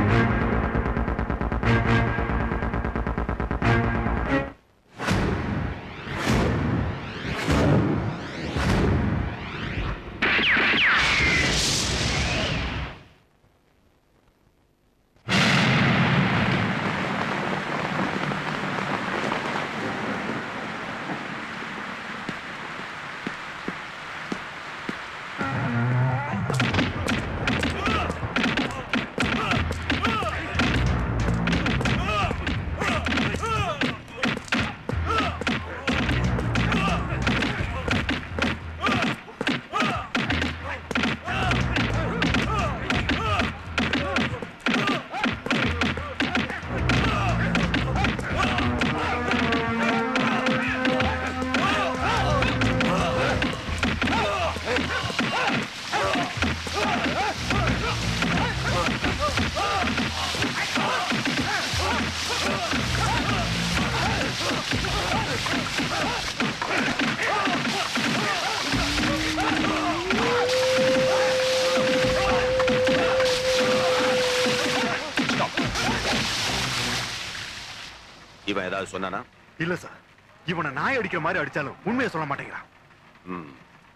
இவன் ஏதாவது சொன்னானா இல்ல சார் இவனை நாய் அடிக்கிற மாதிரி அடிச்சாலும் உண்மையை சொல்ல மாட்டேங்கிறான் ம்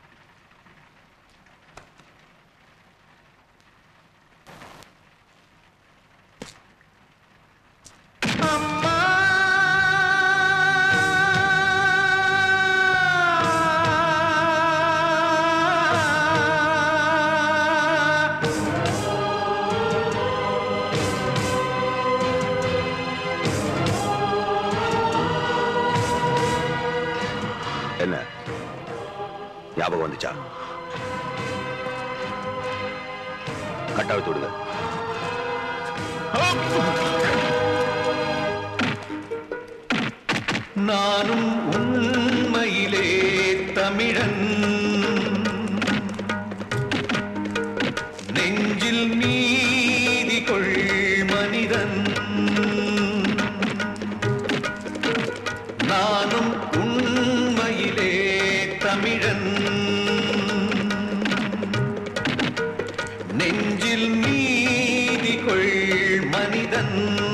என்ன ஞாபகம் வந்துச்சா கட்டாயத்து விடுங்க நானும் உண்மையிலே தமிழன் நெஞ்சில் நீதி கொள் மனிதன் நானும் உண்மையிலே தமிழன் நெஞ்சில் நீதி கொள் மனிதன்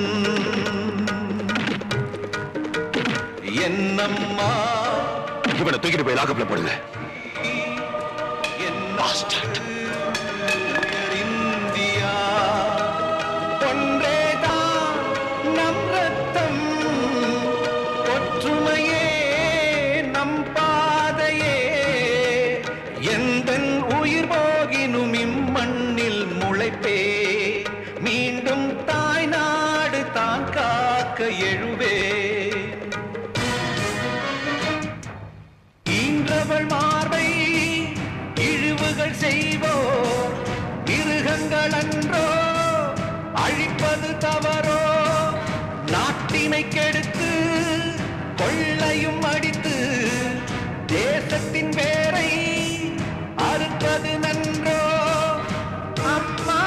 என்னம்மா இவனை தூக்கிட்டு போய் லாக்கப்ல போடுங்க இந்தியா ஒன்றேதான் நம் ரத்தம் ஒற்றுமையே நம் பாதையே எந்தன் உயிர் போகினும் இம்மண்ணில் முளைப்பே மீண்டும் தாய் நாடு தான் காக்க எழுவே ஈன்றவள் மார்பை இழிவுகள் செய்வோர் மிருகங்கள் அன்றோ அழிப்பது தவறோ நாட்டினை கெடுத்து கொள்ளையும் அடித்து தேசத்தின் வேரை அறுப்பது நன்றோ அம்மா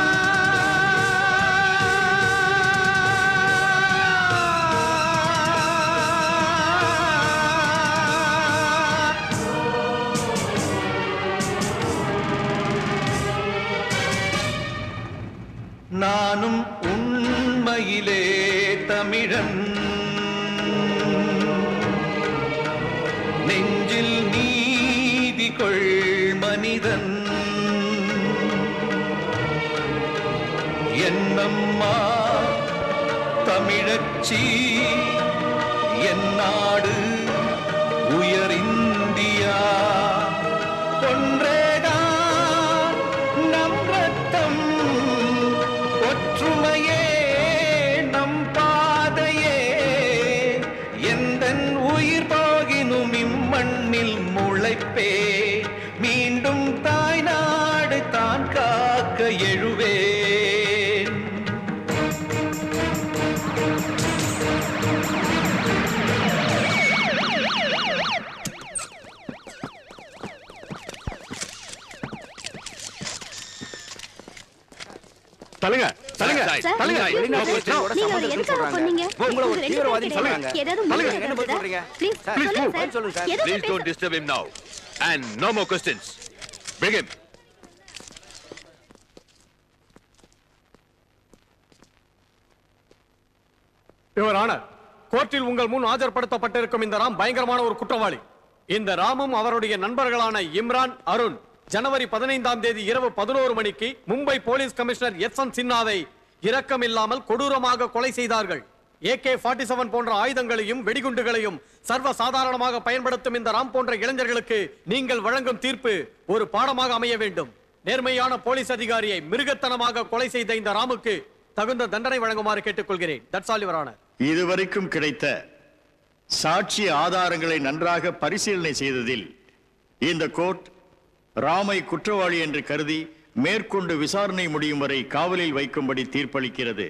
நானும் உண்மையிலே தமிழன் நெஞ்சில் நீதி கொள் மனிதன் என்னம்மா தமிழச்சி என் நாடு உயர் இந்தியா ஒன்றேதான் நம் ரத்தம் ஒற்றுமையே நம் பாதையே எந்தன் உயிர் போகினும் இம்மண்ணில் முளைப்பே மீண்டும் தாய் நாடு தான் காக்க எழுவேன் தள்ளுங்க தள்ளுங்க சார், தள்ளுங்க நீங்க அவரை எதுக்காக கொன்னீங்க? உங்களை ஒரு உங்க ரெண்டு தீவிரவாதின்னு பேருக்கு சொல்றாங்க. ஏதாவது சொல்லுங்க, முடிவு என்ன பதில் இருக்குதா? சொல்றீங்க? Please, சார், சொல்லுங்க please, சார். பதில் சொல்லுங்க சார். ஏதாவது Please don't பேச- disturb him now. And no more questions. Bring him. Your honour கோர்ட்டில் உங்கள் முன் ஆஜர்படுத்தப்பட்டிருக்கும் இந்த ராம் பயங்கரமான ஒரு குற்றவாளி இந்த ராமும் அவருடைய நண்பர்களான இம்ரான் அருண் ஜனவரி பதினைந்தாம் தேதி இரவு பதினோரு மணிக்கு Mumbai police commissioner S N சின்ஹாவை இரக்கமில்லாமல் கொடூரமாக கொலை செய்தார்கள் ஏகே ஃபார்ட்டி செவன் போன்ற ஆயுதங்களையும் வெடிகுண்டுகளையும் சர்வ சாதாரணமாக பயன்படுத்தும் இந்த ராம் போன்ற இளைஞர்களுக்கு நீங்கள் வழங்கும் தீர்ப்பு ஒரு பாடமாக அமைய வேண்டும் நேர்மையான போலீஸ் அதிகாரியை மிருகத்தனமாக கொலை செய்த இந்த ராமுக்கு தகுந்த தண்டனை வழங்குமாறு கேட்டுக்கொள்கிறேன் தட்ஸ் ஆல் யுவர் ஆனர் இதுவரைக்கும் கிடைத்த சாட்சி ஆதாரங்களை நன்றாக பரிசீலனை செய்ததில் இந்த கோர்ட் ராமை குற்றவாளி என்று கருதி மேற்கொண்டு விசாரணை முடியும் வரை காவலில் வைக்கும்படி தீர்ப்பளிக்கிறது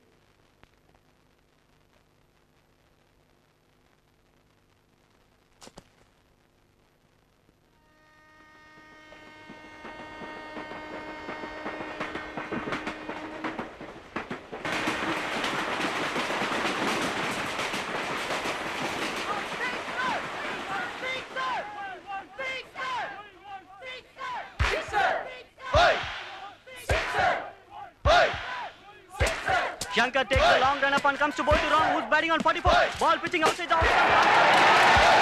Shankar takes a long run up and comes to ball to Ram, who's batting on 44. Ball pitching outside the outside.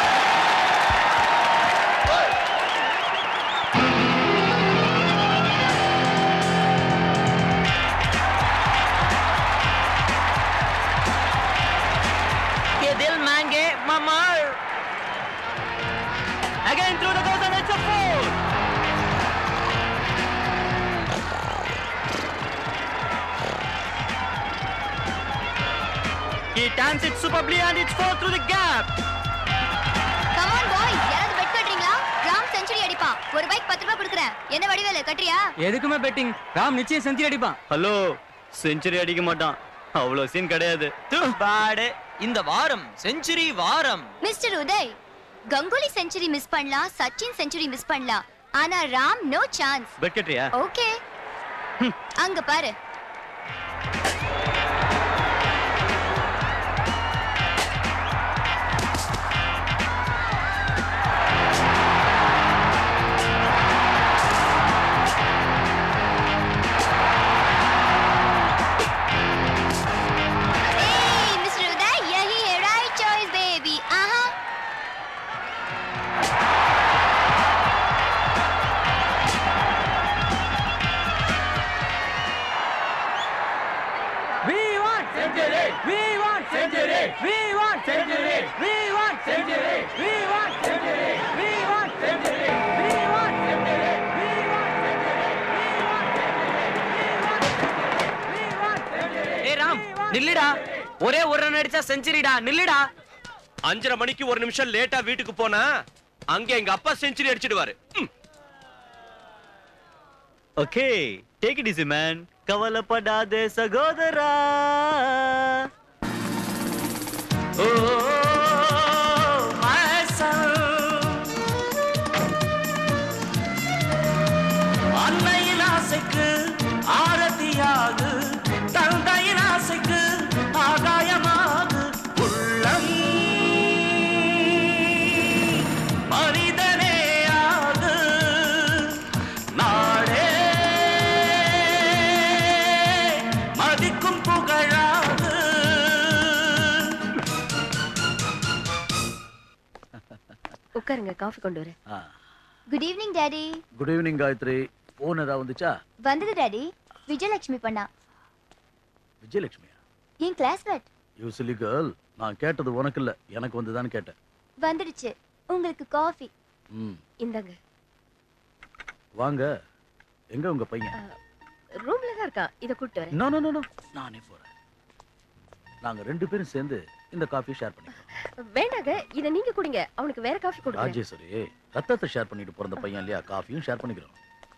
के दिल मांगे ममर Again through the goes and it's a four. He times it superbly and it's four through the gap. Come on boys யாராவது bet கட்டுறீங்களா Ram century அடிப்பான் ஒரு bike பத்து ரூபாய் கொடுக்குறேன் என்ன வடிவேலு கட்டுறியா எதுக்குமே பெட்டிங் ராம் நிச்சயம் செஞ்சுரி அடிப்பான் ஹலோ செஞ்சுரி அடிக்க மாட்டான் அவ்வளவு சீன் கிடையாது பேடு இந்த வாரம் செஞ்சுரி வாரம் mister Uday Ganguly century miss பண்ணலாம் சச்சின் செஞ்சுரி மிஸ் பண்ணலாம் ஆனா ராம் நோ சான்ஸ் பெட் கட்டுறியா ஓகே அங்க பாரு Hey, Mr. Uday, yahi hai right choice, baby. Uh-huh. We want century. We want century. We want century. We want century. We want century. We want century. We want century. We want century. We want century. ஏ ராம் நில்லுடா ஒரே ஒரு run அடிச்சா செஞ்சுரிடா நில்லுடா அஞ்சரை மணிக்கு ஒரு நிமிஷம் லேட்டா வீட்டுக்கு போனா அங்க எங்க அப்பா செஞ்சுரி அடிச்சிடுவாரு ம். Okay take it easy man கவலைப்படாதே சகோதரா ஓ my son. அன்னையின் ஆசைக்கு ஆரத்தியாகு தந்தையின் ஆசைக்கு ஆகாயமாகு உள்ளம் மனிதனே ஆகு நாடே மதிக்கும் புகழாகு உட்காருங்க காஃபி கொண்டு வரேன் good evening daddy good evening Gayathri phone ஏதாவது வந்துச்சா வந்தது டாடி விஜயலட்சுமி பண்ணா விஜயலட்சுமியா என் கிளாஸ்மேட் யூ சிலி கேர்ள் நான் கேட்டது உனக்கு இல்ல எனக்கு வந்துதான்னு கேட்டேன் வந்துடுச்சு உங்களுக்கு காஃபி ம் இந்தாங்க வாங்க எங்க உங்க பையன் ரூம்ல தான் இருக்கான் இத கூட்டி வரேன் நோ நோ நோ நானே போறேன் நாங்க ரெண்டு பேரும் சேர்ந்து இந்த காஃபி ஷேர் பண்ணிக்கிறோம் வேண்டாங்க இத நீங்க குடிங்க அவனுக்கு வேற காஃபி கொடுங்க ராஜேஸ்வரி ரத்தத்தை ஷேர் பண்ணிட்டு பிறந்த பையன் இல்லையா காஃபியும் ஷேர் பண்ணிக்கிறோம்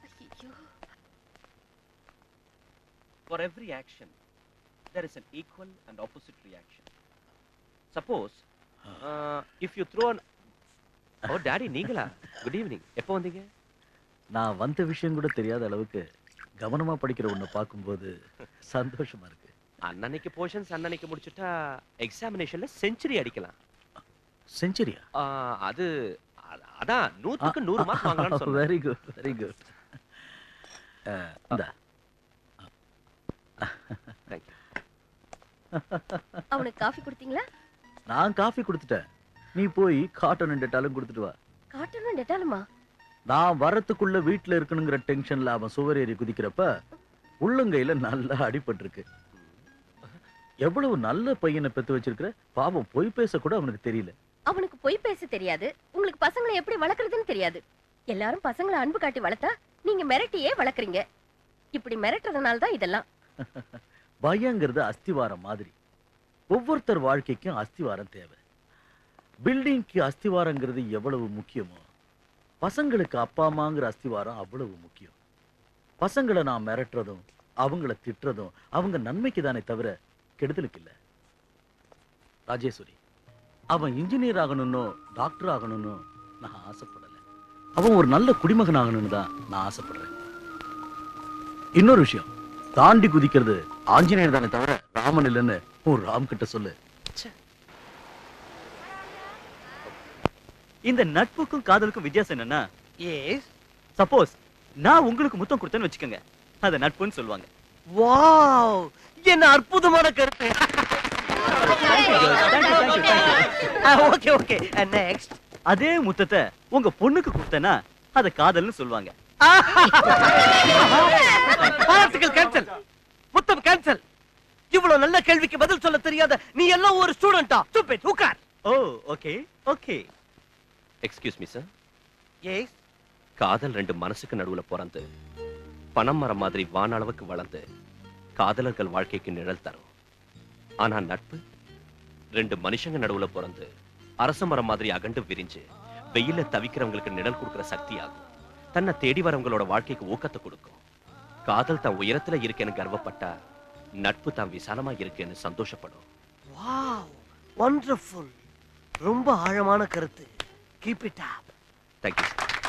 For every action, there is an equal and opposite reaction. Suppose, uh, if you throw an... Oh, daddy, நீங்களா குட் ஈவினிங் எப்போ வந்தீங்க நான் வந்த விஷயம் கூட தெரியாத அளவுக்கு கவனமா படிக்கிற உன்னை பார்க்கும்போது சந்தோஷமா இருக்கு அன்னன்னைக்கு போர்ஷன்ஸ் அன்னன்னைக்கு முடிச்சுட்டா எக்ஸாமினேஷன்ல செஞ்சுரி அடிக்கலாம் செஞ்சுரியா ஆ, அது அ- அதான் நூத்துக்கு நூறு மார்க் வாங்கலாம்னு சொல்றேன் வெரி குட் வெரி குட் இந்த Thank you. அவனுக்கு எனக்கு காஃபி கொடுத்தீங்களா நான் காஃபி கொடுத்துட்டேன் நீ போய் காட்டன் டெட்டாலும் கொடுத்துட்டு வா காட்டணும் டெட்டாலுமா நான் வரத்துக்குள்ள வீட்டுல இருக்கணுங்கிற டென்ஷன்ல அவன் சுவரேறி குதிக்கிறப்ப உள்ளங்கையில நல்லா அடிபட்டிருக்கு எவ்வளவு நல்ல பையனை பெத்து வச்சிருக்கிற பாவம் பொய் பேச கூட அவனுக்கு தெரியல அவனுக்கு பொய் பேச தெரியாது உங்களுக்கு பசங்களை எப்படி வளர்க்கறதுன்னு தெரியாது எல்லாரும் பசங்களை அன்பு காட்டி வளர்த்தா நீங்க மிரட்டியே வளர்க்குறீங்க இப்படி மிரட்டுறதுனால தான் இதெல்லாம் பயங்கிறது அஸ்திவாரம் மாதிரி ஒவ்வொருத்தர் வாழ்க்கைக்கும் அஸ்திவாரம் தேவை பில்டிங்க்கு அஸ்திவாரங்கிறது எவ்வளவு முக்கியமோ பசங்களுக்கு அப்பா அம்மாங்கிற அஸ்திவாரம் அவ்வளவு முக்கியம் பசங்களை நான் மிரட்டுறதும் அவங்கள திட்டுறதும் அவங்க நன்மைக்கு தானே தவிர கெடுதலுக்கு இல்ல ராஜேஸ்வரி அவன் இன்ஜினியர் ஆகணும்னோ டாக்டர் ஆகணும்னு நான் ஆசைப்படல அவன் ஒரு நல்ல குடிமகன் ஆகணும்னு தான் நான் ஆசைப்படுறேன் இன்னொரு விஷயம் தாண்டி குதிக்கிறது ஆஞ்சநேயர் தானே தவிர ராமன் இல்லைன்னு உன் ராம் கிட்ட சொல்லு இந்த நட்புக்கும் காதலுக்கும் வித்தியாசம் என்னன்னா சப்போஸ் நான் உங்களுக்கு முத்தம் கொடுத்தேன்னு வச்சுக்கோங்க அத நட்புன்னு சொல்லுவாங்க வாவ் என்ன அற்புதமான கருத்து ஓகே ஓகே நெக்ஸ்ட் அதே முத்தத்தை உங்க பொண்ணுக்கு கொடுத்தேன்னா அத காதல்னு சொல்லுவாங்க ஆர்டிகல் கேன்சல் முத்தம் கேன்சல் இவ்வளவு நல்ல கேள்விக்கு பதில் சொல்ல தெரியாத நீ எல்லாம் ஒரு ஸ்டூடெண்டா ஸ்டூபிட் உட்கார் oh okay okay excuse me sir yes காதல் ரெண்டு மனசுக்கு நடுவுல பிறந்து பணம் மரம் மாதிரி வானளவுக்கு வளர்ந்து காதலர்கள் வாழ்க்கைக்கு நிழல் தரும் ஆனா நட்பு ரெண்டு மனுஷங்க நடுவுல பிறந்து அரச மரம் மாதிரி அகண்டு விரிஞ்சு வெயில தவிக்கிறவங்களுக்கு நிழல் கொடுக்கிற சக்தி ஆகும் தன்னை தேடி வரவங்களோட வாழ்க்கைக்கு ஊக்கத்தை கொடுக்கும் காதல் தான் உயரத்துல இருக்கேன்னு கர்வப்பட்டா நட்பு தான் விசாலமா இருக்கேன்னு சந்தோஷப்படும் வாவ் வண்டர்ஃபுல் ரொம்ப ஆழமான கருத்து கீப் இட் அப் தேங்க்யூ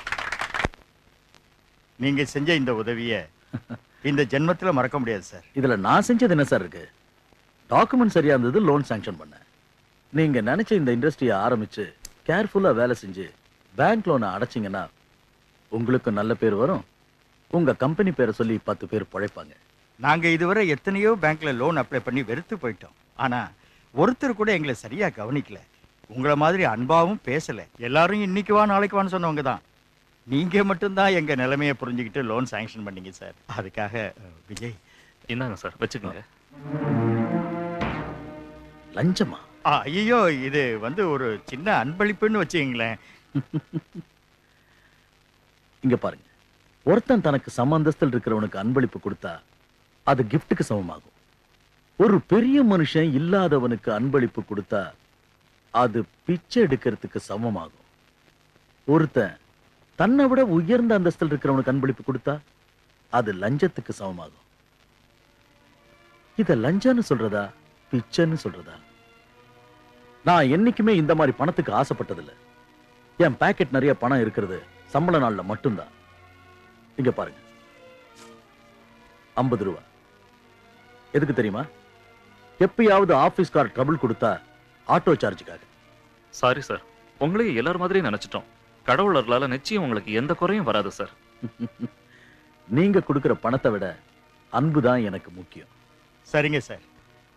நீங்க செஞ்ச இந்த உதவிய இந்த ஜென்மத்துல மறக்க முடியாது சார் இதுல நான் செஞ்சது என்ன சார் இருக்கு டாக்குமெண்ட் சரியா இருந்தது லோன் சாங்ஷன் பண்ணேன் நீங்க நினைச்ச இந்த இண்டஸ்ட்ரியை ஆரம்பிச்சு கேர்ஃபுல்லா வேலை செஞ்சு பேங்க் லோனை அடைச்சிங்கன்னா உங்களுக்கு நல்ல பேர் வரும் உங்க கம்பெனி பேரை சொல்லி பத்து பேர் பழைப்பாங்க நாங்க இதுவரை எத்தனையோ பேங்க்ல லோன் அப்ளை பண்ணி வெறுத்து போயிட்டோம் ஆனா ஒருத்தர் கூட எங்களை சரியா கவனிக்கல உங்களை மாதிரி அன்பாவும் பேசல எல்லாரும் இன்னைக்கு வா நாளைக்கு வான்னு சொன்னவங்க தான் நீங்க மட்டும்தான் எங்க நிலைமையை புரிஞ்சுக்கிட்டு லோன் சாங்ஷன் பண்ணீங்க சார் அதுக்காக அஹ், விஜய் இந்தாங்க சார் வச்சுக்கோங்க லஞ்சமா ஐயோ இது வந்து ஒரு சின்ன அன்பளிப்புன்னு வச்சுங்களேன் இங்க பாருங்க ஒருத்தன் தனக்கு சம அந்தஸ்தில் இருக்கிறவனுக்கு அன்பளிப்பு கொடுத்தா அது கிஃப்ட்டுக்கு சமமாகும் ஒரு பெரிய மனுஷன் இல்லாதவனுக்கு அன்பளிப்பு கொடுத்தா அது பிச்சை எடுக்கிறதுக்கு சமமாகும் ஒருத்தன் தன்னை விட உயர்ந்த அந்தஸ்தில் இருக்கிறவனுக்கு அன்பளிப்பு கொடுத்தா அது லஞ்சத்துக்கு சமமாகும் இத லஞ்சம்னு சொல்றதா பிச்சைன்னு சொல்றதா நான் என்னைக்குமே இந்த மாதிரி பணத்துக்கு ஆசைப்பட்டதில்ல என் பாக்கெட் நிறைய பணம் இருக்கிறது சம்பள நாள்ல மட்டும்தான் இங்க பாருங்க ஐம்பது ரூபா எதுக்கு தெரியுமா எப்பயாவது ஆபீஸ் கார் ட்ரபிள் கொடுத்தா ஆட்டோ சார்ஜுக்காக சாரி சார் உங்களையும் எல்லார் மாதிரியும் நினைச்சிட்டோம் கடவுள் அருளால நிச்சயம் உங்களுக்கு எந்த குறையும் வராது சார் நீங்க கொடுக்கிற பணத்தை விட அன்பு தான் எனக்கு முக்கியம் சரிங்க சார்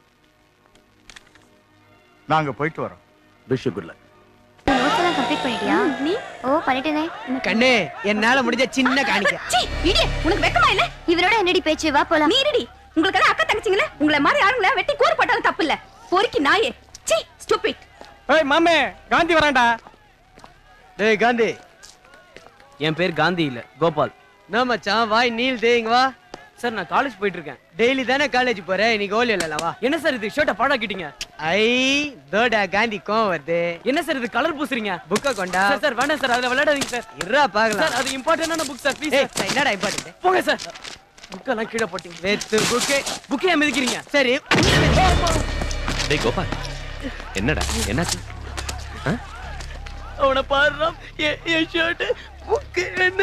நாங்க போயிட்டு வரோம் விஷ் குட் லக் நோட்ஸ் எல்லாம் கம்ப்ளீட் பண்ணிட்டியா நீ ஓ பண்ணிட்டேனே கண்ணே என்னால முடிஞ்ச சின்ன காணிக்க சீ இடி உனக்கு வெக்கமா இல்ல இவரோட என்னடி பேச்சு வா போலாம் நீ இருடி உங்களுக்கு எல்லாம் அக்கா தங்கச்சிங்கள உங்களை மாதிரி ஆளுங்கள வெட்டி கூறு போட்டாலும் தப்பு இல்ல பொறுக்கி நாயே சீ ஸ்டூபிட் ஏய் மாமே காந்தி வரான்டா டேய் காந்தி என் பேர் காந்தி இல்ல கோபால் நான் மச்சான் வாய் நீல் டே இங்க வா சார் நான் காலேஜ் போயிட்டு இருக்கேன் டெய்லி தானே காலேஜ் போறேன் இன்னைக்கு ஓலி இல்ல வா என்ன சார் இது ஷர்ட்டை பாடாக்கிட்டீங்க ஐ தோடா காந்தி கோவம் வருது என்ன சார் இது கலர் பூசுறீங்க புக்க கொண்டா சார் சார் வேண்டாம் சார் அதுல விளையாடாதீங்க சார் இருடா பாக்கலாம் சார் அது இம்பார்ட்டன்டான புக் சார் ப்ளீஸ் என்னடா இம்பார்ட்டன்ட் போங்க சார் புக்கெல்லாம் கீழே போட்டீங்க வெத்து புக்கே புக்கே மிதிக்கிறீங்க சரி டேய் கோபால் என்னடா என்னாச்சு ஆ? அவனை பாடுறான் என் ஷர்ட் புக்கு என்ன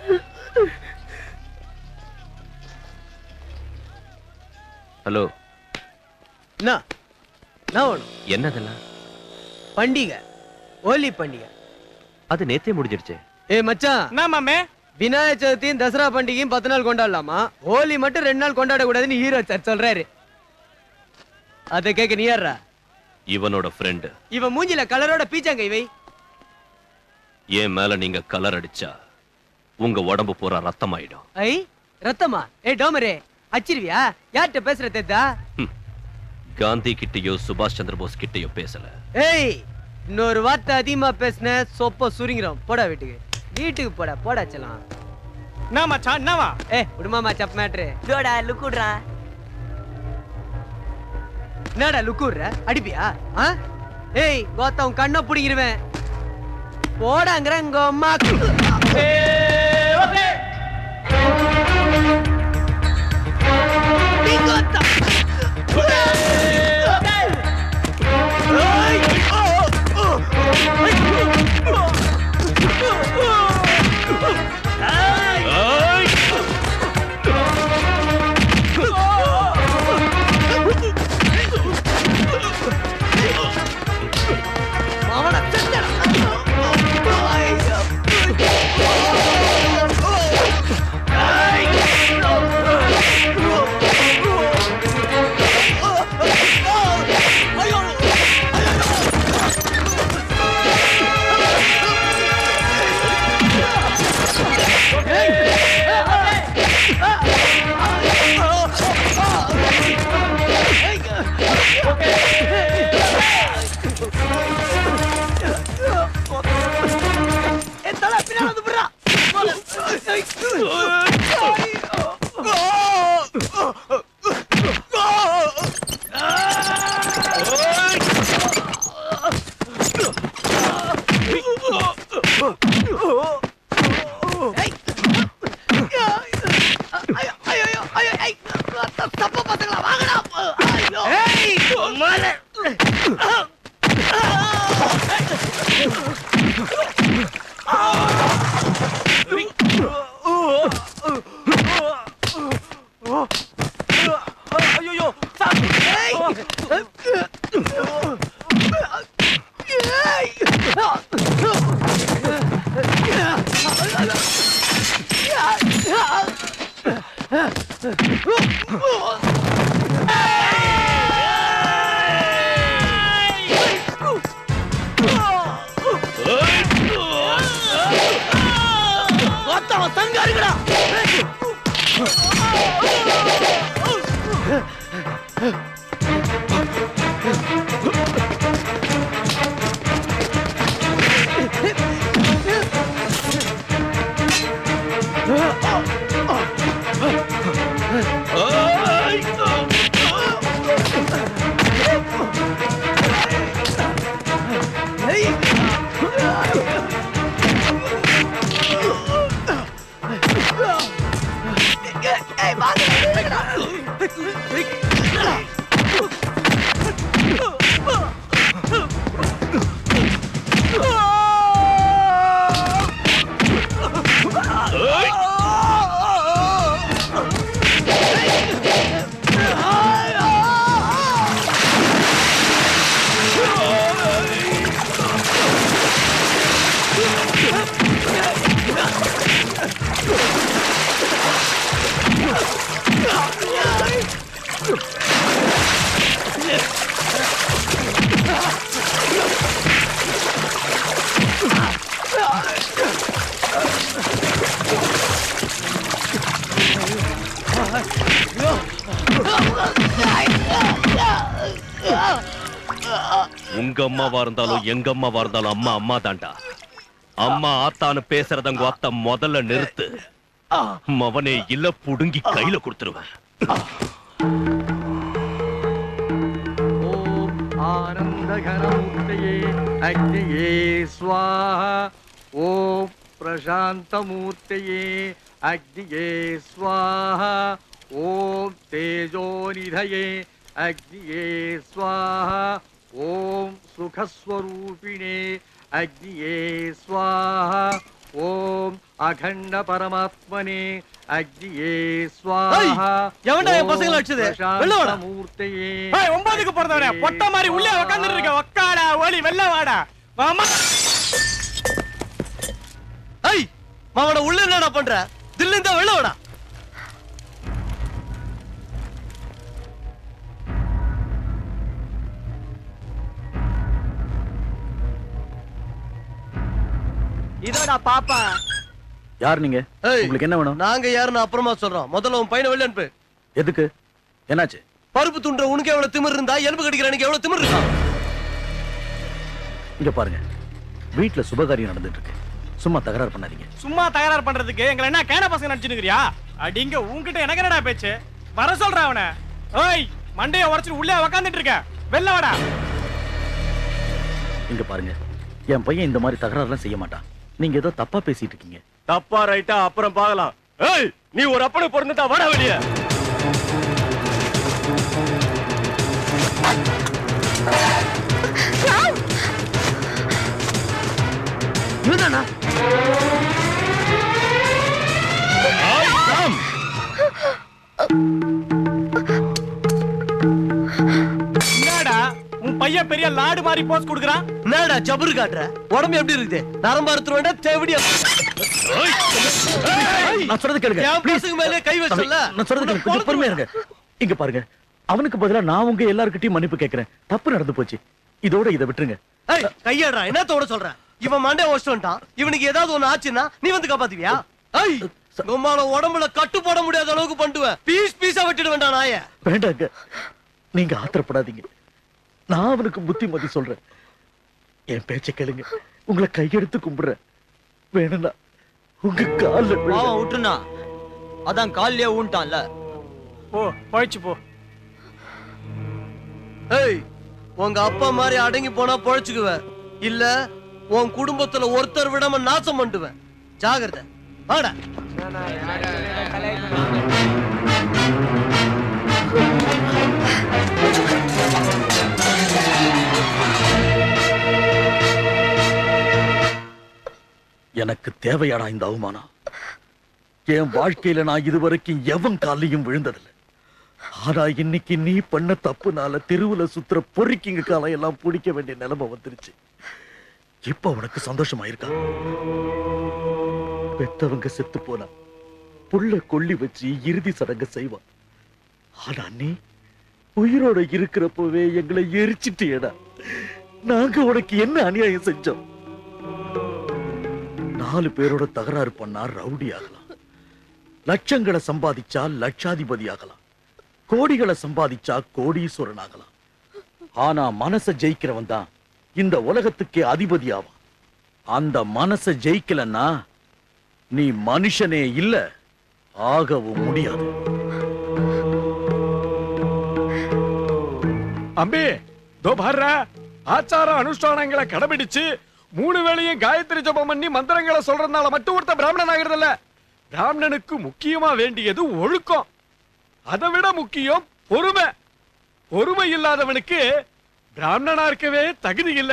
ஹலோ என்ன என்ன வேணும் என்னதெல்லாம் பண்டிகை ஹோலி பண்டிகை அது நேத்தே முடிஞ்சிடுச்சு ஏய் மச்சான் என்ன மாமே விநாயகர் சதுர்த்தியும் தசரா பண்டிகையும் பத்து நாள் கொண்டாடலாமா ஹோலி மட்டும் ரெண்டு நாள் கொண்டாட கூடாதுன்னு ஹீரோ சார் சொல்றாரு அதை கேட்க நீ யாரா இவனோட ஃப்ரெண்டு இவன் மூஞ்சில கலரோட பீச்சாங்க இவை என் மேல நீங்க கலர் அடிச்சா உங்க உடம்பு பூரா ரத்தமாயிடும் ஐ ரத்தமா ஏய் டோமரே அச்சிருவியா யார்கிட்ட பேசுற தெத்தா காந்தி கிட்டயோ சுபாஷ் சந்திர போஸ் கிட்டயோ பேசல ஏய் இன்னொரு வார்த்தை அதிகமா பேசுன சொப்ப சுருங்கிறோம் போடா வீட்டுக்கு வீட்டுக்கு போடா போடா செல்லாம் என்ன மச்சான் என்னவா ஏ விடுமாமா சப் மேட்ரு இதோடா லுக்குடுறா என்னடா லுக்குற அடிப்பியா ஆ ஏய் கோத்தா உன் கண்ணை பிடிங்கிருவேன் போடாங்கிற உங்க அம்மா ஐயோ சங்காரிகளா உங்க அம்மாவா இருந்தாலும் எங்க அம்மாவா இருந்தாலும் அம்மா அம்மா தான்டா அம்மா ஆத்தான்னு பேசுறத உங்க அத்தை முதல்ல நிறுத்து மவனே இல்ல புடுங்கி கையில கொடுத்துருவேன் आनन्दघनमूर्तये अग्नये स्वाहा ॐ प्रशान्तमूर्तये अग्नये स्वाहा ॐ तेजोनिधये अग्नये स्वाहा ॐ सुखस्वरूपिणे अग्नये स्वाहा ॐ अखण्डपरमात्मने अग्नये स्वाहा எவன்டா என் பசங்களை அடிச்சது? வெளில வாடா. மூர்த்தையே ஏய், ஒன்பதுக்கு பிறந்தவனே பொட்ட மாதிரி உள்ளே உட்கார்ந்துட்டு இருக்க ஒக்காடா ஓலி வெள்ள வாடா மாமா ஐய் மாவன உள்ள என்னடா பண்ற தில்லு இருந்தா வெளில வாடா இதோடா பாப்பா யார் நீங்க உங்களுக்கு என்ன வேணும் நாங்க யாருன்னு அப்புறமா சொல்றோம் முதல்ல உன் பையனை வெளில அனுப்பு எதுக்கு என்னாச்சு பருப்பு துண்டுற உனக்கு எவ்வளவு திமிர் இருந்தா எலும்பு கடிக்கிற எனக்கு எவ்வளவு திமிர் இருக்கா இங்க பாருங்க வீட்டுல சுபகாரியம் நடந்துட்டு இருக்கு சும்மா தகராறு பண்ணாதீங்க சும்மா தகராறு பண்றதுக்கு எங்களை என்ன கேன பசங்க நடிச்சுனுக்கிறியா அடிங்க உன்கிட்ட எனக்கு என்னடா பேச்சு வர சொல்ற அவனை ஓய் மண்டைய உடைச்சிட்டு உள்ளே உக்காந்துட்டு இருக்க வெளில வாடா இங்க பாருங்க என் பையன் இந்த மாதிரி தகராறுலாம் செய்ய மாட்டான் நீங்க ஏதோ தப்பா பேசிட்டு இருக்கீங்க தப்பா ரைட்டா அப்புறம் பார்க்கலாம் ஏய் நீ ஒரு அப்பனை பிறந்துட்டா வர வெளிய இவன்தானா என்னடா உன் பையன் பெரிய லாடு மாதிரி போஸ் கொடுக்குறான் என்னடா ஜபரு காட்டுற உடம்பு எப்படி இருக்குது நரம்பு அறுத்துருவேண்டா தேவடியா நான் சொல்றது கேளுங்க என் please. பசங்க மேலே கை தம்பி, வச்சல நான் சொல்றது கேளுங்க கொஞ்சம் பொறுமையா இருங்க இங்க பாருங்க அவனுக்கு பதிலா நான் உங்க எல்லார்கிட்டயும் மன்னிப்பு கேக்குறேன் தப்பு நடந்து போச்சு இதோட இதை விட்டுருங்க ஏய் கையாடுறா என்னத்தோட சொல்ற இவன் மண்டே ஓடிச்சுட்டான் இவனுக்கு ஏதாவது ஒண்ணு ஆச்சுன்னா நீ வந்து காப்பாத்துவியா ஏய் உம்மால உடம்புல கட்டு போட முடியாத அளவுக்கு பண்ணுவேன் பீஸ் பீஸா வெட்டிடுவேன்டா நாய வேண்டாங்க நீங்க ஆத்திரப்படாதீங்க நான் அவனுக்கு புத்திமதி சொல்றேன் என் பேச்ச கேளுங்க உங்களை கையெடுத்து கும்பிடுறேன் வேணும்னா உங்க கால்ல பாவம் விட்டுனா அதான் கால்லயே ஊன்ட்டான்ல போ பழிச்சு போ ஏய் உங்க அப்பா மாதிரி அடங்கி போனா பொழைச்சுக்குவ இல்ல உன் குடும்பத்துல ஒருத்தர் விடாம நாசம் பண்ணுவேன் ஜாகிரதை வாடா எனக்கு தேவையாடா இந்த அவமானம் என் வாழ்க்கையில நான் இதுவரைக்கும் எவன் காலையும் விழுந்ததில்லை ஆனா இன்னைக்கு நீ பண்ண தப்புனால தெருவுல சுத்துற பொறுக்கிங்க காலம் எல்லாம் பிடிக்க வேண்டிய நிலைமை வந்துருச்சு இப்ப உனக்கு சந்தோஷமா இருக்கா பெத்தவங்க செத்து போனா புள்ள கொள்ளி வச்சு இறுதி சடங்கு செய்வான் ஆனா நீ உயிரோட இருக்கிறப்பவே எங்களை எரிச்சிட்டியடா நாங்க உனக்கு என்ன அநியாயம் செஞ்சோம் நாலு பேரோட தகராறு பண்ணா ரவுடி ஆகலாம் லட்சங்களை சம்பாதிச்சா லட்சாதிபதி ஆகலாம் கோடிகளை சம்பாதிச்சா கோடீஸ்வரன் ஆகலாம் ஆனா மனச ஜெயிக்கிறவன் தான் இந்த உலகத்துக்கே அதிபதி ஆவான் அந்த மனச ஜெயிக்கலன்னா நீ மனுஷனே இல்ல ஆகவும் முடியாது அம்பி தோ பாரு ஆச்சார அனுஷ்டானங்களை கடைபிடிச்சு மூணு வேளையும் காயத்ரி ஜபம் பண்ணி மந்திரங்களை சொல்றதுனால மட்டும் ஒருத்த பிராமணன் ஆகிறது இல்ல பிராமணனுக்கு முக்கியமா வேண்டியது ஒழுக்கம் அதை விட முக்கியம் பொறுமை பொறுமை இல்லாதவனுக்கு பிராமணனா இருக்கவே தகுதி இல்ல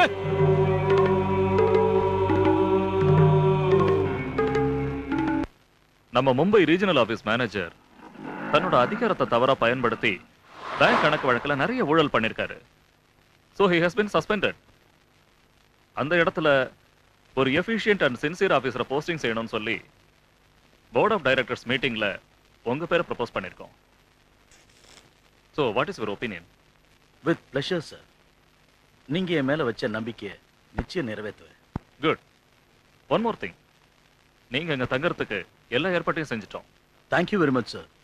நம்ம மும்பை ரீஜனல் ஆபீஸ் மேனேஜர் தன்னோட அதிகாரத்தை தவறா பயன்படுத்தி பேங்க் கணக்கு வழக்குல நிறைய ஊழல் பண்ணிருக்காரு so he has been suspended அந்த இடத்துல ஒரு எஃபிஷியன்ட் அண்ட் சின்சியர் ஆபீசரை போஸ்டிங் செய்யணும்னு சொல்லி போர்ட் ஆஃப் டைரக்டர்ஸ் மீட்டிங்ல உங்க பேரை ப்ரப்போஸ் பண்ணிருக்கோம் so what is your opinion with pleasure sir நீங்க என் மேல வச்ச நம்பிக்கையை நிச்சயம் நிறைவேற்றுவேன் குட் ஒன் மோர் திங் நீங்க இங்க தங்கறதுக்கு எல்லா ஏற்பாட்டையும் செஞ்சுட்டோம் thank you very much sir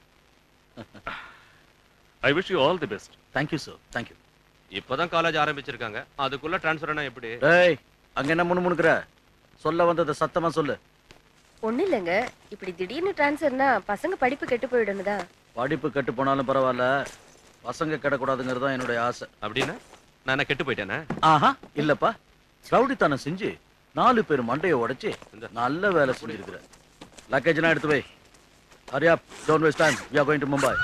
I wish you all the best thank you sir thank you இப்பதான் காலேஜ் ஆரம்பிச்சிருக்காங்க அதுக்குள்ள டிரான்ஸ்ஃபர்னா எப்படி ஏய் அங்க என்ன முணுமுணுக்கிற சொல்ல வந்ததை சத்தமா சொல்லு ஒண்ணு இல்லைங்க இப்படி திடீர்னு டிரான்ஸ்ஃபர்னா பசங்க படிப்பு கெட்டு போயிடும்னுதா படிப்பு கெட்டு போனாலும் பரவாயில்ல பசங்க கெடக்கூடாதுங்கிறது தான் என்னுடைய ஆசை அப்படின்னா நான் என்ன கெட்டு போயிட்டேனா ஆஹா இல்லப்பா ரவுடித்தனம் செஞ்சு நாலு பேர் மண்டையை உடைச்சு நல்ல வேலை செஞ்சிருக்கிற லக்கேஜ்லாம் எடுத்து வை Hariya don't waste time we are going to Mumbai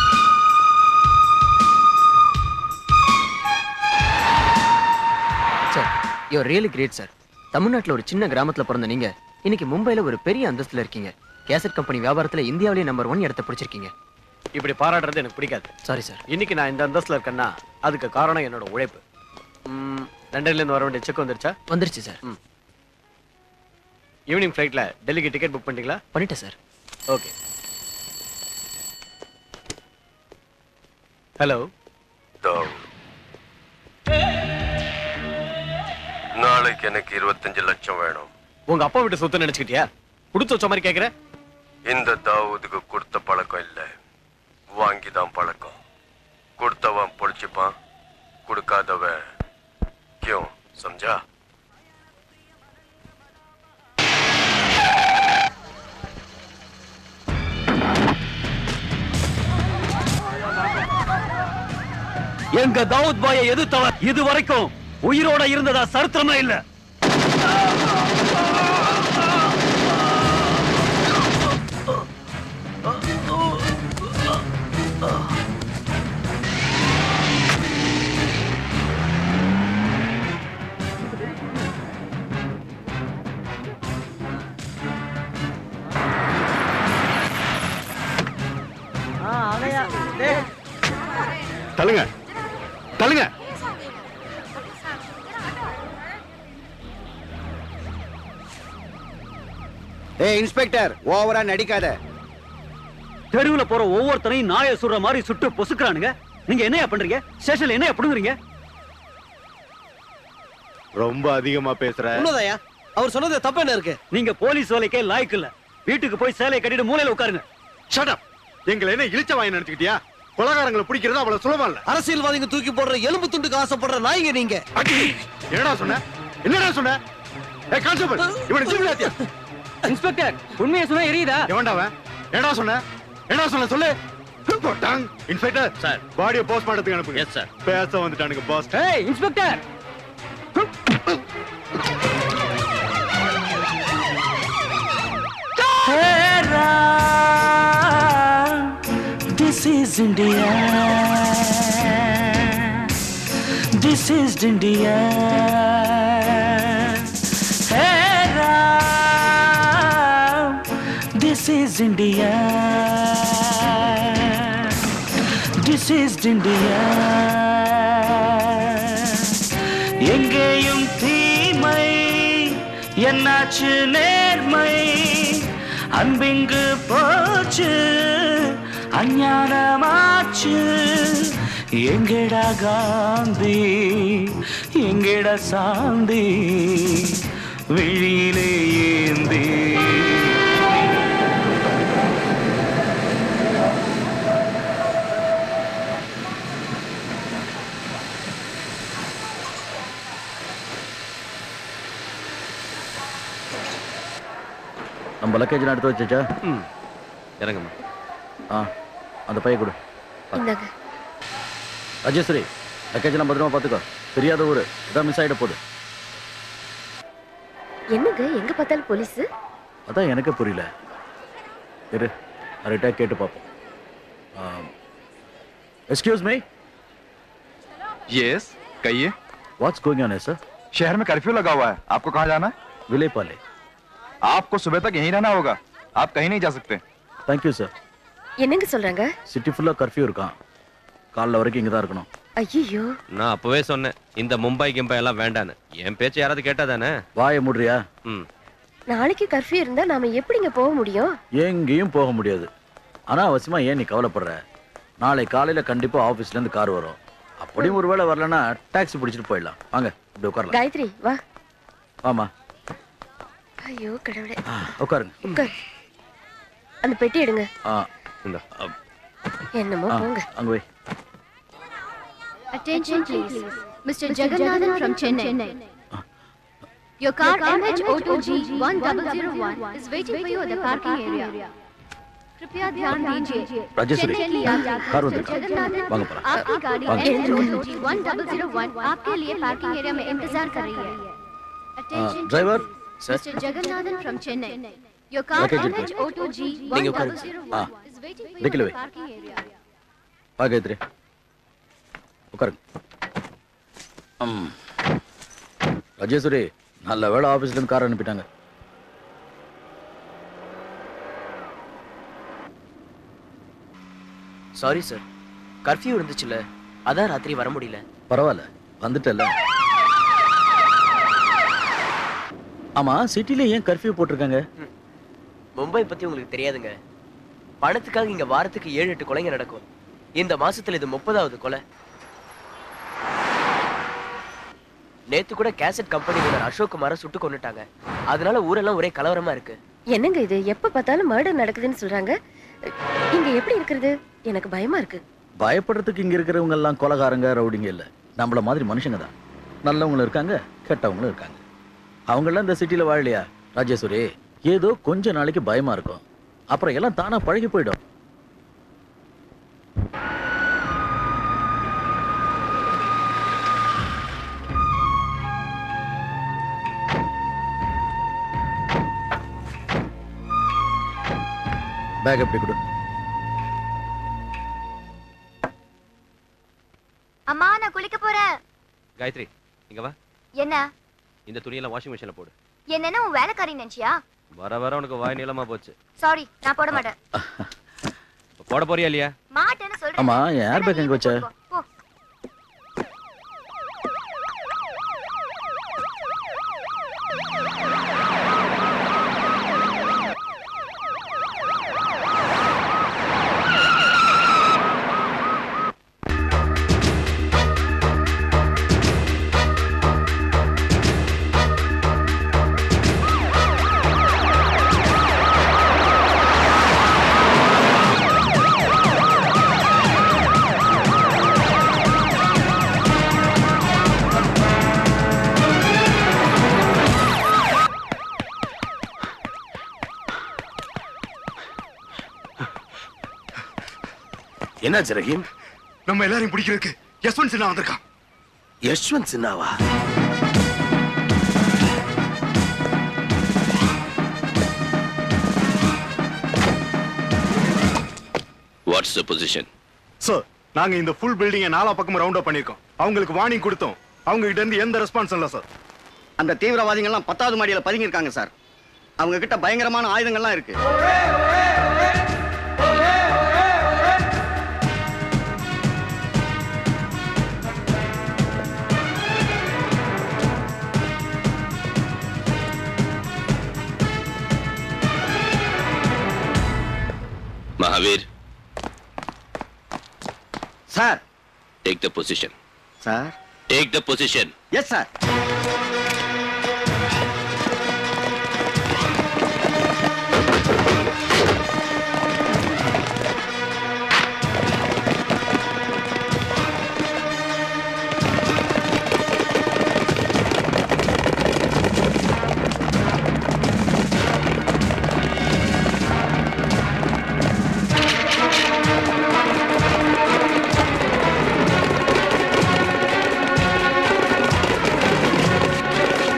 sir you really great sir தமிழ்நாட்டுல ஒரு சின்ன கிராமத்துல பிறந்த நீங்க இன்னைக்கு மும்பைல ஒரு பெரிய அந்தஸ்துல இருக்கீங்க கேசட் கம்பெனி வியாபாரத்துல இந்தியாவிலேயே நம்பர் ஒன் இடத்த பிடிச்சிருக்கீங்க இப்படி பாராட்டுறது எனக்கு பிடிக்காது சாரி சார் இன்னைக்கு நான் இந்த அந்தஸ்துல இருக்கேன்னா அதுக்கு காரணம் என்னோட உழைப்பு ம், லண்டன்ல இருந்து வர வேண்டிய செக் வந்துருச்சா வந்துருச்சு சார் ஈவினிங் ஃப்ளைட்ல டெல்லிக்கு டிக்கெட் புக் பண்ணிட்டீங்களா பண்ணிட்டேன் சார் ஓகே ஹலோ நாளைக்கு எனக்கு இருபத்தஞ்சு லட்சம் வேணும் உங்க அப்பா வீட்டு சொத்து நினைச்சுக்கிட்டியா கொடுத்து வச்ச மாதிரி கேக்குற இந்த தாவூதுக்கு கொடுத்த பழக்கம் இல்ல வாங்கிதான் பழக்கம் கொடுத்தவன் பொழிச்சுப்பான் கொடுக்காதவன் கியூ சம்ஜா எங்க தாவூத் பாயை எதிர்த்தவர் இது வரைக்கும் உயிரோட இருந்ததா சரித்திரமே இல்ல தள்ளுங்க தள்ளுங்க ஏய் இன்ஸ்பெக்டர் ஓவரா நடிக்காத தெருவுல போற ஒவ்வொருத்தனையும் நாயை சுடுற மாதிரி சுட்டு பொசுக்குறானுங்க நீங்க என்னையா பண்றீங்க ஸ்டேஷன்ல என்னையா புடுங்குறீங்க ரொம்ப அதிகமா பேசுற உண்மைதாயா அவர் சொன்னது தப்பு என்ன இருக்கு நீங்க போலீஸ் வேலைக்கே லாய்க்கு இல்ல வீட்டுக்கு போய் சேலையை கட்டிட்டு மூலையில உட்காருங்க ஷட் அப் எங்களை என்ன இழிச்ச வாங்கி நினைச்சுக்கிட்டியா கொலகாரங்களை பிடிக்கிறது அவ்வளவு சுலபம் இல்ல அரசியல்வாதிங்க தூக்கி போடுற எலும்பு துண்டுக்கு ஆசைப்படுற நாய்ங்க நீங்க என்னடா சொன்ன என்னடா சொன்ன ஏய் கான்ஸ்டபிள் இவன் ஜீவனாத்தியா இன்ஸ்பெக்டர் உண்மையை சொன்னா எரியுதா எவன்டா அவன் என்னடா சொன்ன என்னடா சொன்ன சொல்லு போட்டாங் இன்ஸ்பெக்டர் சார் பாடியை போஸ்ட்மார்ட்டத்துக்கு அனுப்புங்க எஸ் சார் பேச வந்துட்டானுங்க பாஸ் ஏய் inspector This is India. This is India. Hey Ram, this is India. This is India. எங்கேயும் தீமை என்னாச்சு நேர்மை அன்பிங்கு போச்சு அஞ்ஞானமாச்சு எங்கடா காந்தி எங்கடா சாந்தி விழியிலே ஏந்தி நம்ம லக்கேஜ் எடுத்து வச்சாச்சா இறங்குமா ஆ அந்த பைய கொடு இந்தாங்க ராஜேஸ்வரி லக்கேஜ்லாம் பத்திரமா பார்த்துக்கோ தெரியாத ஊர் இதான் மிஸ் ஆகிட போகுது என்னங்க எங்க பார்த்தாலும் போலீஸ் அதான் எனக்கு புரியல இரு அவர்கிட்ட கேட்டு பார்ப்போம் एक्सक्यूज मी यस कहिए व्हाट्स गोइंग ऑन है सर शहर में कर्फ्यू लगा हुआ है आपको कहाँ जाना विले पाले आपको सुबह तक यहीं रहना होगा आप कहीं नहीं जा सकते थैंक यू சார் என்னங்க சொல்றாங்க சிட்டி ஃபுல்லா கர்ஃபியூ இருக்கான் காலைல வரைக்கும் இங்க தான் இருக்கணும் ஐயோ நான் அப்பவே சொன்னேன் இந்த மும்பை கிம்பை எல்லாம் வேண்டான்னு என் பேச்சு யாராவது கேட்டா தானே வாயை மூடுறியா ம் நாளைக்கு கர்ஃபியூ இருந்தா நாம எப்படிங்க போக முடியும் எங்கேயும் போக முடியாது ஆனா அவசியமா ஏன் நீ கவலைப்படுற நாளை காலையில கண்டிப்பா ஆபீஸ்ல இருந்து கார் வரும் அப்படியும் ஒருவேளை வரலன்னா டாக்ஸி பிடிச்சிட்டு போயிடலாம் வாங்க இப்படி உட்காரலாம் காயத்ரி வா ஆமா ஐயோ கடவுளே உட்காருங்க உட்கார் அந்த பெட்டி எடுங்க ஆ இந்த என்னமோ ஆ, போங்க அங்க வை Attention please. Mr. Jagannathan from Chennai. Your car MH02G1001 is waiting for you at the parking area. कृपया ध्यान दीजिए राजेश्वरी, चेन्नई के लिए यात्री कार Mr. उधर का। जगन्नाथन, वांग पड़ा। आपकी गाड़ी वांग। MH02G1001 आपके लिए पार्किंग एरिया में इंतजार कर रही है Attention driver Mr. Jagannathan from Chennai. Your car Luggage இருக்கு. நீங்க உட்காருங்க. ஆ MH02G1001 is waiting for you at டிக்கில the why parking area. வா காயத்ரி உட்காருங்க ம். ராஜேஸ்வரி நல்ல வேளை ஆபீஸ்ல இருந்து கார் அனுப்பிட்டாங்க சாரி சார் கர்ஃபியூ இருந்துச்சுல்ல அதான் ராத்திரி வர முடியல பரவாயில்ல வந்துட்டல ஆமா சிட்டில ஏன் கர்ஃபியூ போட்டிருக்காங்க மும்பை பத்தி உங்களுக்கு தெரியாதுங்க பணத்துக்காக இங்க வாரத்துக்கு ஏழு எட்டு கொலைங்க நடக்கும் இந்த மாசத்துல இது முப்பதாவது கொலை நேத்து கூட கேசட் கம்பெனி ஓனர் அசோக் குமார சுட்டு கொன்னுட்டாங்க அதனால ஊரெல்லாம் ஒரே கலவரமா இருக்கு என்னங்க இது எப்ப பார்த்தாலும் மர்டர் நடக்குதுன்னு சொல்றாங்க இங்க எப்படி இருக்கிறது எனக்கு பயமா இருக்கு பயப்படுறதுக்கு இங்க இருக்கிறவங்க எல்லாம் கொலகாரங்க ரவுடிங்க இல்ல நம்மள மாதிரி மனுஷங்க தான் நல்லவங்களும் இருக்காங்க கெட்டவங்களும் இருக்காங்க அவங்கெல்லாம் இந்த சிட்டில வாழலையா ராஜேஸ்வரி ஏதோ கொஞ்ச நாளைக்கு பயமா இருக்கும் அப்புறம் எல்லாம் தானா பழகி போயிடும் பேக் எப்படி கொடு அம்மா நான் குளிக்க போறேன் காயத்ரி இங்க வா என்ன இந்த துணியெல்லாம் வாஷிங் மிஷின்ல போடு என்னன்னா உன் வேலைக்காரி நினைச்சியா வர வர உனக்கு வாய் நீளமா போச்சு சாரி நான் போட மாட்டேன் இப்ப போட போறியா இல்லையா மாட்டேன்னு சொல்றேன் ஆமா என் ஏர் பேக் எங்க வச்ச போ என்னாச்சு ரஹீம் நம்ம எல்லாரையும் பிடிக்கிறதுக்கு யஸ்வந்த் சின்ஹா வந்திருக்கான் யஷ்வந்த் சின்னாவா வாட்ஸ் த பொசிஷன் சார் நாங்க இந்த ஃபுல் பில்டிங்கை நாலா பக்கம் ரவுண்ட் அப் பண்ணிருக்கோம் அவங்களுக்கு வார்னிங் கொடுத்தோம் அவங்க கிட்ட இருந்து எந்த ரெஸ்பான்ஸ் இல்ல சார் அந்த தீவிரவாதிகள் எல்லாம் பத்தாவது மாடியில பதுங்கி இருக்காங்க சார் அவங்க கிட்ட பயங்கரமான ஆயுதங்கள்லாம் இருக்கு Mahavir sir take the position sir take the position yes sir Get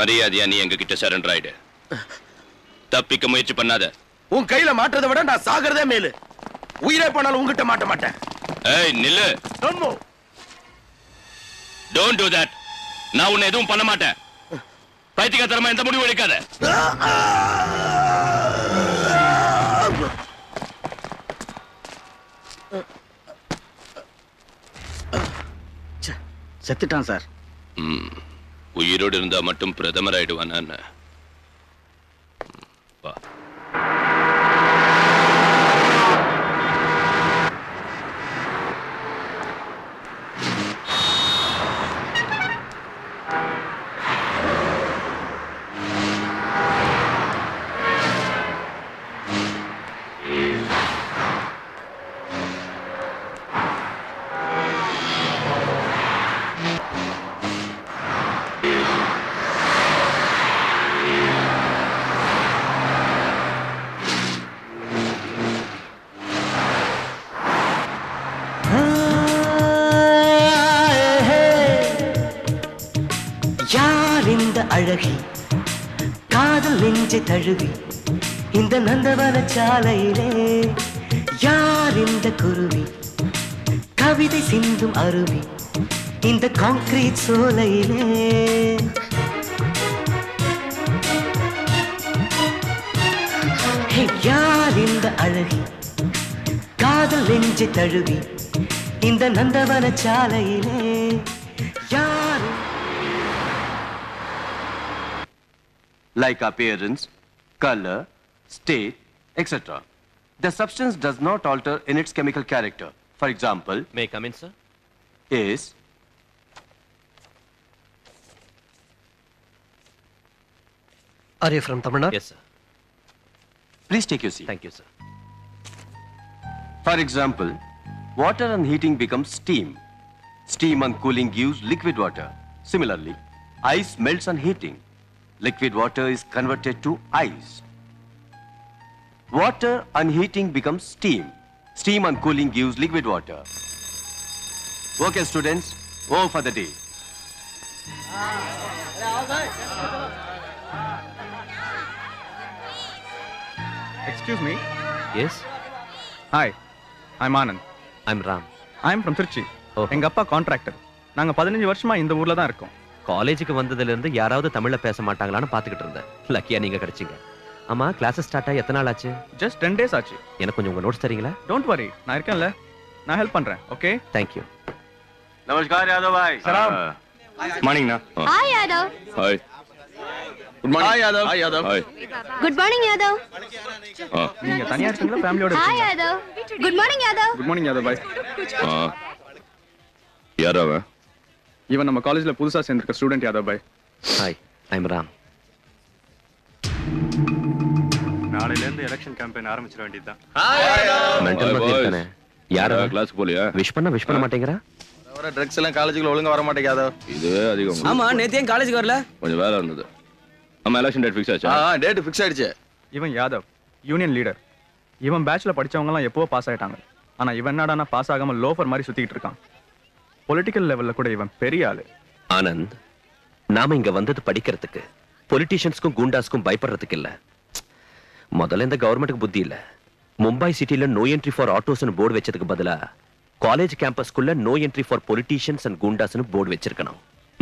மரியாதையா நீ எங்க கிட்ட சரண்டர் ஆயிடு தப்பிக்க முயற்சி பண்ணாத உன் கையில மாட்டுறதை விட நான் சாகிறதே மேலு உயிரே போனாலும் உங்ககிட்ட மாட்ட மாட்டேன் ஏய் நில்லு டோன்ட் டு தட் நான் உன்னை எதுவும் பண்ண மாட்டேன் பைத்தியக்காரமா எந்த முடிவு எடுக்காத செத்துட்டான் சார் ம். உயிரோடு இருந்தா மட்டும் பிரதமர் ஆயிடுவானா என்ன? ம், வா யார் இந்த அழகி காதல் நெஞ்சை தழுவி இந்த நந்தவன சாலையிலே யார் இந்த குருவி கவிதை சிந்தும் அருவி இந்த கான்கிரீட் சோலையிலே ஹே, யார் இந்த அழகி காதல் நெஞ்சை தழுவி இந்த நந்தவன சாலையிலே யார் like appearance, color, state, etc. The substance does not alter in its chemical character. For example, may come in, sir. Is Are you from Tamil Nadu? Yes, sir. please take your seat. Thank you, sir. For example, water and heating becomes steam. Steam and cooling gives liquid water. Similarly, ice melts on heating. Liquid water is converted to ice. Water and heating becomes steam. Steam and cooling gives liquid water. Okay, students, over for the day. Excuse me. Yes. Hi, I'm Anand. I'm Ram. I'm from Trichy எங்க அப்பா contractor நாங்க பதினஞ்சு வருஷமா இந்த ஊர்ல தான் இருக்கோம் காலேஜுக்கு வந்ததுல இருந்து யாராவது தமிழ்ல பேச மாட்டாங்களான்னு பாத்துக்கிட்டு இருந்தேன் லக்கியா நீங்க கிடைச்சீங்க ஆமா கிளாஸஸ் ஸ்டார்ட் ஆகி எத்தனை நாள் ஆச்சு ஜஸ்ட் டென் டேஸ் ஆச்சு எனக்கு கொஞ்சம் உங்க நோட்ஸ் தரீங்களா டோன்ட் வரி நான் இருக்கேன்ல நான் ஹெல்ப் பண்றேன் ஓகே தேங்க்யூ नमस्कार यादव भाई सलाम morning hi Yadav hi good morning hi Yadav hi Yadav hi good morning Yadav நீங்க தனியா இருக்கீங்களா ஃபேமிலியோட hi Yadav good morning Yadav good morning Yadav பாய் யார் அவன் இவன் நம்ம காலேஜ்ல புதுசா சேர்ந்திருக்க ஸ்டூடெண்ட் யாதவ் பாய் ஹாய் ஐம் ராம் நாளையில இருந்து எலெக்ஷன் கேம்பெயின் ஆரம்பிச்சிட வேண்டியதுதான் மென்டல் Hi, மாதிரி boys. இருக்கானே யாரா கிளாஸ்க்கு போலியா விஷ் பண்ண விஷ் பண்ண மாட்டேங்கிறா வர ட்ரக்ஸ் எல்லாம் காலேஜுக்குள்ள ஒழுங்கா வர மாட்டேங்காதோ இதுவே அதிகம் ஆமா நேத்து ஏன் காலேஜுக்கு வரல கொஞ்சம் வேலை இருந்தது ஆமா எலெக்ஷன் டேட் ஃபிக்ஸ் ஆச்சா ஆ டேட் ஃபிக்ஸ் ஆயிடுச்சு இவன் யாதவ் யூனியன் லீடர் இவன் பேட்ச்ல படிச்சவங்க எல்லாம் எப்பவோ பாஸ் ஆயிட்டாங்க ஆனா இவன் என்னடானா பாஸ் ஆகாம லோஃபர் மாதிரி சுத்திட்டு இருக்கான் பொலிட்டிக்கல் லெவல்ல கூட இவன் பெரிய ஆளு ஆனந்த் நாம இங்க வந்தது படிக்கிறதுக்கு பொலிட்டீஷியன்ஸ்க்கும் குண்டாஸ்க்கும் பயப்படுறதுக்கு இல்ல முதல்ல இந்த கவர்மெண்ட்டுக்கு புத்தி இல்ல மும்பை சிட்டில நோ என்ட்ரி ஃபார் ஆட்டோஸ்னு போர்டு வச்சதுக்கு பதிலா காலேஜ் கேம்பஸ்க்குள்ள no entry for politicians and குண்டாஸ்னு போர்டு வச்சிருக்கணும்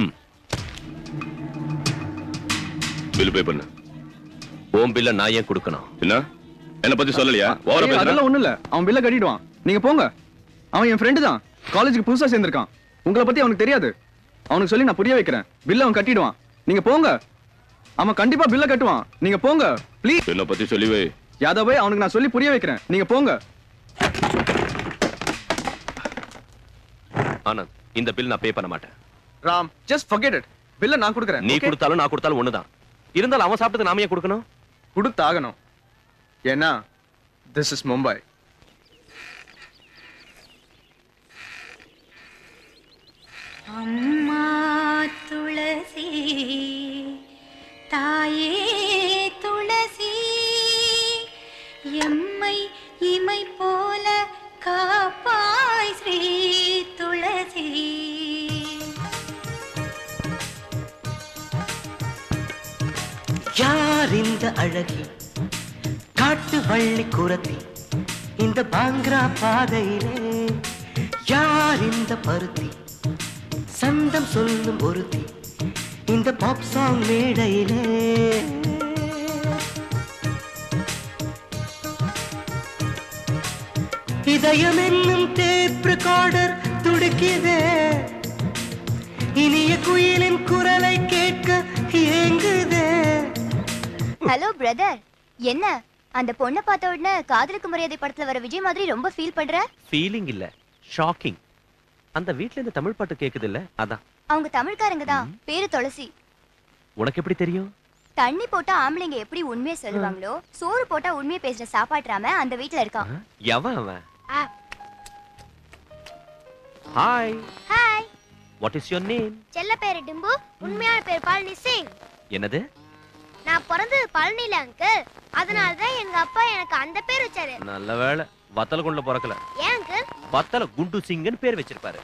பில் பே பண்ணு ஓம் பில்ல நான் ஏன் கொடுக்கணும் என்ன என்ன பத்தி சொல்லலையா ஓவரா ஐயோ, பேசுற அதெல்லாம் ஒண்ணும் இல்ல அவன் பில்ல கட்டிடுவான் நீங்க போங்க அவன் என் ஃப்ரெண்டு தான் காலேஜுக்கு புதுசா சேர்ந்திருக்கான் உங்களை பத்தி அவனுக்கு தெரியாது அவனுக்கு சொல்லி நான் புரிய வைக்கிறேன் பில்ல அவன் கட்டிடுவான் நீங்க போங்க அவன் கண்டிப்பா பில்ல கட்டுவான் நீங்க போங்க ப்ளீஸ் என்ன பத்தி சொல்லி வை யாதவே அவனுக்கு நான் சொல்லி புரிய வைக்கிறேன் நீங்க போங்க ஆனந்த் இந்த பில் நான் பே பண்ண மாட்டேன் ராம் ஜஸ்ட் forget it பில்ல நான் கொடுக்குறேன் நீ okay? கொடுத்தாலும் நான் கொடுத்தாலும் ஒண்ணுதான் இருந்தாலும் அவன் சாப்பிட்டது நாம ஏன் கொடுக்கணும் கொடுத்தாகணும் ஏன்னா திஸ் இஸ் மும்பை அம்மா துளசி தாயே துளசி எம்மை இமை போல காப்பாய் ஸ்ரீ துளசி அழகி காட்டு வள்ளி குரத்தி இந்த பாங்க்ரா பாதையிலே யார் இந்த பருத்தி சந்தம் சொல்லும் ஒருத்தி இந்த பாப் சாங் மேடையிலே இதயம் என்னும் டேப் ரெக்கார்டர் துடிக்குதே இனிய குயிலின் குரலை கேட்க ஏங்குதே ஹலோ பிரதர் என்ன அந்த பொண்ணை பார்த்த உடனே காதலுக்கு மரியாதை படத்துல வர விஜய் மாதிரி ரொம்ப ஃபீல் பண்ற ஃபீலிங் இல்ல ஷாக்கிங் அந்த வீட்ல இந்த தமிழ் பாட்டு கேக்குது இல்ல அதான் அவங்க தமிழ்காரங்க தான் பேரு துளசி உனக்கு எப்படி தெரியும் தண்ணி போட்டா ஆம்பளைங்க எப்படி உண்மையை சொல்லுவாங்களோ சோறு போட்டா உண்மையை பேசுற சாப்பாட்டுறாம அந்த வீட்ல இருக்கான் எவன் அவன் hi hi what is your name செல்ல பேரு டிம்பு உண்மையான பேர் பழனி சிங் என்னது நான் பிறந்தது பழனில அங்கிள் அதனால தான் எங்க அப்பா எனக்கு அந்த பேர் வச்சாரு நல்ல வேளை வத்தல கொண்டுல பிறக்கல ஏன் அங்கிள் வத்தல குண்டு சிங்கன்னு பேர் வச்சிருப்பாரு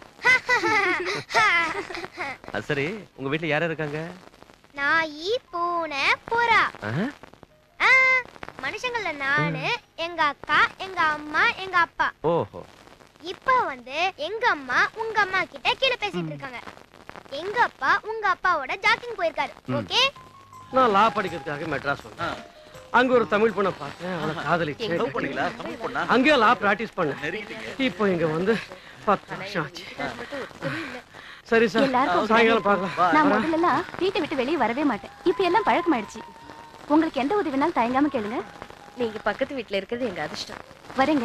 அது சரி உங்க வீட்ல யார் இருக்காங்க நாயி பூனை புறா ஆஹா, ஆ, மனுஷங்கள நானு எங்க அக்கா எங்க அம்மா எங்க அப்பா ஓஹோ இப்ப வந்து எங்க அம்மா உங்க அம்மா கிட்ட கீழே பேசிட்டு இருக்காங்க எங்க அப்பா உங்க அப்பாவோட ஜாக்கிங் போயிருக்காரு ம். ஓகே நான் லா படிக்கிறதுக்காக மெட்ராஸ் வந்தேன் அங்க ஒரு தமிழ் பொண்ணை பார்த்தேன் அவளை காதலிச்சேன் Love பண்ணீங்களா? தமிழ் பொண்ணா? அங்கேயே லா பிராக்டிஸ் பண்ணேன் இப்போ இங்க வந்து பத்து வருஷம் ஆச்சு சரி சார் எல்லாருக்கும் சாயங்காலம் பார்க்கலாம் நான் வரேன். முதல்ல எல்லாம் வீட்டை விட்டு வெளியே வரவே மாட்டேன் இப்ப எல்லாம் பழக்கமாயிடுச்சு உங்களுக்கு எந்த உதவினாலும் தயங்காம கேளுங்க நீங்க பக்கத்து வீட்ல இருக்கிறது எங்க அதிர்ஷ்டம் வரேங்க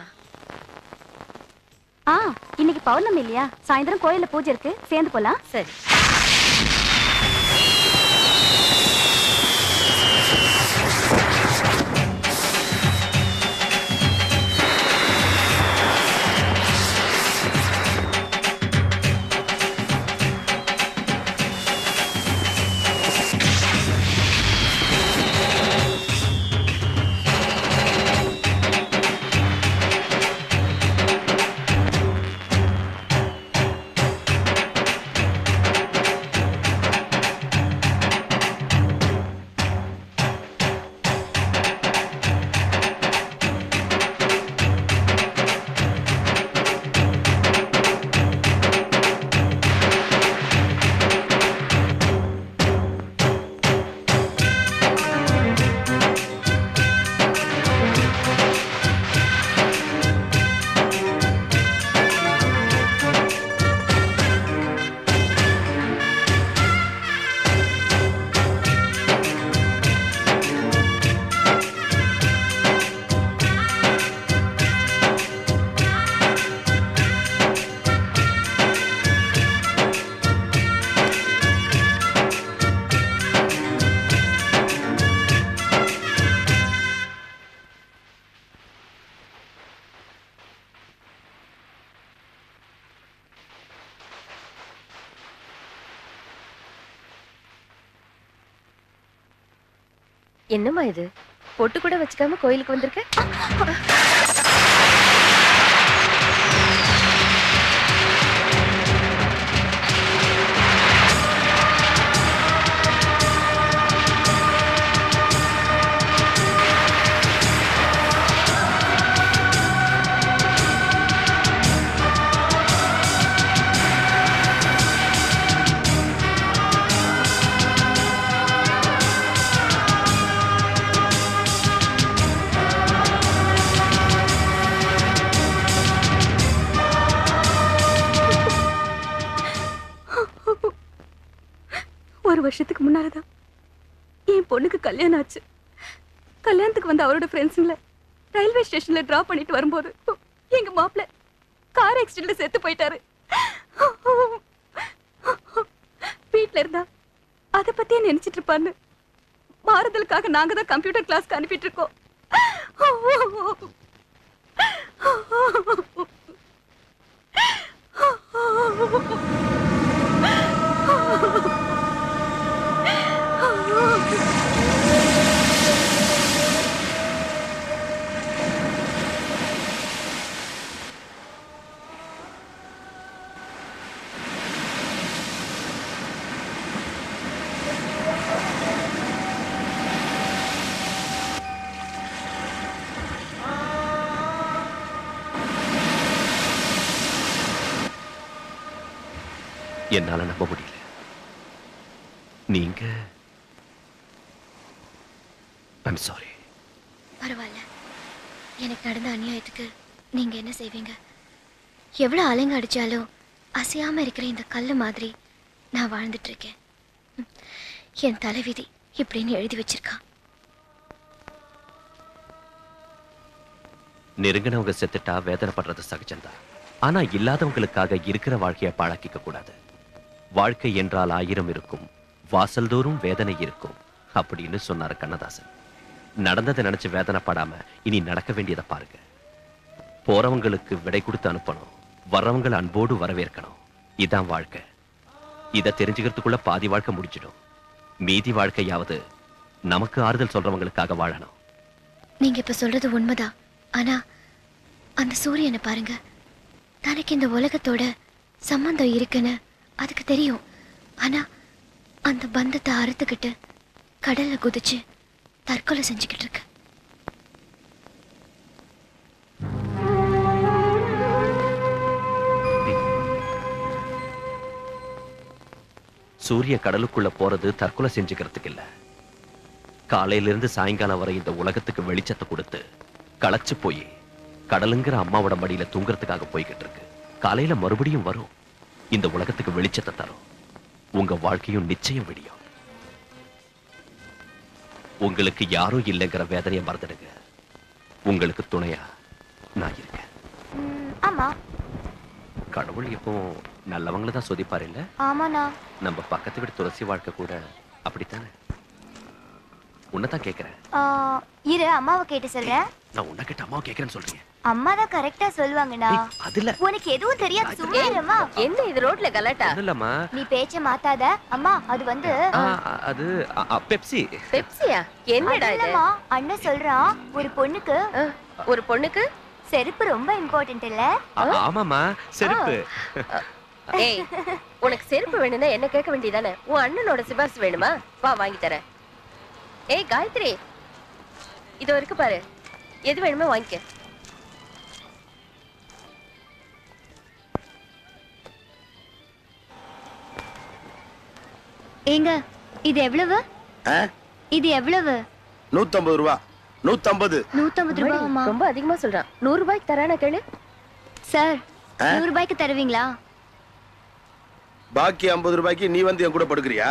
ஆ இன்னைக்கு பௌர்ணமி இல்லையா சாயந்தரம் கோயில்ல பூஜை இருக்கு சேர்ந்து போலாம் சரி என்னம்மா இது பொட்டு கூட வச்சுக்காம கோயிலுக்கு வந்திருக்க ஒரு வருஷத்துக்கு முன்னாலதான் என் பொண்ணுக்கு கல்யாணம் ஆச்சு கல்யாணத்துக்கு வந்த அவரோட ஃப்ரெண்ட்ஸுங்கள ரயில்வே ஸ்டேஷன்ல டிராப் பண்ணிட்டு வரும்போது எங்க மாப்பிள்ள கார் ஆக்சிடென்ட்ல செத்து போயிட்டாரு வீட்ல இருந்தா அத பத்தியே நினைச்சிட்டு இருப்பான்னு மாறுதலுக்காக நாங்க தான் கம்ப்யூட்டர் கிளாஸ்க்கு அனுப்பிட்டு இருக்கோம் என்னால நம்ப முடியல நீங்க ஐம் சாரி பரவாயில்ல எனக்கு நடந்த அநியாயத்துக்கு நீங்க என்ன செய்வீங்க எவ்வளவு அலைங்க அடிச்சாலும் அசையாம இருக்கிற இந்த கல்லு மாதிரி நான் வாழ்ந்துட்டு இருக்கேன் ம். என் தலைவிதி இப்படின்னு எழுதி வச்சிருக்கான் நெருங்கினவங்க செத்துட்டா வேதனைப்படுறது சகஜம்தான் ஆனா இல்லாதவங்களுக்காக இருக்கிற வாழ்க்கைய பாழாக்கிக்க கூடாது வாழ்க்கை என்றால் ஆயிரம் இருக்கும் வாசல்தோறும் வேதனை இருக்கும் அப்படின்னு சொன்னாரு கண்ணதாசன் நடந்ததை நினைச்சு வேதனைப்படாம இனி நடக்க வேண்டியதை பாருங்க போறவங்களுக்கு விடை கொடுத்து அனுப்பணும் வர்றவங்களை அன்போடு வரவேற்கணும் இதான் வாழ்க்கை இதை தெரிஞ்சுக்கிறதுக்குள்ள பாதி வாழ்க்கை முடிஞ்சிடும் மீதி வாழ்க்கையாவது நமக்கு ஆறுதல் சொல்றவங்களுக்காக வாழணும் நீங்க இப்ப சொல்றது உண்மைதான் ஆனா அந்த சூரியனை பாருங்க தனக்கு இந்த உலகத்தோட சம்பந்தம் இருக்குன்னு அதுக்கு தெரியும் ஆனா அந்த பந்தத்தை அறுத்துக்கிட்டு கடல்ல குதிச்சு தற்கொலை செஞ்சுக்கிட்டு இருக்கு சூரிய கடலுக்குள்ள போறது தற்கொலை செஞ்சுக்கிறதுக்கு இல்ல காலையில இருந்து சாயங்காலம் வரை இந்த உலகத்துக்கு வெளிச்சத்தை கொடுத்து களைச்சு போய் கடலுங்கிற அம்மாவோட மடியில தூங்குறதுக்காக போய்கிட்டு இருக்கு காலையில மறுபடியும் வரும் இந்த உலகத்துக்கு வெளிச்சத்தை தரும் உங்க வாழ்க்கையும் நிச்சயம் விடியும் உங்களுக்கு யாரும் இல்லைங்கிற வேதனையை மறந்துடுங்க உங்களுக்கு துணையா நான் இருக்கேன் ஆமா கடவுள் எப்பவும் நல்லவங்களை தான் சொதிப்பாரு இல்ல ஆமாண்ணா நம்ம பக்கத்து வீடு துளசி வாழ்க்கை கூட அப்படித்தானே உன்னைத்தான் கேக்குறேன் ஆ, இரு அம்மாவை கேட்டு சொல்றேன் நான் உன்னை கிட்ட அம்மாவை கேக்குறேன்னு சொல்றீங்க அம்மா தான் கரெக்டா சொல்லுவாங்கண்ணா அதுல உனக்கு எதுவும் தெரியாது சும்மா இரும்மா. என்ன இது ரோட்ல கலாட்டா ஒண்ணும் இல்லம்மா நீ பேச்ச மாத்தாத அம்மா அது வந்து ஆ, ஆ, அது அ, அ, பெப்சி பெப்சியா என்னடா அது இது இல்லம்மா, அண்ணன் சொல்றான் ஒரு பொண்ணுக்கு ஒரு பொண்ணுக்கு செருப்பு ரொம்ப இம்பார்ட்டன்ட் இல்ல ஆ, ஆமாம்மா செருப்பு ஏய் உனக்கு செருப்பு வேணும்னா என்ன கேட்க வேண்டியதானே உன் அண்ணனோட சிபாரிசு வேணுமா வா வாங்கி தரேன் ஏய் காயத்ரி இதோ இருக்கு பாரு எது வேணுமோ வாங்கிக்க ஏங்க இது எவ்வளவு இது எவ்வளவு நூத்தம்பது ரூபா நூத்தம்பது நூத்தம்பது ரூபாய்மா ரொம்ப அதிகமா சொல்றான் நூறு ரூபாய்க்கு தரானா கேளு சார் ஆ? நூறு ரூபாய்க்கு தருவீங்களா பாக்கி ஐம்பது ரூபாய்க்கு நீ வந்து என் கூட படுக்கிறியா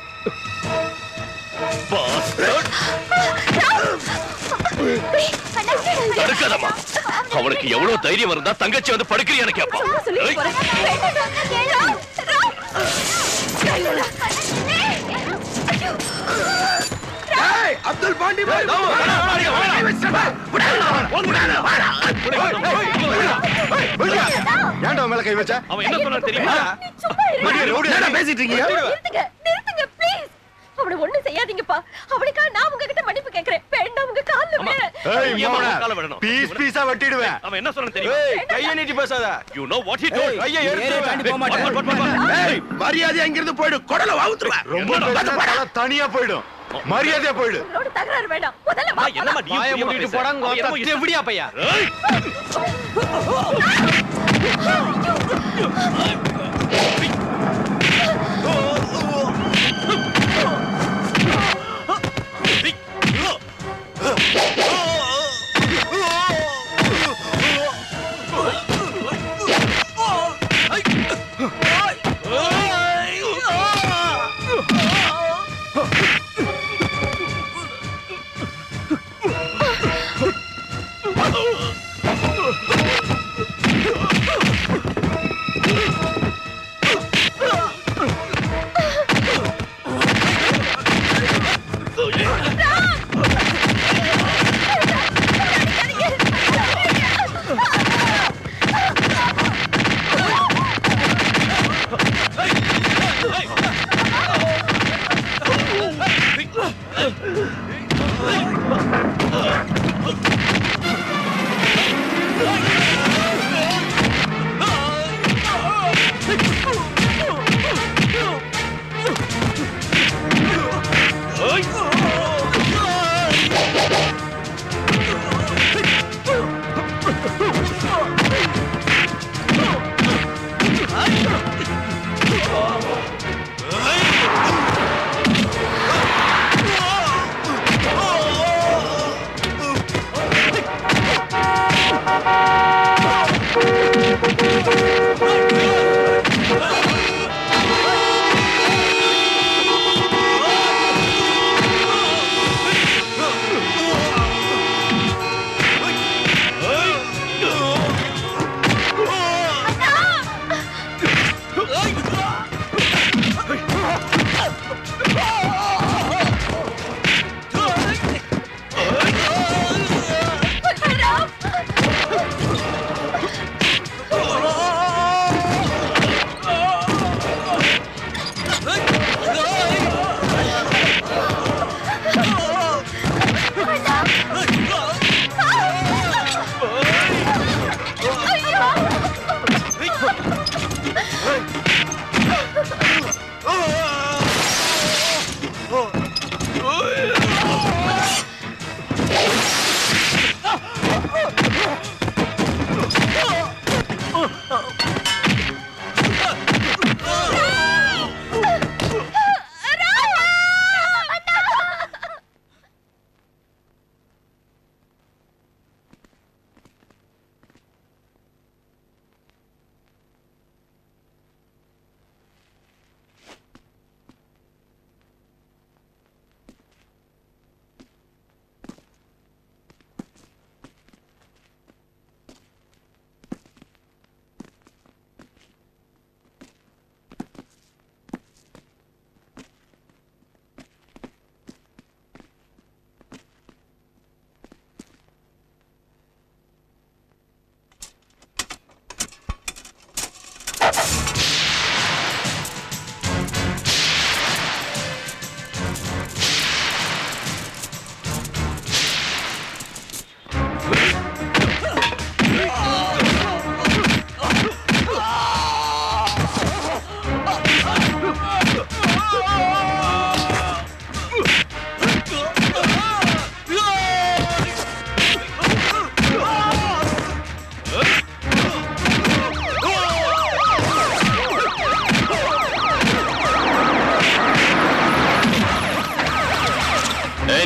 படுக்காதம்மா அவனுக்கு எவ்வளவு தைரியம் இருந்தா தங்கச்சி வந்து படுக்கிறியான்னு கேட்பான் ஏய், அப்துல் பாண்டி ஏன்டா உன் மேல கை வச்ச அவன் என்ன சொன்னா தெரியுமா என்னடா பேசிட்டு இருக்கீங்க நிறுத்துங்க நிறுத்துங்க ப்ளீஸ் அவனை ஒண்ணும் செய்யாதீங்கப்பா அவனுக்காக நான் உங்ககிட்ட மன்னிப்பு கேக்குறேன் வேண்டாம் உங்க கால்ல விழ ஏய் ஏன் மோன அவன் காலை விடணும்? பீஸ் பீஸா வெட்டிடுவேன் அவன் என்ன சொன்னா தெரியுமா கையை நீட்டி பேசாத you know what he told கையை எடுத்து ஏய் மரியாதை அங்கிருந்து போயிடு குடல வாவுத்துருவேன் ரொம்ப பேசினா தலை தனியா போயிடும் மரியாதையா போயிடு உன்னோட தகராறு வேண்டாம் முதல்ல வா என்னம்மா நீ வாயை மூடிட்டு போடாங்க எப்படியா பையா Oh!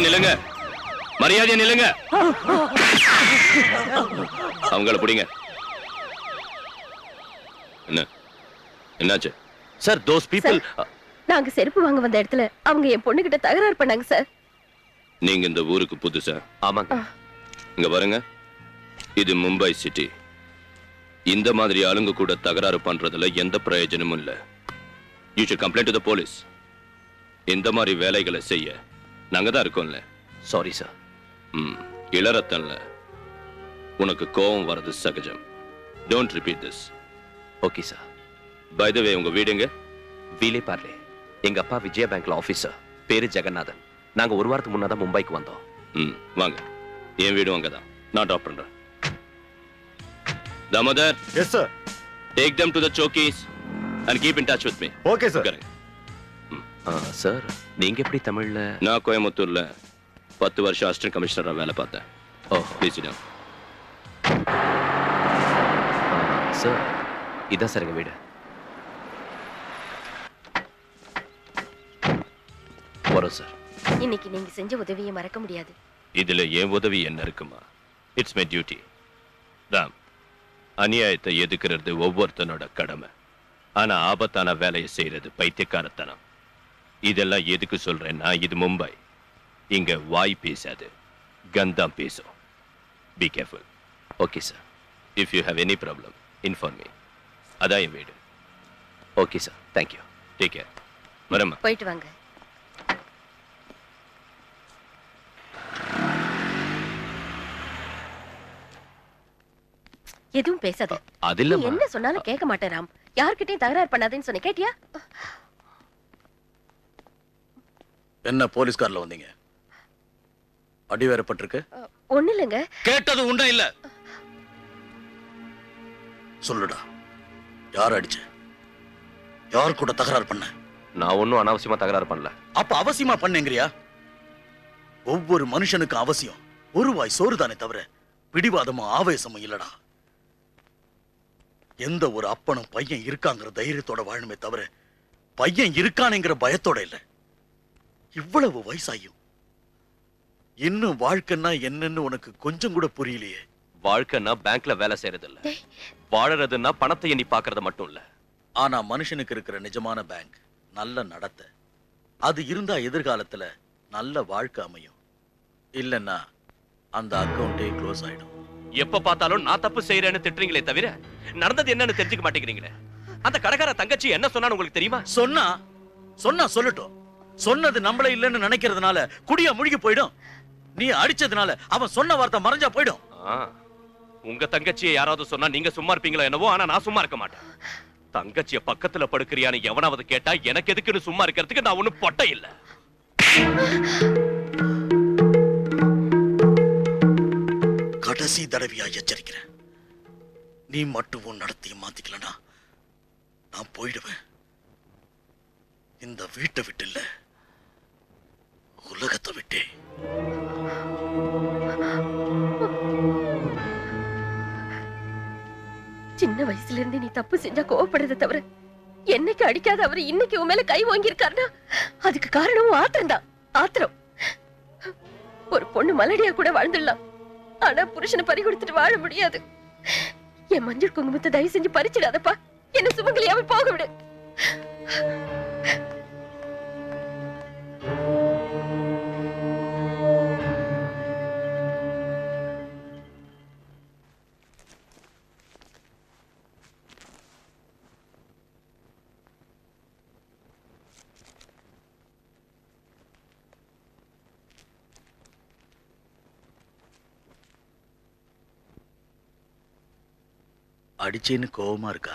நில்லுங்க மரியாதையா நில்லுங்க அவங்கள பிடிங்க என்ன என்னாச்சு சார் தோஸ் பீப்புள் நாங்க செருப்பு வாங்க வந்த இடத்துல அவங்க என் பொண்ணு கிட்ட தகராறு பண்ணாங்க சார் நீங்க இந்த ஊருக்கு புதுசா ஆமாங்க இங்க பாருங்க இது மும்பை சிட்டி இந்த மாதிரி ஆளுங்க கூட தகராறு பண்றதுல எந்த பிரயோஜனமும் இல்ல you should complaint to the police இந்த மாதிரி வேலைகளை செய்ய நாங்க தான் இருக்கோம்ல சாரி சார் ம் இளரத்தன்ல உனக்கு கோபம் வர்றது சகஜம் don't repeat this okay sir by the way உங்க வீடுங்க வீலே பார்லே எங்க அப்பா விஜயா பேங்க்ல ஆபீசர் பேரு ஜெகநாதன் நாங்க ஒரு வாரத்துக்கு முன்னாதான் மும்பைக்கு வந்தோம் ம் வாங்க என் வீடும் அங்கதான் நான் ட்ராப் பண்றேன் Damodar yes sir take them to the chowkis and keep in touch with me okay sir sir நீங்க எப்படி தமிழ்ல நான் கோயம்புத்தூர்ல பத்து வருஷம் அசிஸ்டன்ட் கமிஷனரா வேலை பார்த்தேன் ஓ பேசிடும் சார் இதான் சார் எங்க வீடு வரோம் சார் இன்னைக்கு நீங்க செஞ்ச உதவியை மறக்க முடியாது இதுல என் உதவி என்ன இருக்குமா இட்ஸ் மை டியூட்டி ராம் அநியாயத்தை எதுக்குறது ஒவ்வொருத்தனோட கடமை ஆனா ஆபத்தான வேலையை செய்யறது பைத்தியக்காரத்தனம் இதெல்லாம் எதுக்கு சொல்றேன்னா இது மும்பை இங்க வாய் பேசாது கந்தம் பேசும் be careful okay sir if you have any problem inform me அதான் என் வீடு okay sir thank you take care வரேம்மா போயிட்டு வாங்க எதுவும் பேசாத அது நீ இல்லம்மா. என்ன சொன்னாலும் கேட்க மாட்டேன் ராம் யார்கிட்டயும் தகராறு பண்ணாதேன்னு சொன்ன கேட்டியா என்ன போலீஸ் கார்ல வந்தீங்க அடி வேற பட்டிருக்கு ஒண்ணு இல்லைங்க கேட்டது உண்டா இல்ல சொல்லுடா யார் அடிச்ச யார் கூட தகராறு பண்ண நான் ஒன்றும் அனாவசியமா தகராறு பண்ணல அப்ப அவசியமா பண்ணேங்கிறியா ஒவ்வொரு மனுஷனுக்கும் அவசியம் ஒரு வாய் சோறு தானே தவிர பிடிவாதமும் ஆவேசமும் இல்லடா எந்த ஒரு அப்பனும் பையன் இருக்காங்கிற தைரியத்தோட வாழணுமே தவிர பையன் இருக்கானேங்கிற பயத்தோட இல்ல இவ்வளவு வயசாயும் இன்னும் வாழ்க்கைன்னா என்னன்னு உனக்கு கொஞ்சம் கூட புரியலையே வாழ்க்கைன்னா பேங்க்ல வேலை செய்யறது இல்ல வாழறதுன்னா பணத்தை எண்ணி பாக்குறது மட்டும் இல்ல ஆனா மனுஷனுக்கு இருக்கிற நிஜமான பேங்க் நல்ல நடத்தை அது இருந்தா எதிர்காலத்துல நல்ல வாழ்க்கை அமையும் இல்லைன்னா அந்த அக்கவுண்டே க்ளோஸ் ஆயிடும் எப்ப பார்த்தாலும் நான் தப்பு செய்யறேன்னு திட்டுறீங்களே தவிர நடந்தது என்னன்னு தெரிஞ்சுக்க மாட்டேங்கிறீங்களே அந்த கடைக்கார தங்கச்சி என்ன சொன்னான்னு உங்களுக்கு தெரியுமா சொன்னா சொன்னா சொல்லட்டும் சொன்னது நம்மள இல்லைன்னு நினைக்கிறதுனால குடியா முழுகி போயிடும் நீ அடிச்சதுனால அவன் சொன்ன வார்த்தை மறைஞ்சா போயிடும் ஆ, உங்க தங்கச்சியை யாராவது சொன்னா நீங்க சும்மா இருப்பீங்களோ என்னவோ ஆனா நான் சும்மா இருக்க மாட்டேன் தங்கச்சிய பக்கத்துல படுக்கிறியான்னு எவனாவது கேட்டா எனக்கு எதுக்குன்னு சும்மா இருக்கிறதுக்கு நான் ஒண்ணும் பொட்டை இல்ல கடைசி தடவையா எச்சரிக்கிறேன் நீ மட்டும் உன் நடத்தைய மாத்திக்கலனா நான் போயிடுவேன் இந்த வீட்டை விட்டு இல்ல உலகத்தை விட்டே சின்ன வயசுல இருந்து நீ தப்பு செஞ்சா கோவப்படுறத தவிர என்னைக்கு அடிக்காத அவரு இன்னைக்கு உன் மேல கை வாங்கியிருக்காருன்னா அதுக்கு காரணம் ஆத்திரம் தான் ஆத்திரம் ஒரு பொண்ணு மலடியா கூட வாழ்ந்துடலாம் ஆனா புருஷனை பறி கொடுத்துட்டு வாழ முடியாது என் மஞ்சள் குங்குமத்தை தயவு செஞ்சு பறிச்சிடாதப்பா என்ன சுமங்கலியாவே போக விடு அடிச்சேன்னு கோவமா இருக்கா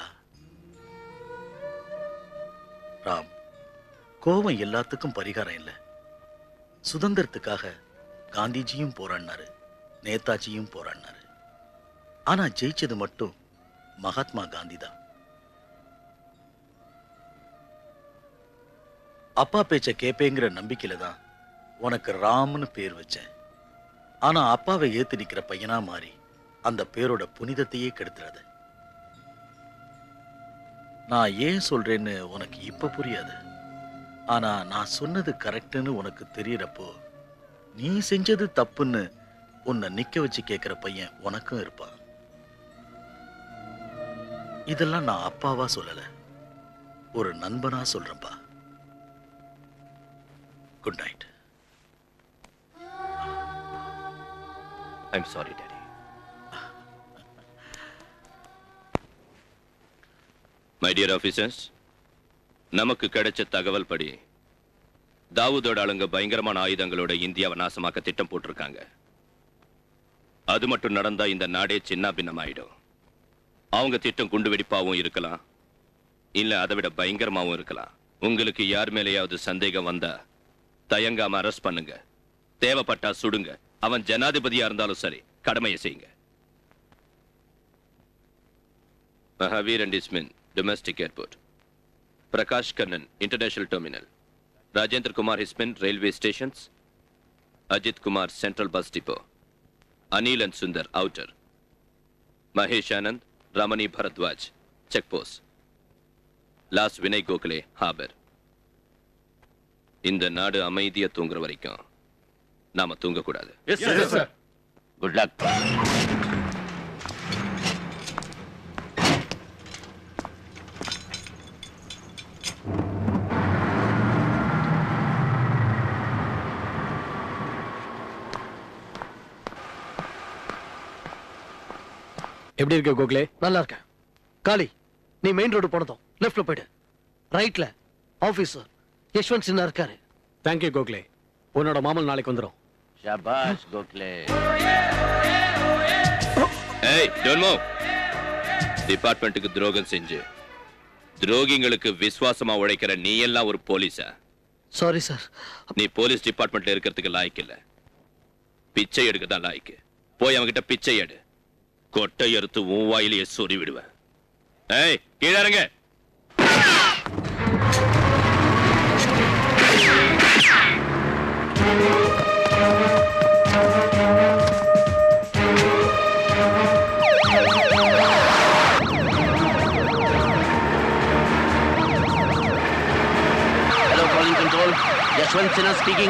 ராம் கோவம் எல்லாத்துக்கும் பரிகாரம் இல்ல சுதந்திரத்துக்காக காந்திஜியும் போராடினாரு நேதாஜியும் போராடினாரு ஆனா ஜெயிச்சது மட்டும் மகாத்மா காந்தி தான் அப்பா பேச்ச கேப்பேங்கிற நம்பிக்கையில தான் உனக்கு ராம்னு பேர் வச்சேன் ஆனா அப்பாவை ஏத்து நிக்கிற பையனா மாறி அந்த பேரோட புனிதத்தையே கெடுத்துறாத நான் ஏன் சொல்றேன்னு உனக்கு இப்ப புரியாது ஆனா நான் சொன்னது கரெக்ட்னு உனக்கு தெரியறப்போ நீ செஞ்சது தப்புன்னு உன்னை நிக்க வச்சு கேட்கிற பையன் உனக்கும் இருப்பான் இதெல்லாம் நான் அப்பாவா சொல்லல ஒரு நண்பனா சொல்றேன்பா good night I'm sorry daddy my dear officers நமக்கு கிடைச்ச தகவல் படி தாவூதோட ஆளுங்க பயங்கரமான ஆயுதங்களோட இந்தியாவை நாசமாக்க திட்டம் போட்டிருக்காங்க அது மட்டும் நடந்தா இந்த நாடே சின்ன பின்னமாயிடும் அவங்க திட்டம் குண்டு வெடிப்பாவும் இருக்கலாம் இல்ல அதை விட பயங்கரமாவும் இருக்கலாம் உங்களுக்கு யார் மேலேயாவது சந்தேகம் வந்தா தயங்காம அரெஸ்ட் பண்ணுங்க தேவைப்பட்டா சுடுங்க அவன் ஜனாதிபதியா இருந்தாலும் சரி கடமையை செய்யுங்க Mahavir and his men domestic airport Prakash Kannan international terminal Rajendra Kumar his men railway stations Ajith Kumar central bus depot Anil and Sundar outer Mahesh Anand Ramani Bharadwaj check post லாஸ் வினய் கோகலே ஹாபர் இந்த நாடு அமைதியா தூங்குற வரைக்கும் நாம தூங்கக்கூடாது குட் லக் எப்படி இருக்க கோகுலே நல்லா இருக்கேன் காளி நீ மெயின் ரோடு போனதும் லெஃப்ட்ல போயிடு ரைட்ல ஆபீசர் யஷ்வந்த் சின்ன இருக்காரு தேங்க்யூ கோகுலே உன்னோட மாமல் நாளைக்கு வந்துடும் ஷாபாஷ் கோகலே ஏய் டோன்ட் மூவ் டிபார்ட்மெண்ட்டுக்கு துரோகம் செஞ்சு துரோகிங்களுக்கு விசுவாசமா உழைக்கிற நீ எல்லாம் ஒரு போலீஸா சாரி சார் நீ போலீஸ் டிபார்ட்மெண்ட்ல இருக்கிறதுக்கு லாய்க்கு இல்ல பிச்சை எடுக்க தான் லாய்க்கு போய் அவன்கிட்ட பிச்சை எடு கொட்டை அறுத்து உன் வாயிலேயே சொறி விடுவேன் ஏய் கீழே இறங்க Hello, calling control. Yashwant Sinha speaking.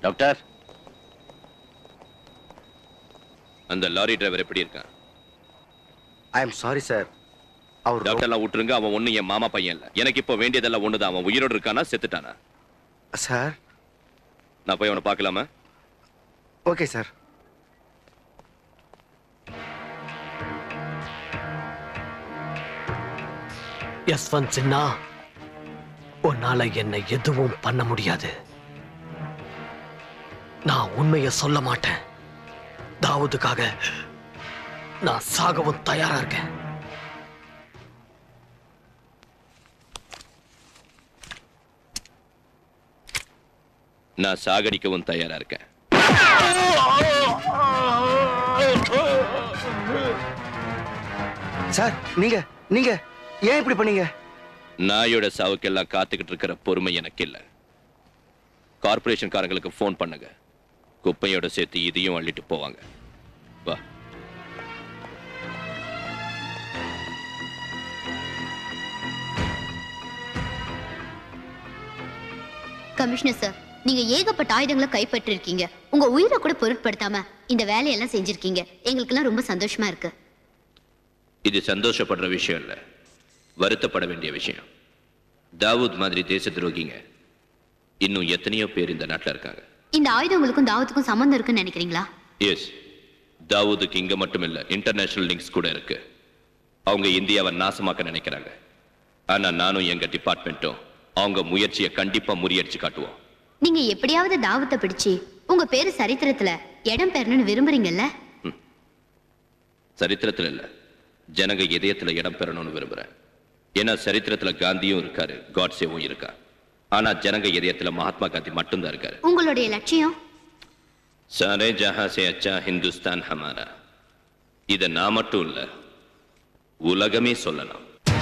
Doctor அந்த லாரி டிரைவர் எப்படி இருக்கான் ஐ எம் சாரி சார் அவர் டாக்டர்லாம் விட்டுருங்க அவன் ஒண்ணு என் மாமா பையன் இல்ல எனக்கு இப்போ வேண்டியதெல்லாம் ஒண்ணுதான் அவன் உயிரோடு இருக்கானா செத்துட்டானா சார் நான் போய் அவனை பார்க்கலாமா ஓகே சார் யஸ்வந்த் சின்னா உன்னால என்னை எதுவும் பண்ண முடியாது நான் உண்மையை சொல்ல மாட்டேன் தாவூதுக்காக நான் சாகவும் தயாரா இருக்கேன் நான் சாகடிக்கவும் தயாரா இருக்கேன் சார் நீங்க நீங்க ஏன் இப்படி பண்ணீங்க நாயோட சாவுக்கெல்லாம் காத்துக்கிட்டு இருக்கிற பொறுமை எனக்கு இல்ல கார்பரேஷன் காரங்களுக்கு ஃபோன் பண்ணுங்க குப்பையோட சேர்த்து இதையும் அள்ளிட்டு போவாங்க வா கமிஷனர் சார் நீங்க ஏகப்பட்ட ஆயுதங்களை கைப்பற்றிருக்கீங்க உங்க உயிரை கூட பொருட்படுத்தாம இந்த வேலையெல்லாம் செஞ்சிருக்கீங்க எங்களுக்கெல்லாம் ரொம்ப சந்தோஷமா இருக்கு இது சந்தோஷப்படுற விஷயம் இல்ல வருத்தப்பட வேண்டிய விஷயம் தாவூத் மாதிரி தேச துரோகிங்க இன்னும் எத்தனையோ பேர் இந்த நாட்டுல இருக்காங்க இந்த ஆயுதங்களுக்கும் தாவத்துக்கும் சம்மந்தம் இருக்குன்னு நினைக்கிறீங்களா எஸ் தாவூதுக்கு இங்க மட்டும் இல்ல இன்டர்நேஷனல் லிங்க்ஸ் கூட இருக்கு அவங்க இந்தியாவை நாசமாக்க நினைக்கிறாங்க ஆனா நானும் எங்க டிபார்ட்மெண்ட்டும் அவங்க முயற்சியை கண்டிப்பா முறியடிச்சு காட்டுவோம் நீங்க எப்படியாவது தாவத்தை பிடிச்சு உங்க பேரு சரித்திரத்துல இடம் பெறணும்னு விரும்புறீங்கல்ல சரித்திரத்துல இல்ல ஜனங்க இதயத்துல இடம் பெறணும்னு விரும்புறேன் ஏன்னா சரித்திரத்துல காந்தியும் இருக்காரு காட்சேவும் இருக்கா ஆனா ஜனங்க இதயத்துல மகாத்மா காந்தி மட்டும்தான் இருக்காரு உங்களுடைய லட்சியம் சாரே ஜஹா சே அச்சா ஹிந்துஸ்தான் ஹமாரா இத நான் மட்டும் இல்ல உலகமே சொல்லலாம்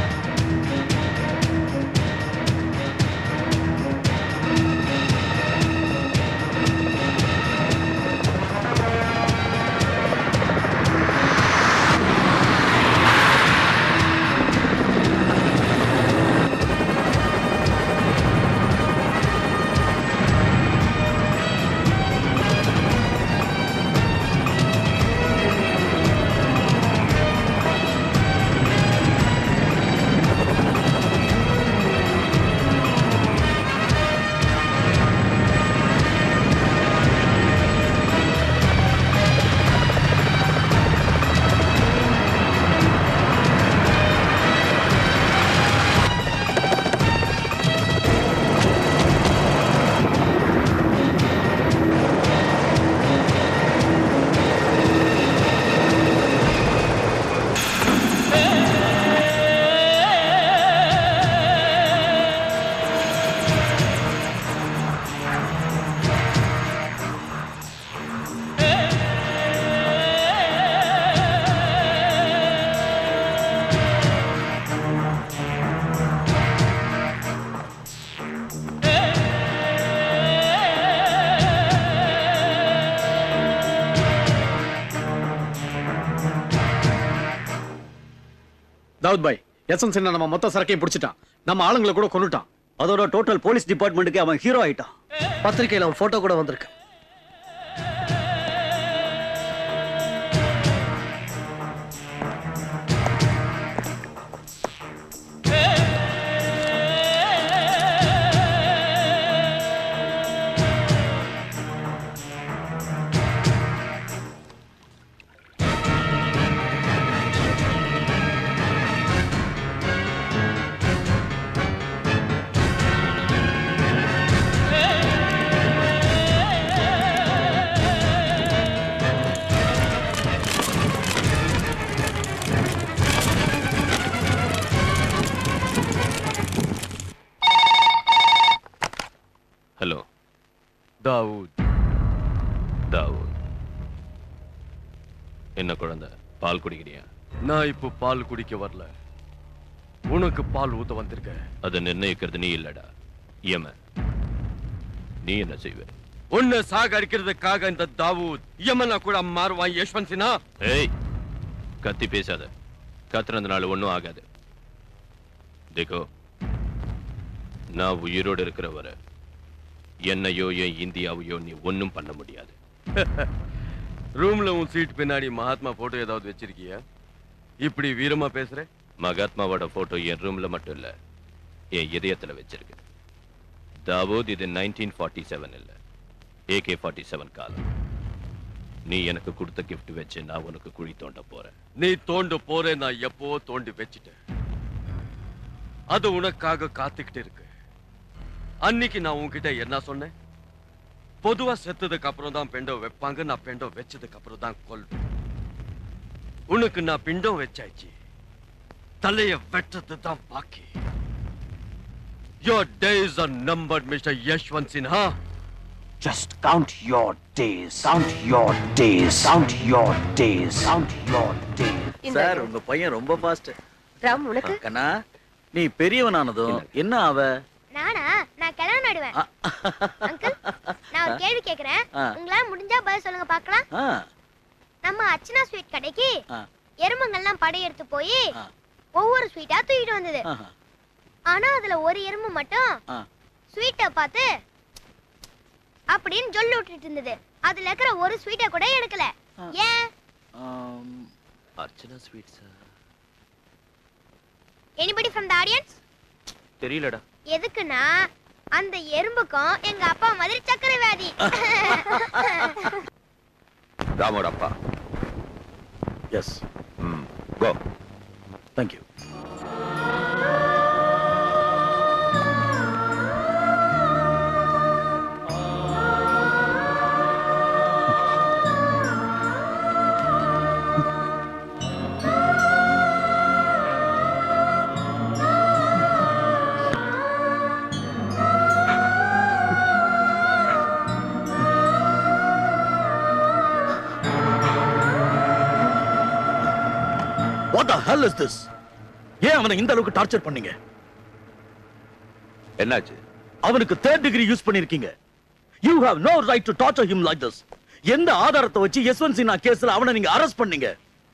தாவூத் பாய் யசன் சின்ன நம்ம மொத்த சரக்கையும் பிடிச்சிட்டான் நம்ம ஆளுங்களை கூட கொண்டுட்டான் அதோட டோட்டல் போலீஸ் டிபார்ட்மெண்ட்டுக்கு அவன் ஹீரோ ஆயிட்டான் பத்திரிக்கையில அவன் போட்டோ கூட வந்திருக்கு ஹலோ தாவூத் தாவூத் என்ன குழந்தை பால் குடிக்கிறியா நான் இப்போ பால் குடிக்க வரல உனக்கு பால் ஊத்த வந்திருக்கேன் அதை நிர்ணயிக்கிறது நீ இல்லடா யம நீ என்ன செய்வ உன்னை சாகடிக்கிறதுக்காக இந்த தாவூத் யமனா கூட மாறுவான் யஷ்வந்த் சின்ஹா ஏய் கத்தி பேசாத கத்துறதுனால ஒண்ணும் ஆகாது தேக்கோ நான் உயிரோடு இருக்கிற வரை என்னையோ என் இந்தியாவையோ நீ ஒன்னும் பண்ண முடியாது ரூம்ல உன் சீட் பின்னாடி மகாத்மா போட்டோ ஏதாவது வச்சிருக்கியா இப்படி வீரமா பேசுற மகாத்மாவோட போட்டோ என் ரூம்ல மட்டும் இல்ல என் இதயத்துல வச்சிருக்கு தாவூத் இது நைன்டீன் ஃபார்ட்டி செவன் இல்ல ஏகே ஃபார்ட்டி செவன் காலம் நீ எனக்கு கொடுத்த gift வச்சு நான் உனக்கு குழி தோண்ட போறேன் நீ தோண்டு போற நான் எப்போ தோண்டி வச்சிட்டேன் அது உனக்காக காத்துக்கிட்டு இருக்கு அன்னைக்கு நான் உன்கிட்ட என்ன சொன்னேன் பொதுவா செத்ததுக்கு அப்புறம் தான் பிண்டம் வைப்பாங்க நான் பிண்டம் வச்சதுக்கு அப்புறம் தான் கொல்வேன் உனக்கு நான் பிண்டம் வச்சாச்சு தலைய வெட்டது தான் பாக்கி Your days are numbered, Mr. Yashwant Sinha. Just count your days. Count your days. Count your days. Count your days. இந்த- சார் உங்க பையன் ரொம்ப ஃபாஸ்ட் ராம் உனக்கு கண்ணா நீ பெரியவனானதும் என்ன அவ நானா நான் கிழமை நடுவேன் அங்கிள் நான் ஒரு கேள்வி கேக்குறேன் ஆ. உங்களால முடிஞ்சா பதில் சொல்லுங்க பார்க்கலாம் ஆ, நம்ம அர்ச்சனா ஸ்வீட் கடைக்கு ஆ. எறும்புங்கள்லாம் படையெடுத்து போய் ஒவ்வொரு ஸ்வீட்டா தூக்கிட்டு வந்தது ஆஹா. ஆனா அதுல ஒரு எறும்பு மட்டும் ஆ. ஸ்வீட்டை பார்த்து அப்படின்னு சொல்லி விட்டுட்டு இருந்தது அதுல இருக்கிற ஒரு ஸ்வீட்டை கூட எடுக்கல ஏன் ஆம், Archana sweets anybody from the audience தெரியலடா எதுக்குன்னா அந்த எறும்புக்கும் எங்க அப்பா மாதிரி சக்கரை வியாதி ராமோட அப்பா எஸ் ம் go thank you what the hell is this ஏன் அவனை இந்த அளவுக்கு டார்ச்சர் பண்ணீங்க என்னாச்சு அவனுக்கு தேர்ட் டிகிரி யூஸ் பண்ணிருக்கீங்க you have no right to torture him like this எந்த ஆதாரத்தை வச்சு யஸ்வந்த் சின்ஹா கேஸ்ல அவனை நீங்க அரெஸ்ட் பண்ணீங்க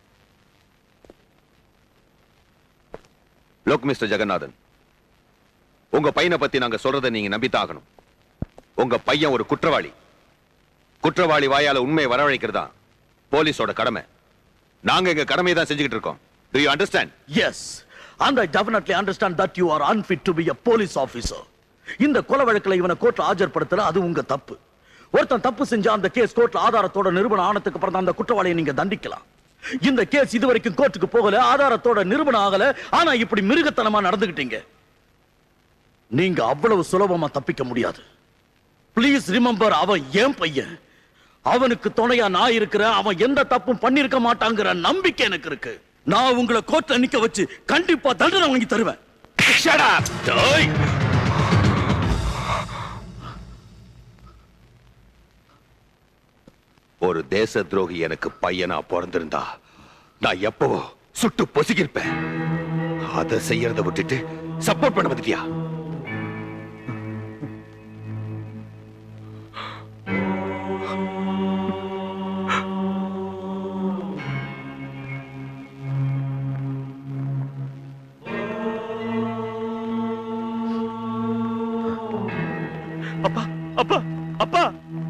லோக் மிஸ்டர் ஜெகநாதன் உங்க பையனை பத்தி நாங்க சொல்றதை நீங்க நம்பித்தாகணும் உங்க பையன் ஒரு குற்றவாளி குற்றவாளி வாயால உண்மையை வரவழைக்கிறதா போலீஸோட கடமை நாங்க எங்க கடமையை தான் செஞ்சுக்கிட்டு இருக்கோம் do you understand yes and I definitely understand that you are unfit to be a police officer இந்த கொலை வழக்குல இவனை கோர்ட்ல ஆஜர்படுத்தல அது உங்க தப்பு ஒருத்தன் தப்பு செஞ்சா அந்த கேஸ் கோர்ட்ல ஆதாரத்தோட நிரூபணம் ஆனதுக்கு அப்புறம் தான் அந்த குற்றவாளியை நீங்க தண்டிக்கலாம் இந்த கேஸ் இதுவரைக்கும் கோர்ட்டுக்கு போகல ஆதாரத்தோட நிரூபணம் ஆகல ஆனா இப்படி மிருகத்தனமா நடந்துகிட்டீங்க நீங்க அவ்வளவு சுலபமா தப்பிக்க முடியாது ப்ளீஸ் ரிமெம்பர் அவன் ஏன் பையன் அவனுக்கு துணையா நான் இருக்கிறேன் அவன் எந்த தப்பும் பண்ணிருக்க மாட்டாங்கிற நம்பிக்கை எனக்கு இருக்கு நான் உங்களை கோர்ட்ல நிக்க வச்சு கண்டிப்பா தண்டனை வாங்கி தருவேன் Shut up! டேய்! ஒரு தேச துரோகி எனக்கு பையனா பிறந்திருந்தா நான் எப்பவோ சுட்டு பொசுகிருப்பேன் அதை செய்யறத விட்டுட்டு சப்போர்ட் பண்ண வந்துட்டியா அப்பா அப்பா அப்பா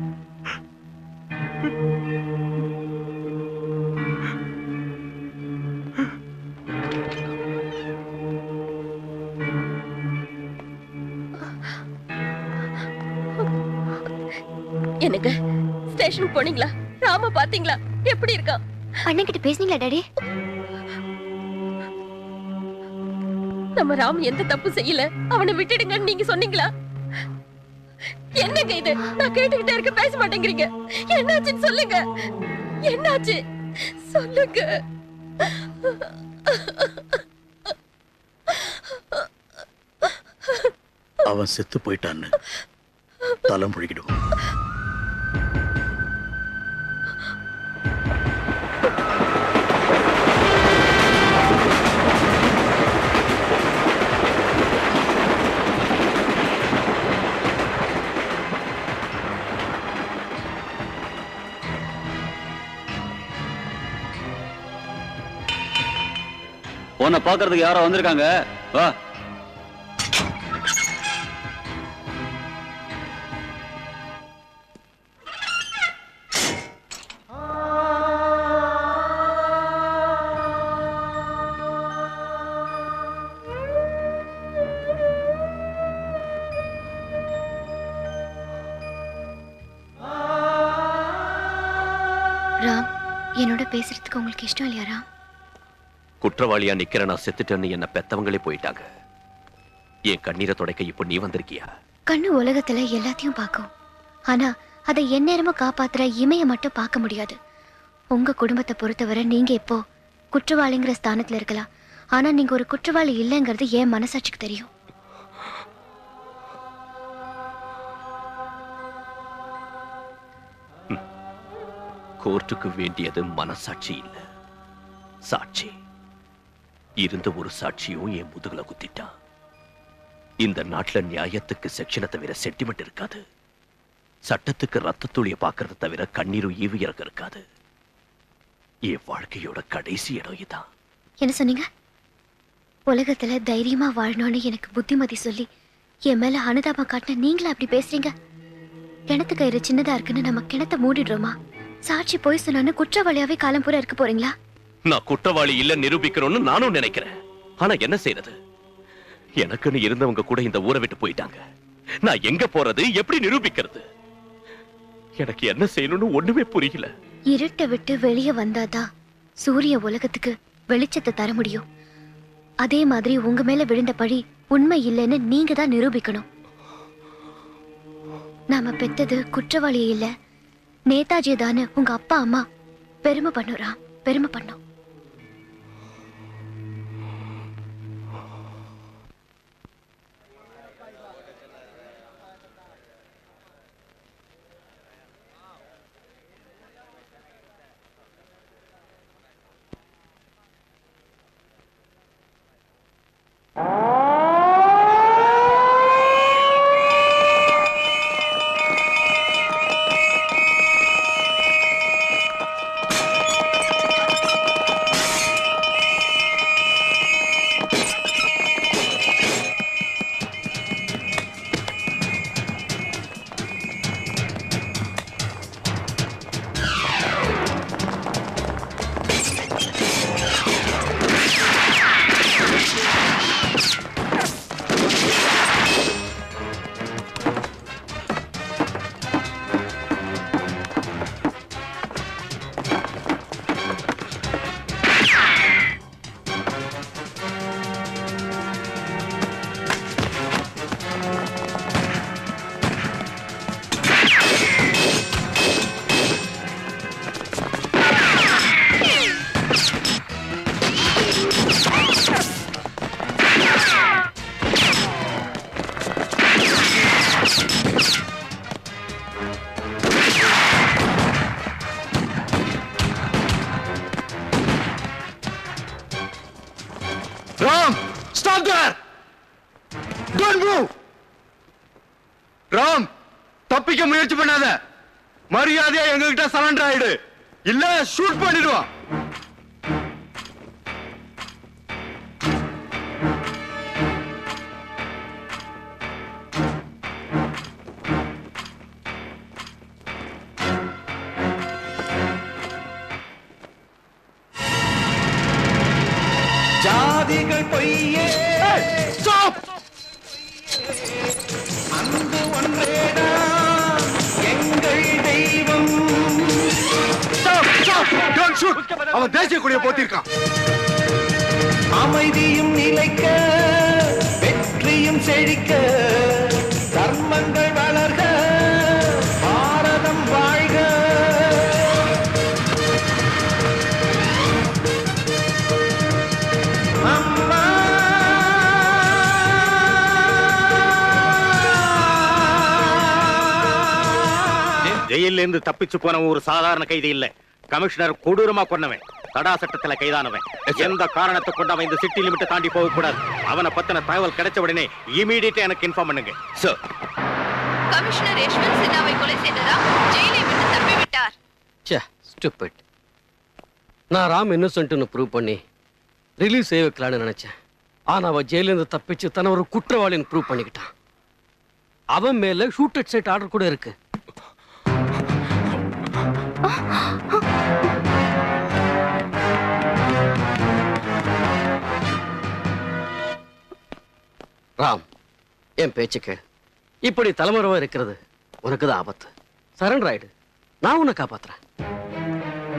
என்னங்க ஸ்டேஷனுக்கு போனீங்களா ராம பாத்தீங்களா எப்படி இருக்கான் அண்ணன் கிட்ட பேசுனீங்களா டாடி நம்ம ராம் எந்த தப்பு செய்யல அவனை விட்டுடுங்கன்னு நீங்க சொன்னீங்களா என்னங்க இது நான் கேட்டுக்கிட்டே இருக்க பேச மாட்டேங்கிறீங்க என்னாச்சுன்னு சொல்லுங்க என்னாச்சு சொல்லுங்க அவன் செத்து போயிட்டான்னு தலை முழுகிடுவோம் உன்னை பார்க்கறதுக்கு யாரோ வந்திருக்காங்க வா ராம் என்னோட பேசுறதுக்கு உங்களுக்கு இஷ்டம் இல்லையா ராம் குற்றவாளியா நிக்கிற நான் செத்துட்டேன்னு என்ன பெத்தவங்களே போயிட்டாங்க என் கண்ணீரை துடைக்க இப்போ நீ வந்திருக்கியா கண்ணு உலகத்துல எல்லாத்தையும் பார்க்கும் ஆனா அதை எந்நேரமும் காப்பாத்துற இமைய மட்டும் பார்க்க முடியாது உங்க குடும்பத்தை பொறுத்தவரை நீங்க இப்போ குற்றவாளிங்கிற ஸ்தானத்துல இருக்கலாம் ஆனா நீங்க ஒரு குற்றவாளி இல்லைங்கிறது என் மனசாட்சிக்கு தெரியும் கோர்ட்டுக்கு வேண்டியது மனசாட்சி இல்ல சாட்சி இருந்த ஒரு சாட்சியும் என் முதுகுல குத்திட்டான் இந்த நாட்டுல நியாயத்துக்கு செக்ஷனை தவிர சென்டிமெண்ட் இருக்காது சட்டத்துக்கு ரத்த துளிய பாக்குறத தவிர கண்ணீரும் ஈவு இறக்கம் இருக்காது என் வாழ்க்கையோட கடைசி இடம் இதான் என்ன சொன்னீங்க உலகத்துல தைரியமா வாழணும்னு எனக்கு புத்திமதி சொல்லி என் மேல அனுதாபம் காட்டின நீங்களா அப்படி பேசுறீங்க கிணத்து கயிறு சின்னதா இருக்குன்னு நம்ம கிணத்த மூடிடுறோமா சாட்சி போய் சொன்னான்னு குற்றவாளியாவே காலம் பூரா இருக்க போறீங்களா நான் குற்றவாளி இல்ல நிரூபிக்கணும்னு நானும் நினைக்கிறேன் ஆனா என்ன செய்யறது எனக்குன்னு இருந்தவங்க கூட இந்த ஊரை விட்டு போயிட்டாங்க நான் எங்க போறது எப்படி நிரூபிக்கிறது எனக்கு என்ன செய்யணும்னு ஒண்ணுமே புரியல இருட்டை விட்டு வெளியே வந்தாதான் சூரிய உலகத்துக்கு வெளிச்சத்தை தர முடியும் அதே மாதிரி உங்க மேல விழுந்த பழி உண்மை இல்லைன்னு நீங்க தான் நிரூபிக்கணும் நாம பெத்தது குற்றவாளி இல்ல நேதாஜி தானே உங்க அப்பா அம்மா பெருமை பண்ணுறா பெருமை பண்ணும் Ram stop there don't move Ram தப்பிக்க முயற்சி பண்ணாத மரியாதையா எங்க கிட்ட சரண்டர் ஆயிடு இல்ல ஷூட் பண்ணிடுவான் ஜாதிகள் பொய்யே ஸ்டாப் அன்பு ஒன்றேடா எங்கள் தெய்வம் ஸ்டாப் ஸ்டாப் டோன்ட் ஷூட் அவன் தேசிய கொடியை போத்திருக்கான் அமைதியும் நிலைக்க வெற்றியும் செழிக்க தர்மங்கள் வளர்க பாரதம் வாழ்க அம்மா ஜெயில இருந்து தப்பிச்சு போனவன் ஒரு சாதாரண கைதி இல்ல கமிஷனர் கொடூரமா கொன்னவன் தடா சட்டத்துல கைதானவன் எந்த காரணத்தை கொண்டு அவன் இந்த சிட்டி லிமிட்டை தாண்டி போக கூடாது அவனை பத்தின தகவல் கிடைச்ச உடனே இமீடியட்டா எனக்கு இன்ஃபார்ம் பண்ணுங்க சார் கமிஷனர் யஷ்வந்த் சின்ஹாவை கொலை செய்ததா ஜெயிலை விட்டு தப்பி விட்டார் ச்சே ஸ்டூபிட் நான் ராம் இன்னசென்ட்னு ப்ரூவ் பண்ணி ரிலீஸ் செய்ய வைக்கலான்னு நினைச்சேன் ஆனா அவன் ஜெயிலிருந்து தப்பிச்சு தன்னை ஒரு குற்றவாளின்னு ப்ரூவ் பண்ணிக்கிட்டான் அவன் மேல ஷூட் அட் சைட் ஆர்டர் கூட இருக்கு ராம் என் பேச்சுக்கு இப்படி தலைமறைவா இருக்கிறது உனக்கு தான் ஆபத்து சரண்டர் ஆயிடு நான் உன்னை காப்பாத்துறேன்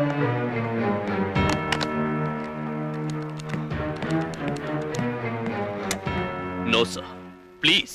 நோ சார் ப்ளீஸ்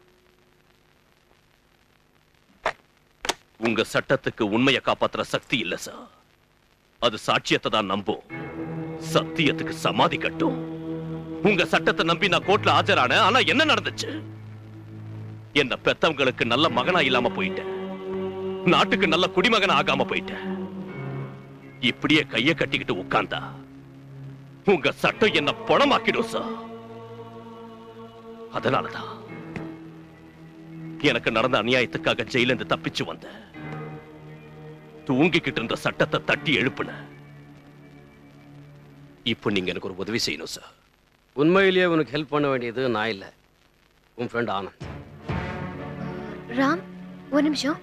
உங்க சட்டத்துக்கு உண்மையை காப்பாத்துற சக்தி இல்ல சார் அது சாட்சியத்தை தான் நம்பும் சத்தியத்துக்கு சமாதி கட்டும் உங்க சட்டத்தை நம்பி நான் கோர்ட்ல ஆஜரானேன் ஆனா என்ன நடந்துச்சு என்ன பெத்தவங்களுக்கு நல்ல மகனா இல்லாம போயிட்டேன் நாட்டுக்கு நல்ல குடிமகன் ஆகாம போயிட்டேன் இப்படியே கைய கட்டிக்கிட்டு உட்கார்ந்தா உங்க சட்டம் என்ன பணமாக்கிடும் சார் அதனாலதான் எனக்கு நடந்த அநியாயத்துக்காக ஜெயில இருந்து தப்பிச்சு வந்தேன் தூங்கிக்கிட்டு இருந்த சட்டத்தை தட்டி எழுப்புன இப்போ நீங்க எனக்கு ஒரு உதவி செய்யணும் சார் உண்மையிலேயே உனக்கு ஹெல்ப் பண்ண வேண்டியது நான் இல்லை உன் ஃப்ரெண்ட் ஆனந்த் ராம் ஒரு நிமிஷம்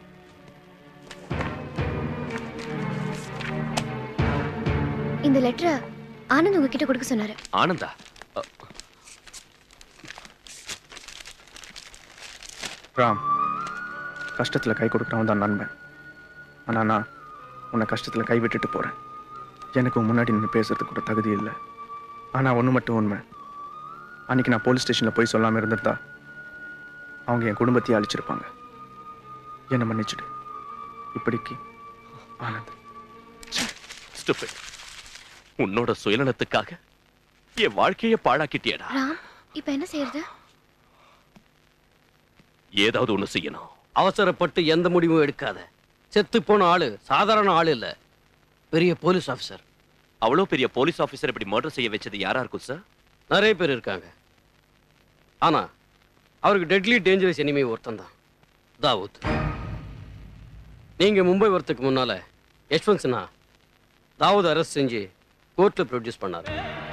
இந்த லெட்டரை ஆனந்த் உங்ககிட்ட கொடுக்க சொன்னாரு ஆனந்தா ராம் கஷ்டத்துல கை கொடுக்குறவன் தான் நண்பன் ஆனா நான் உன்னை கஷ்டத்துல கை விட்டுட்டு போறேன் எனக்கு உன் முன்னாடி நின்று பேசுறதுக்கு கூட தகுதி இல்லை ஆனா ஒண்ணு மட்டும் உண்மை அன்னைக்கு நான் போலீஸ் ஸ்டேஷன்ல போய் சொல்லாம இருந்திருந்தா அவங்க என் குடும்பத்தையே அழிச்சிருப்பாங்க என்னை மன்னிச்சிடு இப்படிக்கு ஆனந்த் Stupid. உன்னோட சுயநலத்துக்காக என் வாழ்க்கையை பாழாக்கிட்டியடா ராம் இப்ப என்ன செய்யறது ஏதாவது ஒண்ணு செய்யணும் அவசரப்பட்டு எந்த முடிவும் எடுக்காத செத்து போன ஆளு சாதாரண ஆளு இல்ல பெரிய போலீஸ் ஆஃபீஸர் அவ்வளவு பெரிய போலீஸ் ஆபீசர் இப்படி மர்டர் செய்ய வச்சது யாரா இருக்கும் சார் நிறைய பேர் இருக்காங்க ஆனா அவருக்கு டெட்லி டேஞ்சரஸ் எனிமே ஒருத்தன் தான் தாவூத் நீங்க மும்பை வரத்துக்கு முன்னால யஷ்வந்த் சின்ஹா தாவூத் அரெஸ்ட் செஞ்சு கோர்ட்ல ப்ரொடியூஸ் பண்ணாரு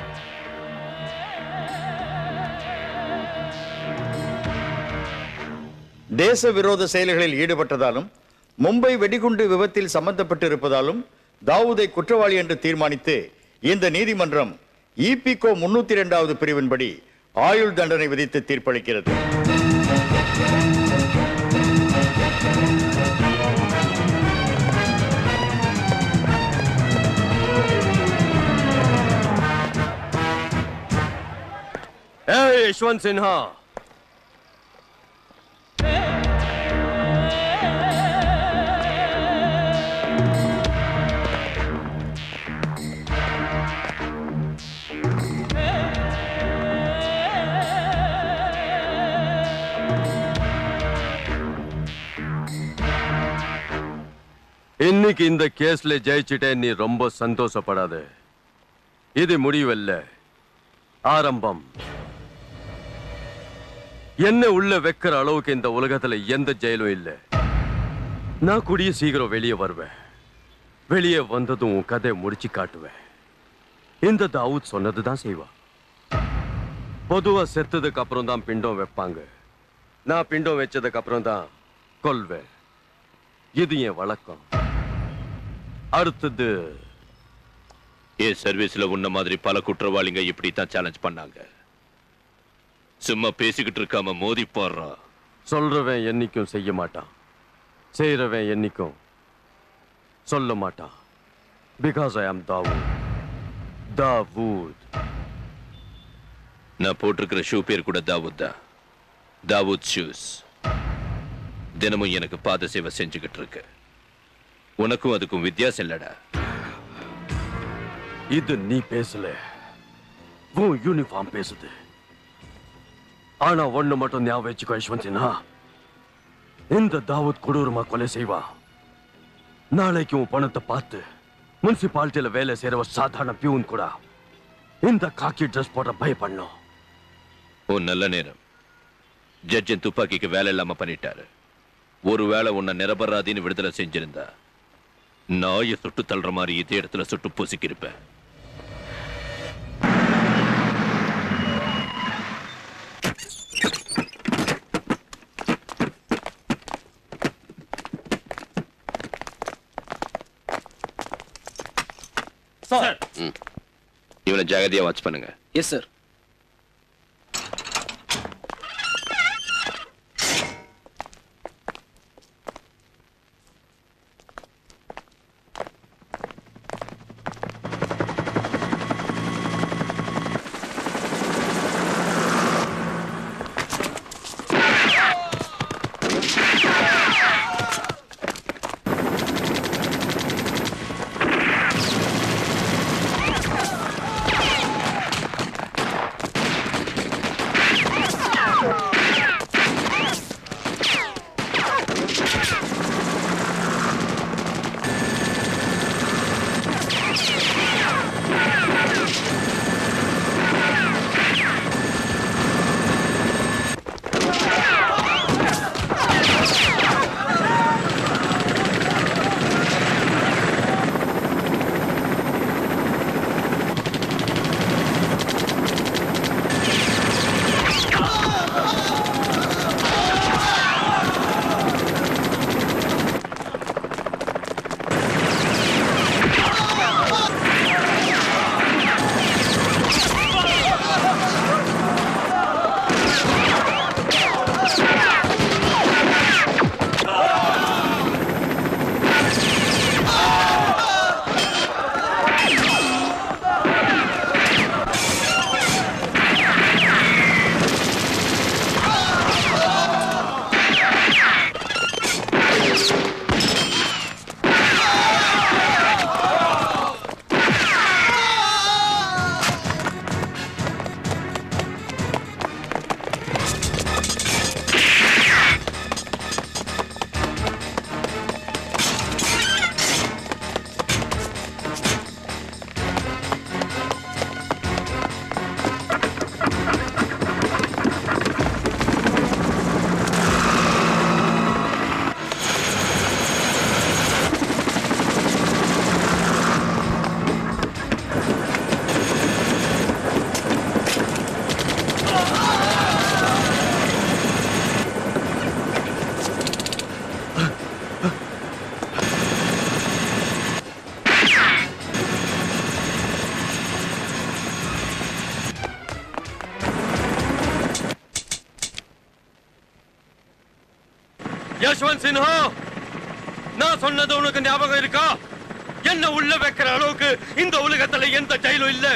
தேச விரோத செயல்களில் ஈடுபட்டதாலும் மும்பை வெடிகுண்டு விபத்தில் சம்பந்தப்பட்டிருப்பதாலும் தாவூதை குற்றவாளி என்று தீர்மானித்து இந்த நீதிமன்றம் இபிகோ முன்னூத்தி இரண்டாவது பிரிவின்படி ஆயுள் தண்டனை விதித்து தீர்ப்பளிக்கிறது Hey, Yashwant Sinha. இன்னைக்கு இந்த கேஸ்ல ஜெயிச்சுட்டே நீ ரொம்ப சந்தோஷப்படாத இது முடிவல்ல ஆரம்பம் என்ன உள்ள வைக்கிற அளவுக்கு இந்த உலகத்துல எந்த ஜெயிலும் இல்ல நான் கூடிய சீக்கிரம் வெளியே வருவேன் வெளியே வந்ததும் உன் கதையை முடிச்சு காட்டுவேன் இந்த தாவூத் சொன்னதுதான் செய்வா பொதுவா செத்ததுக்கு அப்புறம் தான் பிண்டம் வைப்பாங்க நான் பிண்டம் வச்சதுக்கு அப்புறம் தான் கொல்வேன் இது என் வழக்கம் அடுத்தது என் சர்வீஸ்ல உன்ன மாதிரி பல குற்றவாளிங்க இப்படித்தான் சேலஞ்ச் பண்ணாங்க சும்மா பேசிக்கிட்டு இருக்காம மோதி போடுறா சொல்றவன் என்னைக்கும் செய்ய மாட்டான் செய்யறவன் என்னைக்கும் சொல்ல மாட்டான் பிகாஸ் ஐ ஆம் தாவூத் தாவூத் நான் போட்டிருக்கிற ஷூ பேர் கூட தாவூத் தான் தாவூத் ஷூஸ் தினமும் எனக்கு பாத சேவை செஞ்சுக்கிட்டு இருக்கு உனக்கும் அதுக்கும் வித்தியாசம் இல்லடா இது நீ பேசல உன் யூனிஃபார்ம் பேசுது ஆனா ஒண்ணு மட்டும் ஞாபகம் வச்சுக்கோ யஷ்வந்தினா இந்த தாவூத் கொடூரமா கொலை செய்வா நாளைக்கு உன் பணத்தை பார்த்து முனிசிபாலிட்டியில வேலை செய்யற ஒரு சாதாரண பியூன் கூட இந்த காக்கி ட்ரெஸ் போட பயப்படணும் உன் நல்ல நேரம் ஜட்ஜின் துப்பாக்கிக்கு வேலை இல்லாம பண்ணிட்டாரு ஒருவேளை உன்னை நிரபராதின்னு விடுதலை செஞ்சிருந்தா நாயை சுட்டு தள்ளுற மாதிரி இதே இடத்துல சுட்டு பூசிக்கிருப்பேன் சார் ம். இவனை ஜாகிரதையா வாட்ச் பண்ணுங்க எஸ் சார் யஷ்வந்த் சின்ஹா நான் சொன்னது உனக்கு ஞாபகம் இருக்கா என்ன உள்ள வைக்கிற அளவுக்கு இந்த உலகத்துல எந்த ஜெயிலும் இல்ல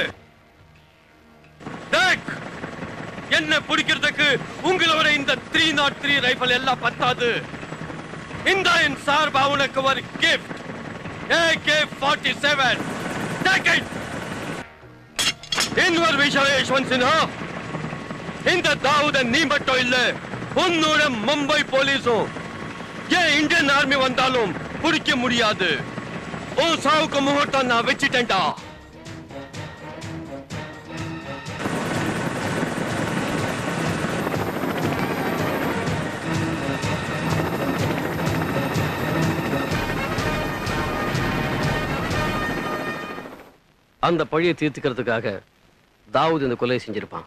டேக் என்ன பிடிக்கிறதுக்கு உங்களோட இந்த த்ரீ நாட் த்ரீ ரைஃபிள் எல்லாம் பத்தாது இந்த என் சார்பா உனக்கு ஒரு gift AK forty seven take it இன்னொரு விஷயம் யஷ்வந்த் சின்ஹா இந்த தாவூத நீ மட்டும் இல்ல உன்னோட மும்பை போலீஸும் ஏன் இந்தியன் ஆர்மி வந்தாலும் பிடிக்க முடியாது உன் சாவுக்கு முகூர்த்தம் நான் வச்சிட்டேன்டா அந்த பழியை தீர்த்துக்கிறதுக்காக தாவூத் இந்த கொலையை செஞ்சிருப்பான்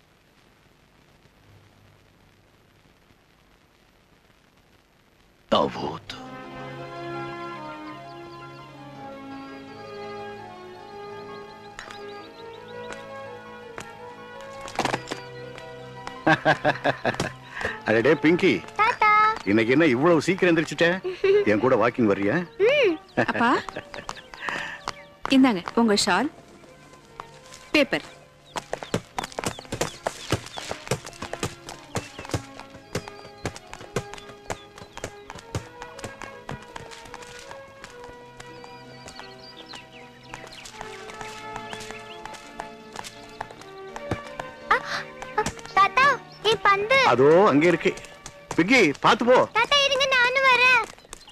தாவூத் அடடே பிங்கி இன்னைக்கு என்ன இவ்வளவு சீக்கிரம் எந்திரிச்சிட்ட என் கூட வாக்கிங் வர்றியா அப்பா இந்தாங்க உங்க ஷால் பேப்பர் தாத்தா என் பந்து அதோ அங்க இருக்கு பிங்கி பாத்து போ தாத்தா இருங்க நானும் வரேன்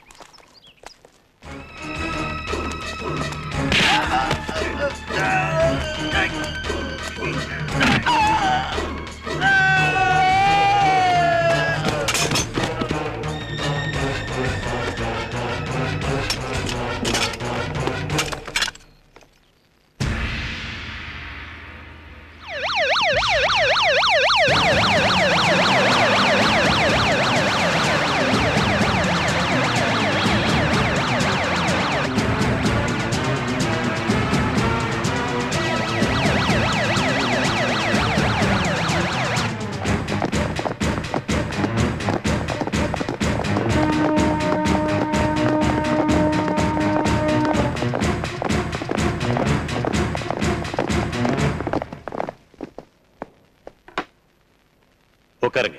உட்காருங்க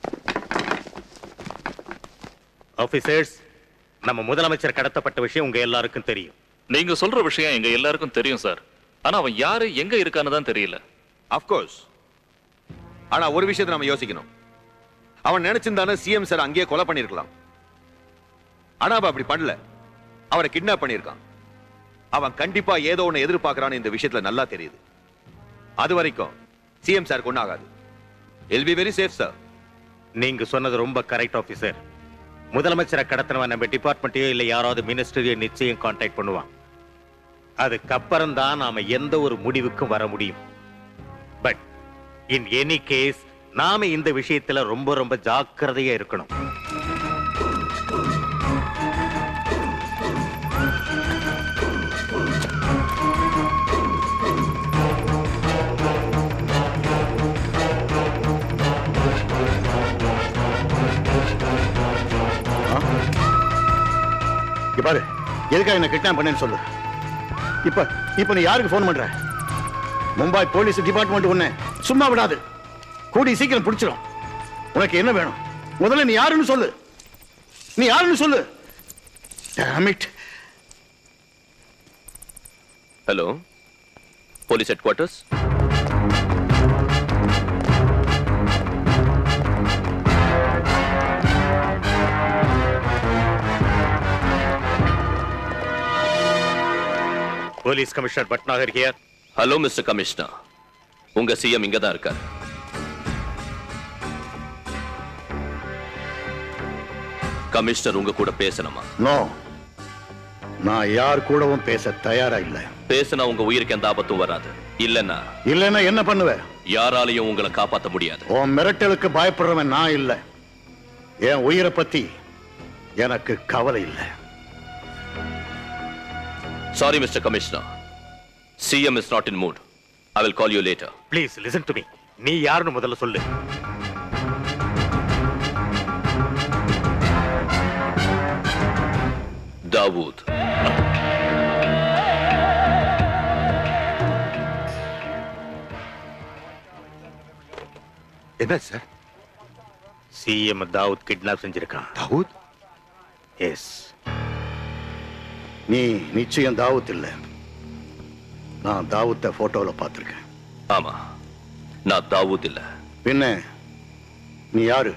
ஆபீசர்ஸ் நம்ம முதலமைச்சர் கடத்தப்பட்ட விஷயம் உங்க எல்லாருக்கும் தெரியும் நீங்க சொல்ற விஷயம் எங்க எல்லாருக்கும் தெரியும் சார் ஆனா அவன் யாரு எங்க இருக்கான்னு தான் தெரியல அப்கோர்ஸ் ஆனா ஒரு விஷயத்தை நம்ம யோசிக்கணும் அவன் நினைச்சிருந்தானே சிஎம் சார் அங்கேயே கொலை பண்ணிருக்கலாம் ஆனா அவன் அப்படி பண்ணல அவரை கிட்னாப் பண்ணியிருக்கான் அவன் கண்டிப்பா ஏதோ ஒண்ணு எதிர்பார்க்கறான்னு இந்த விஷயத்துல நல்லா தெரியுது அது வரைக்கும் சிஎம் சார் ஒன்னும் ஆகாது I'll be very safe sir நீங்க சொன்னது ரொம்ப கரெக்ட் ஆபீசர் முதலமைச்சரை கடத்தினவன் நம்ம டிபார்ட்மெண்ட்டையோ இல்ல யாராவது மினிஸ்டரையோ நிச்சயம் கான்டாக்ட் பண்ணுவான் அதுக்கப்புறம் தான் நாம எந்த ஒரு முடிவுக்கும் வர முடியும் பட் இன் எனி கேஸ் நாம இந்த விஷயத்துல ரொம்ப ரொம்ப ஜாக்கிரதையா இருக்கணும் இங்க பாரு எதுக்காக என்ன கிட்னாப் பண்ணேன்னு சொல்லு இப்ப இப்ப நீ யாருக்கு ஃபோன் பண்ற மும்பை போலீஸ் டிபார்ட்மெண்ட் உன்னை சும்மா விடாது கூடி சீக்கிரம் பிடிச்சிடும் உனக்கு என்ன வேணும் முதல்ல நீ யாருன்னு சொல்லு நீ யாருன்னு சொல்லு Damn it. Hello police headquarters police commissioner Bhatnagar here hello mister commissioner உங்க சிஎம் இங்க தான் இருக்கார் கமிஷனர் உங்க கூட பேசணுமா நோ நான் யார் கூடவும் பேச தயாரா இல்ல பேசினா உங்க உயிருக்கு எந்த ஆபத்தும் வராது இல்லன்னா இல்லைன்னா என்ன பண்ணுவ யாராலையும் உங்களை காப்பாத்த முடியாது உன் மிரட்டலுக்கு பயப்படுறவன் நான் இல்ல என் உயிரை பத்தி எனக்கு கவலை இல்லை sorry mister commissioner CM is not in mood I will call you later please listen to me நீ யாருன்னு முதல்ல சொல்லு தாவூத் என்ன சார் சிஎம் தாவூத் கிட்னாப் செஞ்சிருக்கான் தாவூத் எஸ் நீ நிச்சயம் தாவூத் இல்ல நான் தாவூத்தை போட்டோல பார்த்திருக்கேன் ஆமா நான் தாவூத் இல்ல பின்ன நீ யாரு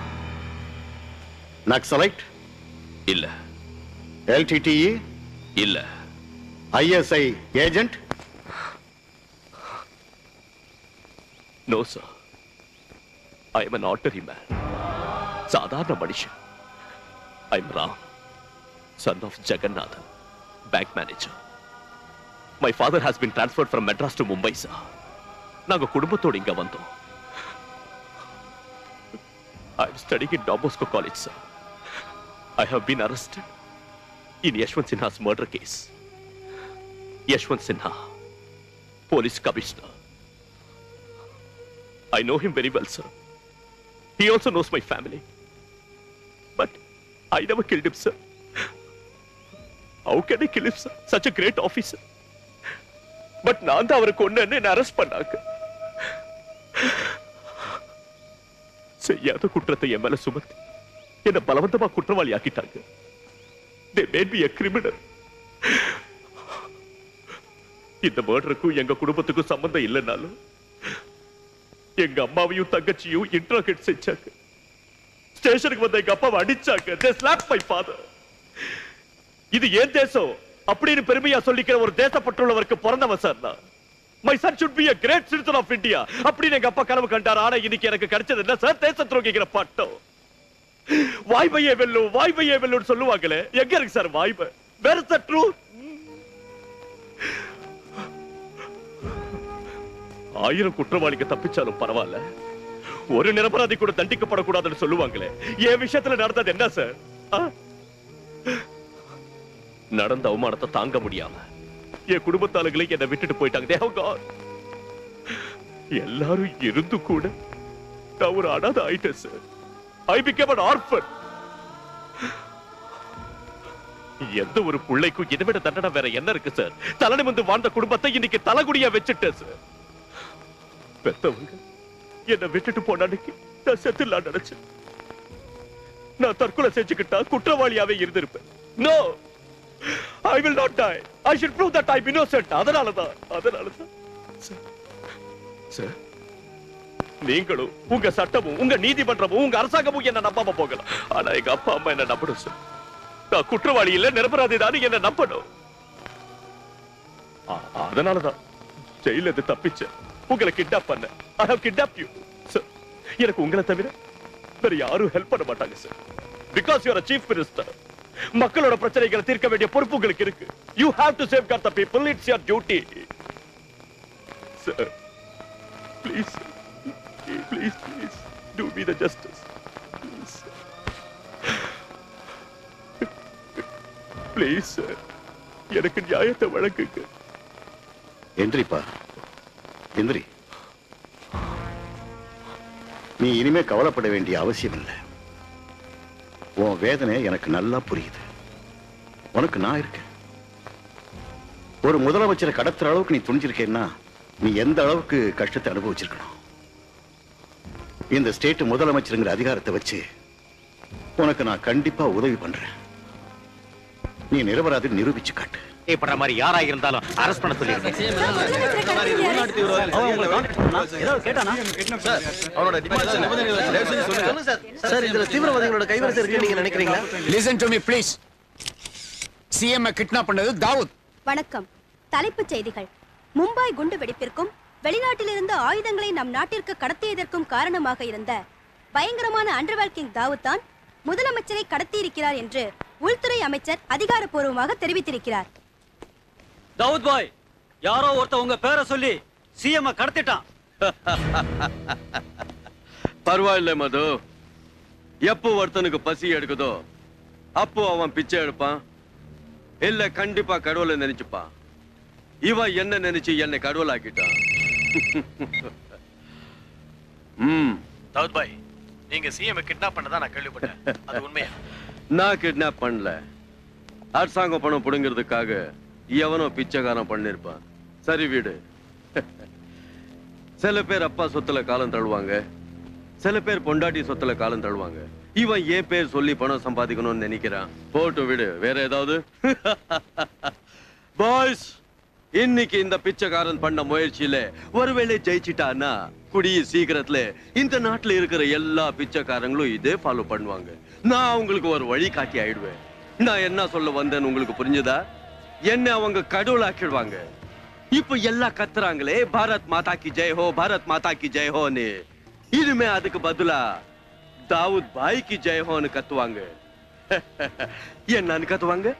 நக்சலைட் இல்ல எல்டிடிஇ இல்ல ISI agent no sir I am an ordinary man சாதாரண மனுஷன் I am Ram son of Jagannathan bank manager my father has been transferred from Madras to Mumbai sir நாங்க குடும்பத்தோடு இங்க வந்தோம் I am studying in Don Bosco college sir I have been arrested in Yashwant சின்ஹாஸ் murder case Yashwant Sinha police commissioner I know him very well, sir. He also knows my family. But I never killed him, sir. How can I kill him, sir? Such a great officer. But நான் தான் அவரை கொண்டு என்ன arrest பண்ணாங்க செய்யாத குற்றத்தை என் மேல சுமத்தி என்ன பலவந்தமா குற்றவாளி ஆக்கிட்டாங்க They made me a criminal. இந்த மர்டருக்கும் எங்க குடும்பத்துக்கும் சம்பந்தம் இல்லைனாலும் எங்க அம்மாவையும் தங்கச்சியும் இன்ட்ரோகேட் செஞ்சாங்க ஸ்டேஷனுக்கு வந்த எங்க அப்பாவை அடிச்சாங்க they slapped my father இது ஏன் தேசம் அப்படின்னு பெருமையா சொல்லிக்கிற ஒரு தேசப்பட்டுள்ளவருக்கு பிறந்தவன் சார் நான் my son should be a great citizen of India அப்படின்னு எங்க அப்பா கனவு கண்டார் ஆனா இன்னைக்கு எனக்கு கிடைச்சது என்ன சார் தேச துரோகிக்கிற பட்டம் வாய்மையே வெல்லும் வாய்மையே வெல்லும் சொல்லுவாங்களே எங்க இருக்கு சார் வாய்மை வேற சார் ட்ரூ ஆயிரம் குற்றவாளிங்க தப்பிச்சாலும் பரவாயில்ல ஒரு நிரபராதி கூட தண்டிக்கப்படக்கூடாதுன்னு சொல்லுவாங்களே என் விஷயத்துல நடந்தது என்ன சார் ஆ? நடந்த அவமானத்தை தாங்க முடியாம என் குடும்பத்தாளுகளை என்னை விட்டுட்டு போயிட்டாங்க They have gone. எல்லாரும் இருந்து கூட நான் ஒரு அனாதை ஆயிட்டேன் sir I became an orphan எந்த ஒரு பிள்ளைக்கும் இதை விட தண்டனை வேற என்ன இருக்கு சார் தலை நிமிர்ந்து வாழ்ந்த குடும்பத்தை இன்னைக்கு தலைகுடியா வச்சுட்டேன் சார் பெத்தவங்க என்னை விட்டுட்டு போன அன்னைக்கு நான் செத்துலாம் நினைச்சேன் நான் தற்கொலை செஞ்சுக்கிட்டா குற்றவாளியாவே இருந்திருப்பேன் no I will not die I should prove that I innocent அதனால தான் அதனால தான் சார் நீங்களும் உங்க சட்டமும் உங்க நீதிமன்றமும் உங்க அரசாங்கமும் என்ன நம்பாம போகலாம் ஆனா எங்க அப்பா அம்மா என்ன நம்பணும் சார் நான் குற்றவாளி இல்ல நிரபராதி தான் என்ன நம்பணும் ஆ, அதனாலதான் ஜெயில இருந்து தப்பிச்சேன் உங்களை கிட்னாப் பண்ண I have kidnap you sir எனக்கு உங்களை தவிர வேற யாரும் ஹெல்ப் பண்ண மாட்டாங்க sir because you are chief minister மக்களோட பிரச்சனைகளை தீர்க்க வேண்டிய பொறுப்பு உங்களுக்கு இருக்கு you have to save car the people it's your duty sir please please please do me the justice please please sir எனக்கு நியாயத்தை வழங்குங்க எந்திரிப்பா எந்திரி நீ இனிமே கவலைப்பட வேண்டிய அவசியம் இல்லை உன் வேதனை எனக்கு நல்லா புரியுது உனக்கு நான் இருக்கேன் ஒரு முதலமைச்சரை கடத்துற அளவுக்கு நீ துணிஞ்சிருக்கேன்னா நீ எந்த அளவுக்கு கஷ்டத்தை அனுபவிச்சிருக்கணும் இந்த ஸ்டேட் முதலமைச்சருங்கிற அதிகாரத்தை வச்சு உனக்கு நான் கண்டிப்பா உதவி பண்றேன் நீ நிரபராதி நிரூபிச்சு காட்டு பண்ற மாதிரி யாரா இருந்தாலும் அரெஸ்ட் பண்ண சார் இதுல தீவிரவாதிகளோட கைவரிசை இருக்கு நீங்க நினைக்கிறீங்களா listen to me please CM kidnap பண்ணது தாவூத் வணக்கம் தலைப்புச் செய்திகள் மும்பை குண்டு வெடிப்பிற்கும் வெளிநாட்டிலிருந்து ஆயுதங்களை நம் நாட்டிற்கு கடத்தியதற்கும் காரணமாக இருந்த பயங்கரமான அண்டர்வேல் கிங் தாவூத் தான் முதலமைச்சரை கடத்தியிருக்கிறார் என்று உள்துறை அமைச்சர் அதிகாரப்பூர்வமாக தெரிவித்திருக்கிறார் தாவூத் பாய் யாரோ ஒருத்த உங்க பேரை சொல்லி சிஎம் கடத்திட்டான் பரவாயில்ல மது எப்போ ஒருத்தனுக்கு பசி எடுக்குதோ அப்போ அவன் பிச்சை எடுப்பான் இல்ல கண்டிப்பா கடவுளை நினைச்சுப்பான் இவன் என்ன நினைச்சு என்னை கடவுள் ஆக்கிட்டான் ம் தாவூத் பாய் நீங்க சிஎம் கிட்னாப் பண்ணதா நான் கேள்விப்பட்டேன் அது உண்மையா நான் கிட்னாப் பண்ணல அரசாங்க பணம் புடுங்கிறதுக்காக எவனோ பிச்சைக்காரன் பண்ணிருப்பான் சரி வீடு சில பேர் அப்பா சொத்துல காலம் தள்ளுவாங்க சில பேர் பொண்டாட்டி சொத்துல காலம் தள்ளுவாங்க இவன் ஏன் பேர் சொல்லி பணம் சம்பாதிக்கணும்னு நினைக்கிறான் போட்டு விடு வேற ஏதாவது பாய்ஸ் இன்னைக்கு இந்த பிச்சைக்காரன் பண்ண முயற்சியில ஒருவேளை ஜெயிச்சிட்டான்னா குடிய சீக்கிரத்துல இந்த நாட்டுல இருக்கிற எல்லா பிச்சைக்காரங்களும் இதே ஃபாலோ பண்ணுவாங்க நான் அவங்களுக்கு ஒரு வழி காட்டி ஆயிடுவேன் நான் என்ன சொல்ல வந்தேன்னு உங்களுக்கு புரிஞ்சுதா என்ன அவங்க கடவுள் ஆக்கிடுவாங்க இப்ப எல்லாம் கத்துறாங்களே பாரத் மாதா கி ஜெய் ஹோ பாரத் மாதா கி ஜெய் ஹோன்னு இனிமே அதுக்கு பதிலா தாவூத் பாய் கி ஜெய் ஹோன்னு கத்துவாங்க என்னன்னு கத்துவாங்க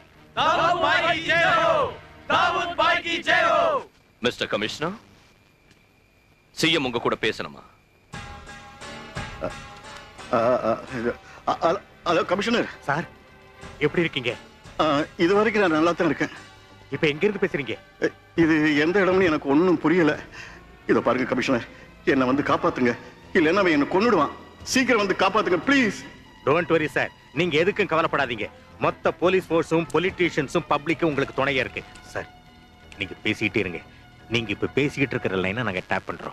மிஸ்டர் கமிஷனர் சிஎம் உங்க கூட பேசணுமா ஹலோ கமிஷனர் சார் எப்படி இருக்கீங்க இது வரைக்கும் நான் நல்லா தான் இருக்கேன் இப்ப எங்க இருந்து பேசுறீங்க இது எந்த இடம்னு எனக்கு ஒன்றும் புரியல இதை பாருங்க கமிஷனர் என்னை வந்து காப்பாத்துங்க இல்லைன்னா அவன் என்னை கொன்னுடுவான் சீக்கிரம் வந்து காப்பாத்துங்க ப்ளீஸ் டோன்ட் வரி சார் நீங்க எதுக்கும் கவலைப்படாதீங்க மொத்த போலீஸ் ஃபோர்ஸும் பொலிட்டீஷியன்ஸும் பப்ளிக்கும் உங்களுக்கு துணையா இருக்கு சார் நீங்க பேசிக்கிட்டே இருங்க நீங்க இப்ப பேசிக்கிட்டு இருக்கிற லைனை நாங்க டேப் பண்றோம்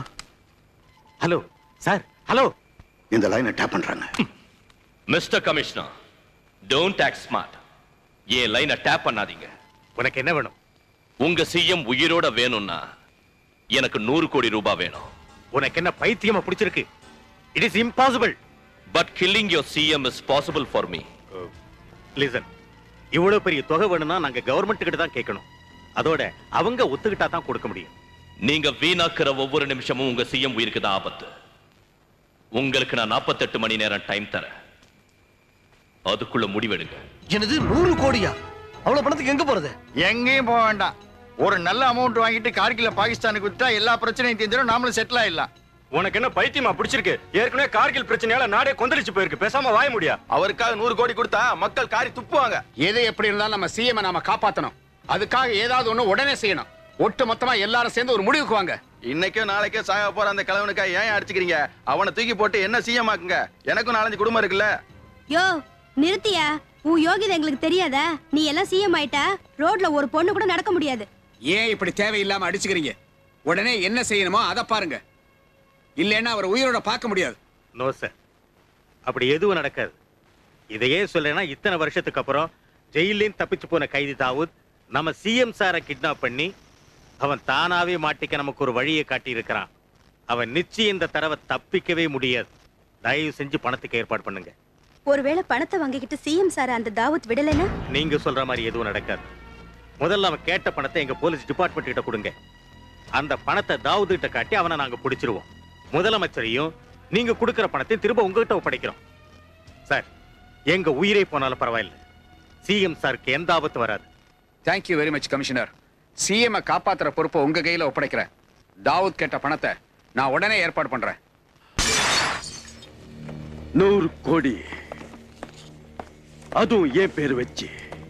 ஹலோ சார் ஹலோ இந்த லைனை டேப் பண்றாங்க mister commissioner don't act smart ஏன் லைனை டேப் பண்ணாதீங்க உனக்கு என்ன வேணும் உங்க சிஎம் உயிரோட வேணும்னா எனக்கு நூறு கோடி ரூபாய் வேணும் உனக்கு என்ன பைத்தியமா பிடிச்சிருக்கு it is impossible but killing your CM is possible for me listen இவ்வளவு பெரிய தொகை வேணும்னா நாங்க கவர்மெண்ட் கிட்ட தான் கேட்கணும் அதோட அவங்க ஒத்துக்கிட்டா தான் கொடுக்க முடியும் நீங்க வீணாக்குற ஒவ்வொரு நிமிஷமும் உங்க சிஎம் உயிருக்கு தான் ஆபத்து உங்களுக்கு நான் 48 மணி நேரம் டைம் தரேன் அதுக்குள்ள முடிவெடுங்க எனது நூறு கோடியா அவ்வளவு பணத்துக்கு எங்க போறது எங்கேயும் போக வேண்டாம் ஒரு நல்ல அமௌண்ட் வாங்கிட்டு கார்கில பாகிஸ்தானுக்கு விட்டா எல்லா பிரச்சனையும் தெரிஞ்சிடும் நாமளும் செட்டில் ஆயிடலாம் உனக்கு என்ன பைத்தியமா பிடிச்சிருக்கு ஏற்கனவே கார்கில் பிரச்சனையால நாடே கொந்தளிச்சு போயிருக்கு பேசாம வாய முடியா அவருக்காக நூறு கோடி கொடுத்தா மக்கள் காரி துப்புவாங்க எது எப்படி இருந்தாலும் நம்ம சிஎம் நாம காப்பாத்தணும் அதுக்காக ஏதாவது ஒண்ணு உடனே செய்யணும் ஒட்டு மொத்தமா எல்லாரும் சேர்ந்து ஒரு முடிவுக்கு வாங்க இன்னைக்கோ நாளைக்கோ சாக போற அந்த கிழவனுக்காக ஏன் அடிச்சுக்கிறீங்க அவனை தூக்கி போட்டு என்ன சிஎம் ஆக்குங்க எனக்கும் நாலஞ்சு குடும்பம் இருக்குல்ல யோ நிறுத்தியா உன் யோகிதை எங்களுக்கு தெரியாதா நீ எல்லாம் சிஎம் ஆயிட்டா ரோட்ல ஒரு பொண்ணு கூட நடக்க முடியாது ஏன் இப்படி தேவையில்லாம அடிச்சுக்கிறீங்க உடனே என்ன செய்யணுமோ அதை பாருங்க இல்லைன்னா அவர் உயிரோட பார்க்க முடியாது நோ சார் அப்படி எதுவும் நடக்காது இதையே சொல்றேன்னா இத்தனை வருஷத்துக்கு அப்புறம் ஜெயிலையும் தப்பிச்சு போன கைதி தாவூத் நம்ம சிஎம் சாரை கிட்னாப் பண்ணி அவன் தானாவே மாட்டிக்க நமக்கு ஒரு வழியை காட்டி இருக்கிறான் அவன் நிச்சயம் இந்த தடவை தப்பிக்கவே முடியாது தயவு செஞ்சு பணத்துக்கு ஏற்பாடு பண்ணுங்க ஒருவேளை பணத்தை வாங்கிக்கிட்டு சிஎம் சார் அந்த தாவூத் விடலைன்னா நீங்க சொல்ற மாதிரி எதுவும் நடக்காது முதல்ல அவன் கேட்ட பணத்தை எங்க போலீஸ் டிபார்ட்மெண்ட் கிட்ட கொடுங்க அந்த பணத்தை தாவூத் கிட்ட காட்டி அவனை நாங்க பிடிச்சிருவோம் முதலமைச்சரையும் நீங்க கொடுக்கிற பணத்தை திரும்ப உங்ககிட்ட ஒப்படைக்கிறோம் சார் எங்க உயிரே போனாலும் பரவாயில்லை சிஎம் சாருக்கு எந்த ஆபத்து வராது thank you very much commissioner CM காப்பாத்துற பொறுப்பை உங்க கையில ஒப்படைக்கிறேன் தாவூத் கேட்ட பணத்தை நான் உடனே ஏற்பாடு பண்றேன் நூறு கோடி அதுவும் ஏன் பேர் வச்சு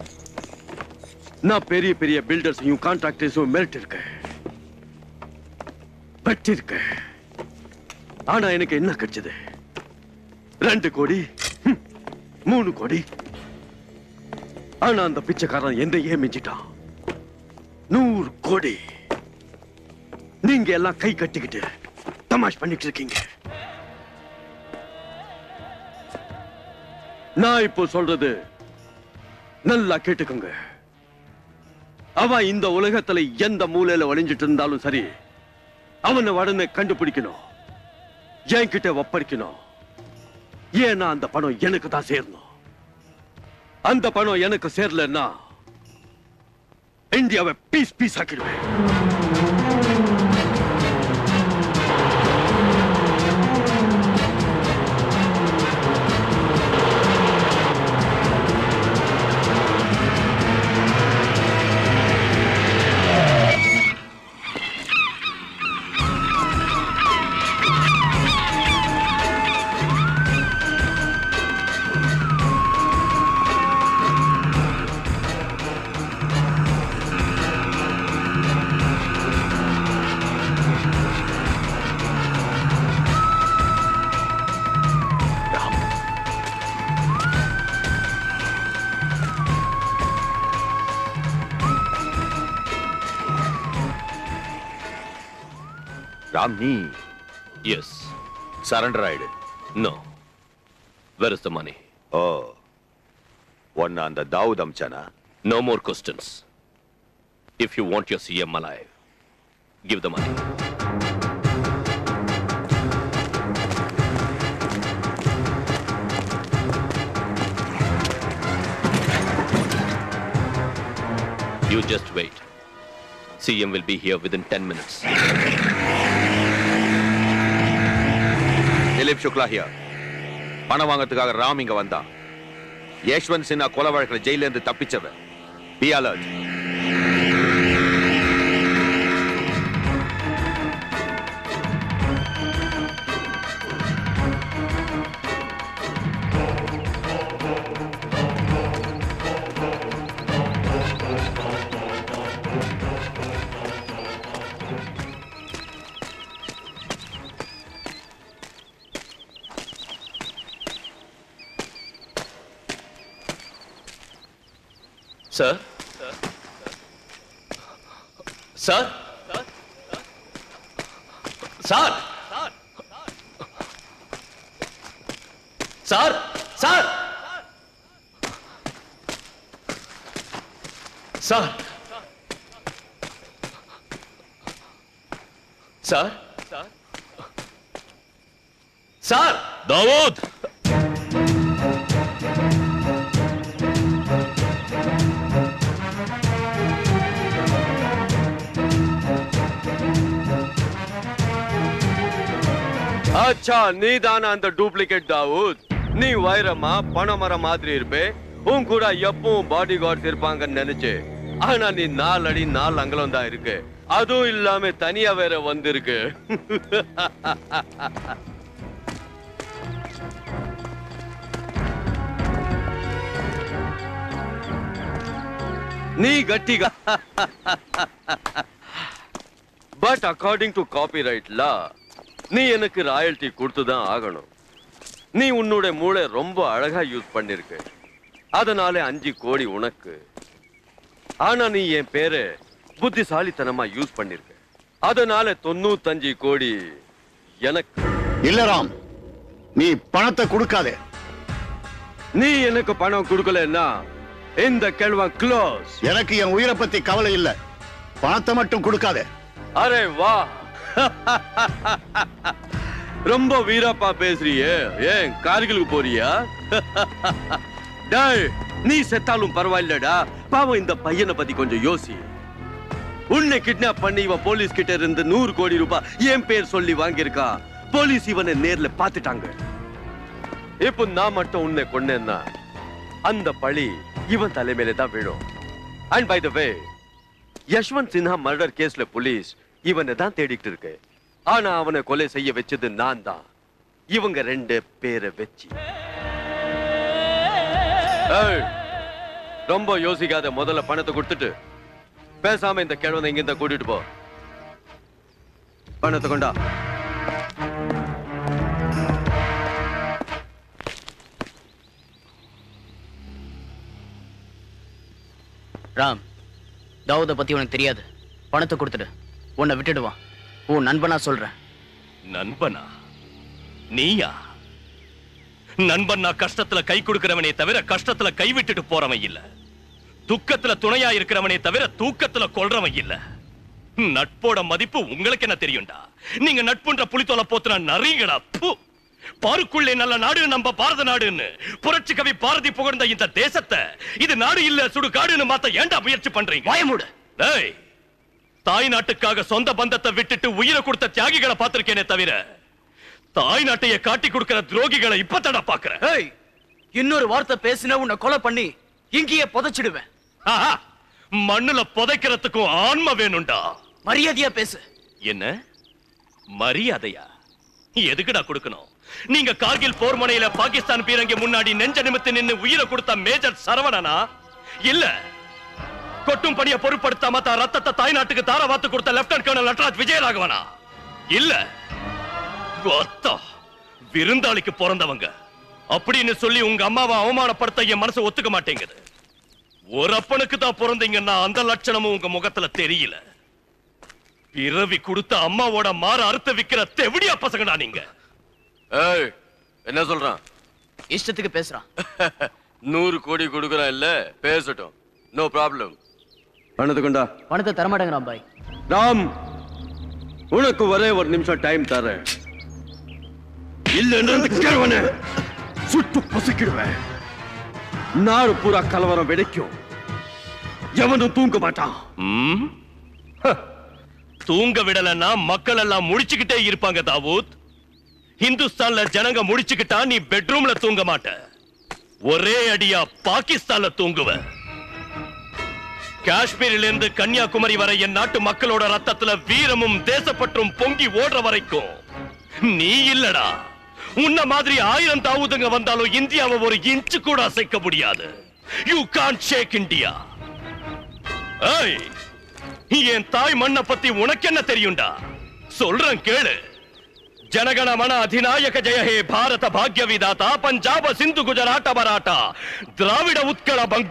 நான் பெரிய பெரிய பில்டர்ஸையும் கான்ட்ராக்டர்ஸையும் மிரட்டி இருக்கேன் வெட்டிருக்கேன் ஆனா எனக்கு என்ன கிடைச்சது ரெண்டு கோடி ஹம், மூணு கோடி ஆனா அந்த பிச்சைக்காரன் எந்த ஏமிஞ்சிட்டான் நூறு கோடி நீங்க எல்லாம் கை கட்டிக்கிட்டு தமாஷ் பண்ணிட்டு இருக்கீங்க நான் இப்போ சொல்றது நல்லா கேட்டுக்கோங்க அவன் இந்த உலகத்துல எந்த மூலையில ஒளிஞ்சிட்டு இருந்தாலும் சரி அவனை உடனே கண்டுபிடிக்கணும் என்கிட்ட ஒப்படைக்கணும் ஏன்னா அந்த பணம் எனக்கு தான் சேரணும் அந்த பணம் எனக்கு சேரலன்னா இந்தியாவை பீஸ் பீஸ் ஆக்கிடுவேன் ராம் நீ எஸ் சரண்டர் ஆயிடு no where is the money ஓ ஒன்னு அந்த தாவூத் அம்சானா No more questions. If you want your CM alive, give the money. You just wait. CM will be here within 10 minutes. Dilip Shukla here பணம் வாங்கறதுக்காக ராம் இங்க வந்தான் யஷ்வந்த் சின்ஹா கொலை வழக்கில் ஜெயில இருந்து தப்பிச்சவன் be alert Sir? Sir? Sir? Sir? Sir? Sir? Sir? Sir? Dawood! அச்சா நீ தானே அந்த டூப்ளிகேட் தாவூத் நீ வைரமா பணமரம் மாதிரி இருப்பே உன் கூட எப்பவும் பாடி கார்ட்ஸ் இருப்பாங்கன்னு நினைச்சு ஆனா நீ நாலு அடி நாலு அங்கலம் தான் இருக்கு அதுவும் இல்லாம தனியா வேற வந்திருக்கு நீ கட்டி but according to copyright law நீ எனக்கு ராயல்டி கொடுத்து தான் ஆகணும் நீ உன்னோட மூளை ரொம்ப அழகா யூஸ் பண்ணிருக்க அதனால அஞ்சு கோடி உனக்கு ஆனா நீ என் பேரை புத்திசாலித்தனமா யூஸ் பண்ணிருக்க அதனால தொண்ணூத்தஞ்சு கோடி எனக்கு இல்ல ராம் நீ பணத்தை கொடுக்காதே நீ எனக்கு பணம் கொடுக்கலன்னா இந்த கேள்வன் க்ளோஸ் எனக்கு என் உயிரை பத்தி கவலை இல்ல பணத்தை மட்டும் கொடுக்காதே அரே வா ரொம்ப வீரப்பா பேசுறியே ஏன் கார்கிலுக்கு போறியா டேய் நீ செத்தாலும் பரவாயில்லடா பாவம் இந்த பையனை பத்தி கொஞ்சம் யோசி உன்னை கிட்னாப் பண்ணி இவன் போலீஸ் கிட்ட இருந்து நூறு கோடி ரூபாய் என் பேர் சொல்லி வாங்கியிருக்கான் போலீஸ் இவனை நேர்ல பாத்துட்டாங்க இப்போ நான் மட்டும் உன்னை கொன்னேன்னா அந்த பழி இவன் தலைமையில தான் விழும் and by the way Yashwant Sinha murder கேஸ்ல போலீஸ் இவனை தான் தேடிட்டு இருக்கு ஆனா அவனை கொலை செய்ய வச்சது நான் தான் இவங்க ரெண்டு பேரை வச்சு ஏய், ரொம்ப யோசிக்காத முதல்ல பணத்தை கொடுத்துட்டு பேசாம இந்த கிழவனை இங்க இந்த கூட்டிட்டு போ பணத்தை கொண்டா ராம் தாவூதை பத்தி உனக்கு தெரியாது பணத்தை கொடுத்துடு உன்னை விட்டுடுவான் உன் நண்பனா சொல்றேன் நண்பனா நீயா நண்பன் நான் கஷ்டத்துல கை கொடுக்கிறவனே தவிர கஷ்டத்துல கை விட்டுட்டு போறவன் இல்ல துக்கத்துல துணையா இருக்கிறவனே தவிர தூக்கத்துல கொல்றவன் இல்ல நட்போட மதிப்பு உங்களுக்கு என்ன தெரியும்டா நீங்க நட்புன்ற புலித்தோலை போத்துனா நரிங்களா பூ பாருக்குள்ளே நல்ல நாடு நம்ம பாரத நாடுன்னு புரட்சி கவி பாரதி புகழ்ந்த இந்த தேசத்தை இது நாடு இல்ல சுடு காடுன்னு மாத்த ஏன்டா முயற்சி பண்றீங்க பயமுடு டேய் தாய் நாட்டுக்காக சொந்த பந்தத்தை விட்டுட்டு உயிரை கொடுத்த தியாகிகளை பார்த்திருக்கேனே தவிர தாய் நாட்டையே காட்டி கொடுக்கிற துரோகிகளை இப்பத்தடா பாக்குறேன் ஏய் இன்னொரு வார்த்தை பேசினா உன்னை கொலை பண்ணி இங்கேயே புதைச்சிடுவேன் ஆஹா, மண்ணுல புதைக்கிறதுக்கும் ஆன்ம வேணும்டா மரியாதையா பேசு என்ன மரியாதையா எதுக்குடா கொடுக்கணும் நீங்க கார்கில் போர் முனையில பாகிஸ்தான் பீரங்கி முன்னாடி நெஞ்ச நிமித்து நின்னு உயிரை கொடுத்த மேஜர் சரவணனா இல்ல கொட்டும் பணியை பொருட்படுத்தாம தான் ரத்தத்தை தாய்நாட்டுக்கு தாரவாத்து கொடுத்த லெப்டினன்ட் கர்னல் நட்ராஜ் விஜயராகவனா இல்ல கொத்தா விருந்தாளிக்கு பிறந்தவங்க அப்படின்னு சொல்லி உங்க அம்மாவை அவமானப்படுத்த என் மனசு ஒத்துக்க மாட்டேங்குது ஒரு அப்பனுக்கு தான் பிறந்தீங்கன்னா அந்த லட்சணமும் உங்க முகத்துல தெரியல பிறவி கொடுத்த அம்மாவோட மாற அறுத்து விக்கிற தெவிடியா பசங்கடா நீங்க ஏய் என்ன சொல்றான் இஷ்டத்துக்கு பேசுறான் நூறு கோடி கொடுக்குறான் இல்ல பேசட்டும் நோ ப்ராப்ளம் பணத்தை கொண்டா பணத்தை தரமாட்டேங்கிறான் பாய் ராம் உனக்கு ஒரே ஒரு நிமிஷம் டைம் தரேன் இல்லைன்னு அந்த கிழவனை சுட்டு பசிக்கிடுவேன் நாடு பூரா கலவரம் வெடிக்கும் எவனும் தூங்க மாட்டான் ம்? ஹ. தூங்க விடலன்னா மக்கள் எல்லாம் முடிச்சுக்கிட்டே இருப்பாங்க தாவூத் இந்துஸ்தான்ல ஜனங்க முடிச்சுக்கிட்டா நீ பெட்ரூம்ல தூங்க மாட்ட ஒரே அடியா பாகிஸ்தான்ல தூங்குவ காஷ்மீரிலிருந்து இருந்து கன்னியாகுமரி வரை என் நாட்டு மக்களோட ரத்தத்துல வீரமும் தேசப்பற்றும் பொங்கி ஓடுற வரைக்கும் நீ இல்லடா உன்ன மாதிரி ஆயிரம் தாவூதுங்க வந்தாலும் இந்தியாவை ஒரு இன்ச்சு கூட அசைக்க முடியாது யூ கான் ஷேக் இந்தியா ஏய் என் தாய் மண்ணை பத்தி உனக்கு என்ன தெரியும்டா சொல்றேன் கேளு ಜನಗಣಮನ ಅಧಿನಾಯಕ ಜಯ ಹೇ ಭಾರತ ಭಾಗ್ಯ ವಿಧಾತ ಪಂಜಾಬ ಸಿಂಧು ಗುಜರಾಟ ಮರಾಠ ದ್ರಾವಿಡ ಉತ್ಕಳ ಬಂಗ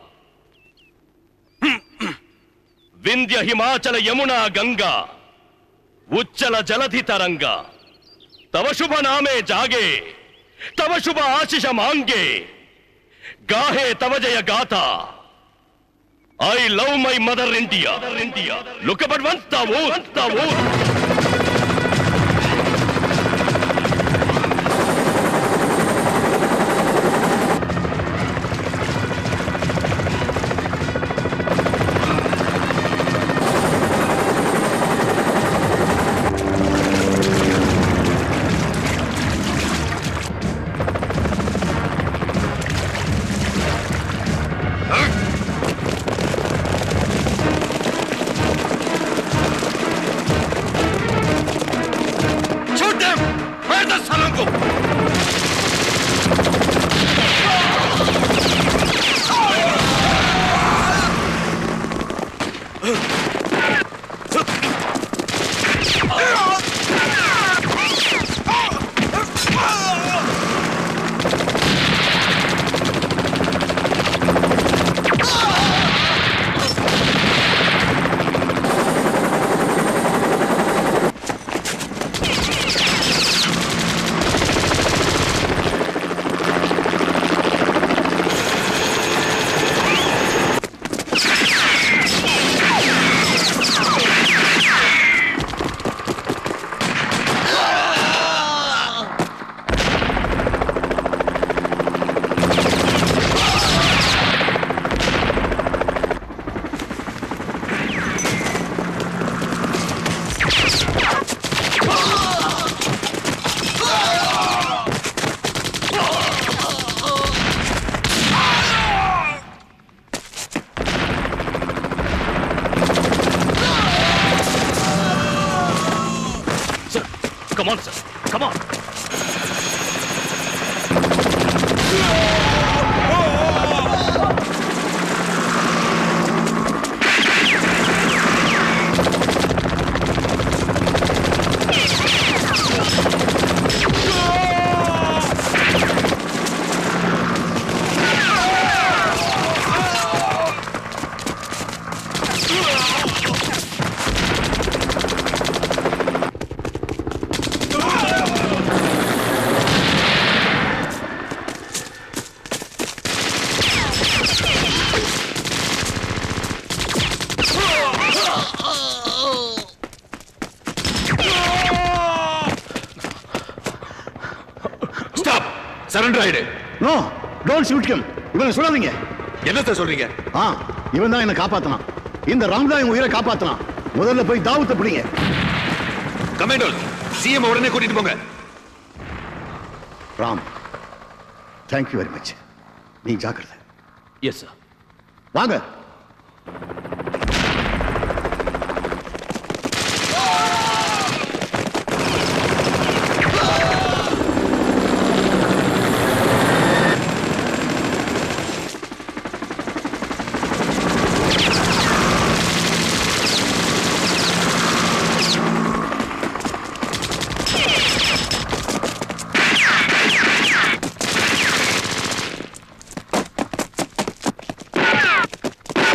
ವಿಂಧ್ಯ ಹಿಮಾಚಲ ಯಮುನಾ ಗಂಗಾ ಉಚ್ಚಲ ಜಲಧಿ ತರಂಗ ತವ ಶುಭ ನಾಮೆ ಜಾಗೆ ತವ ಶುಭ ಆಶಿಷ ಮಾಂಗೆ ಗಾಹೆ ತವ ಜಯ ಗಾಥಾ I love my mother India India look but once ತಾವು ತಾವು Shoot them! Where's the Salango? Sir, come on, sir. Come on. Stop surrender ஆயிடு நோ டோன்ட் ஷூட் ஹிம் இவனை சொல்லாதீங்க என்னத்த சொல்றீங்க ஆ இவன் தான் என்ன காப்பாத்தனான் இந்த ராம் தான் என் உயிரை காப்பாத்தனான் முதல்ல போய் தாவத்தை பிடிங்க கமாண்டோஸ் சிஎம் உடனே கூட்டிட்டு போங்க ராம் தேங்க்யூ வெரி மச் நீ ஜாக்கிரதை எஸ் சார் வாங்க Ah!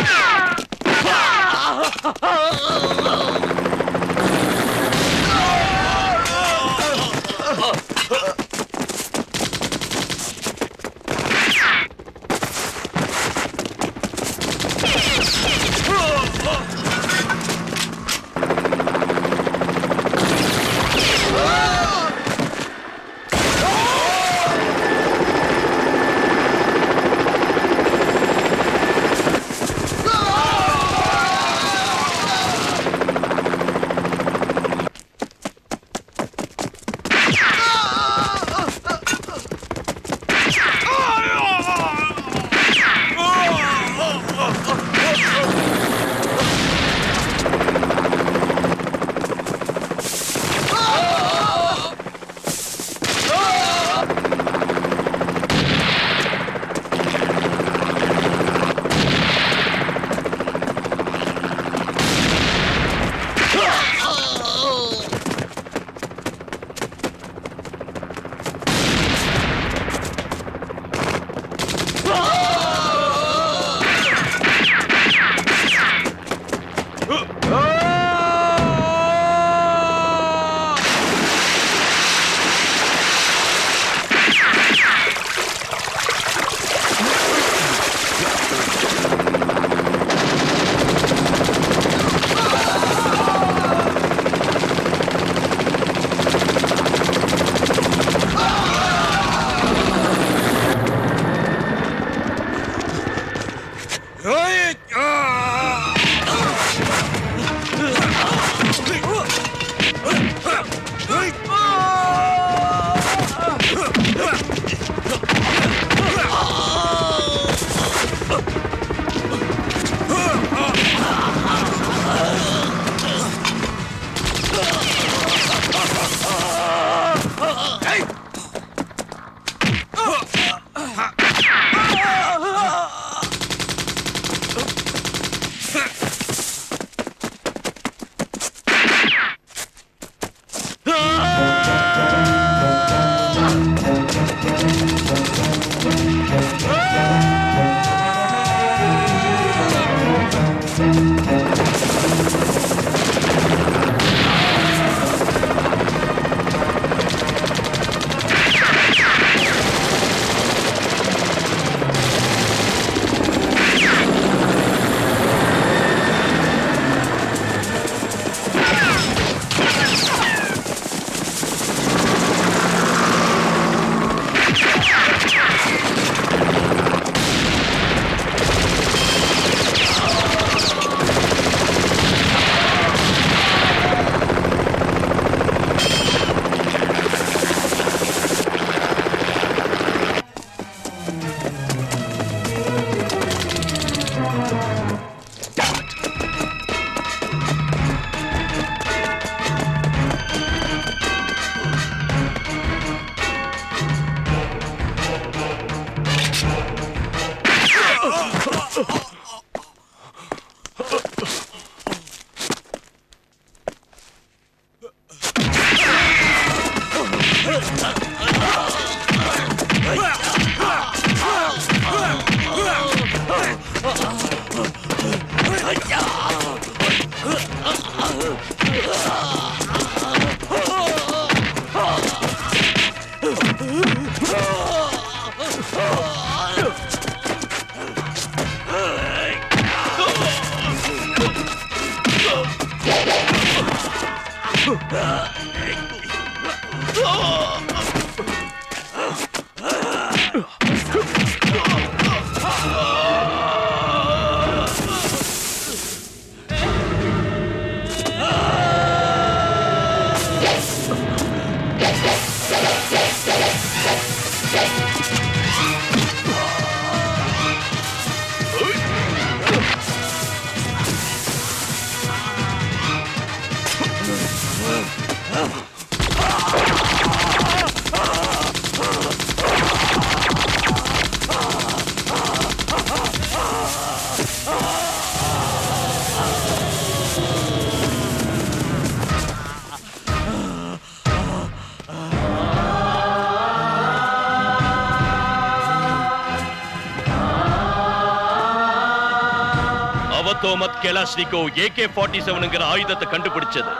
Avtomat Kalashnikov AK forty செவனுங்கிற ஆயுதத்தை கண்டுபிடிச்சது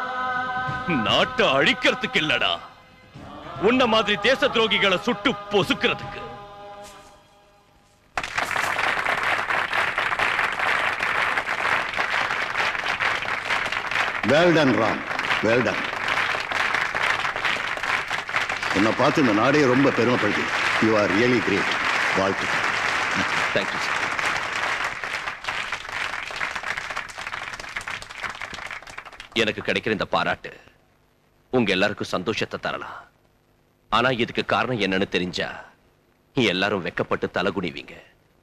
நாட்டை அழிக்கிறதுக்கு இல்லடா உன்ன மாதிரி தேச துரோகிகளை சுட்டு பொசுக்கிறதுக்கு well done Ram well done உன்னை பார்த்து இந்த நாடே ரொம்ப பெருமைப்படுது யூ ஆர் ரியலி கிரேட் வாழ்த்து தேங்க்யூ எனக்கு கிடைக்கிற இந்த பாராட்டு உங்க எல்லாருக்கும் சந்தோஷத்தை தரலாம் ஆனா இதுக்கு காரணம் என்னன்னு தெரிஞ்சா எல்லாரும் வெக்கப்பட்டு தலகுனிவீங்க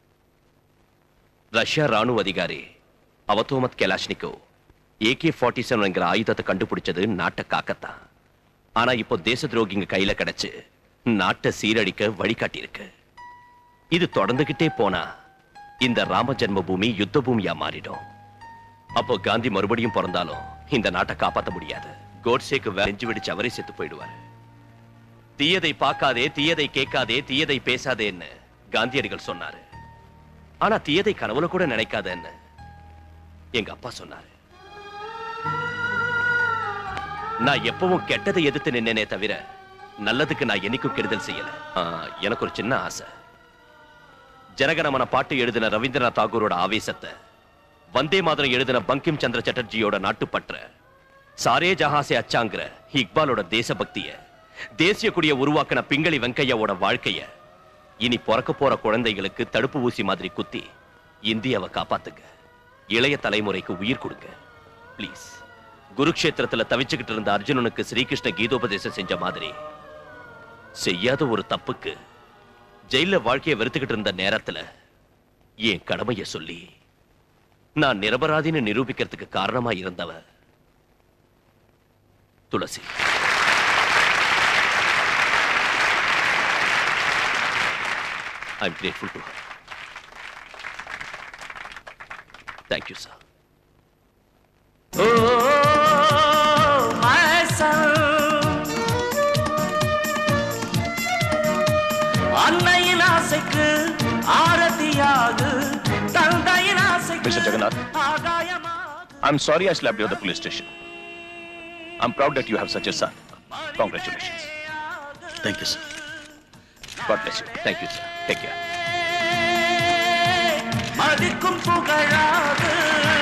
ரஷ்யா ராணுவ அதிகாரி அவதோமத் கெலாஷ்னிகோ ஏகே ஃபார்ட்டி செவன்ங்கிற ஆயுதத்தை கண்டுபிடிச்சது நாட்டை காக்கத்தான் ஆனா இப்போ தேச துரோகிங்க கையில கிடைச்சு நாட்டை சீரழிக்க வழிகாட்டியிருக்கு இது தொடர்ந்துகிட்டே போனா இந்த ராம ஜென்ம பூமி யுத்த பூமியா மாறிடும் அப்போ காந்தி மறுபடியும் பிறந்தாலும் இந்த நாட்டை காப்பாத்த முடியாது கோட்சேக்கு வெஞ்சு வெடிச்சு அவரே செத்து போயிடுவார் தீயதை பார்க்காதே தீயதை கேட்காதே தீயதை பேசாதேன்னு காந்தியடிகள் சொன்னாரு ஆனா தீயதை கனவுல கூட நினைக்காதேன்னு எங்க அப்பா சொன்னாரு நான் எப்பவும் கெட்டதை எதிர்த்து நின்னேனே தவிர நல்லதுக்கு நான் என்னைக்கும் கெடுதல் செய்யல ஆ, எனக்கு ஒரு சின்ன ஆசை ஜனகணமன பாட்டு எழுதின ரவீந்திரநாத் தாகூரோட ஆவேசத்தை வந்தே மாதிரம் எழுதின பங்கிம் சந்திர சட்டர்ஜியோட நாட்டுப்பற்ற சாரே ஜஹாசே அச்சாங்கிற இக்பாலோட தேசபக்திய தேசிய கொடிய உருவாக்கின பிங்களி வெங்கையாவோட வாழ்க்கைய இனி பிறக்க போற குழந்தைகளுக்கு தடுப்பு ஊசி மாதிரி குத்தி இந்தியாவை காப்பாத்துங்க இளைய தலைமுறைக்கு உயிர் கொடுங்க ப்ளீஸ் குருக்ஷேத்திரத்துல தவிச்சுக்கிட்டு இருந்த அர்ஜுனனுக்கு ஸ்ரீகிருஷ்ண கீதோபதேசம் செஞ்ச மாதிரி செய்யாத ஒரு தப்புக்கு ஜெயில வாழ்க்கையை வெறுத்துக்கிட்டு இருந்த நேரத்துல என் கடமைய சொல்லி நான் நிரபராதின்னு நிரூபிக்கிறதுக்கு காரணமா இருந்தவ துளசி I'm grateful to her. Thank you, sir. Oh, my son. அன்னையின் ஆசைக்கு ஆரத்தியாகு தந்தையின் ஆசைக்கு Mr. Jagannath, ஆகாயமா I'm sorry I slapped you at the police station. I'm proud that you have such a son. Congratulations. Thank you, sir. God bless you. Thank you, sir. Take care. மதிக்கும் புகழாகு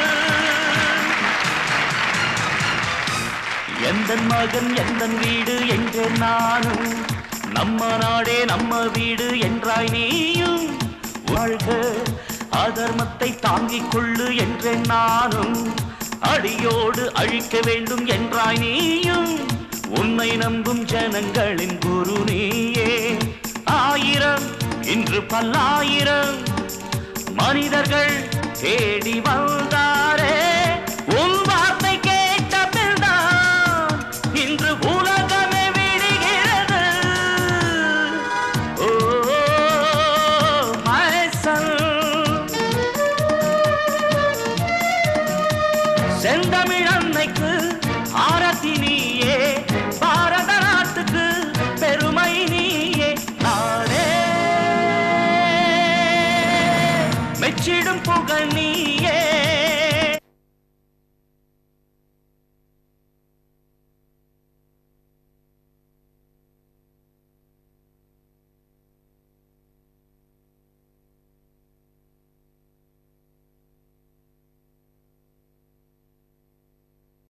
எந்த மகன் எந்த வீடு என்று நானும் நம்ம நாடே நம்ம வீடு என்றாய் நீயும் வாழ்க அதர்மத்தை தாங்கிக் கொள்ளு என்றேன் நானும் அடியோடு அழிக்க வேண்டும் என்றாய் நீயும் உன்னை நம்பும் ஜனங்களின் குரு நீயே ஆயிரம் இன்று பல்லாயிரம் மனிதர்கள் தேடி வந்தாரே உன் வார்த்தை கேட்ட பின்தான் இன்று உலகமே விடுகிறது ஓ my son. செந்தமிழ் அன்னைக்கு ஆரத்தி நீயே பாரத நாட்டுக்கு பெருமை நீயே நாடே மெச்சிடும் புகழ் நீயே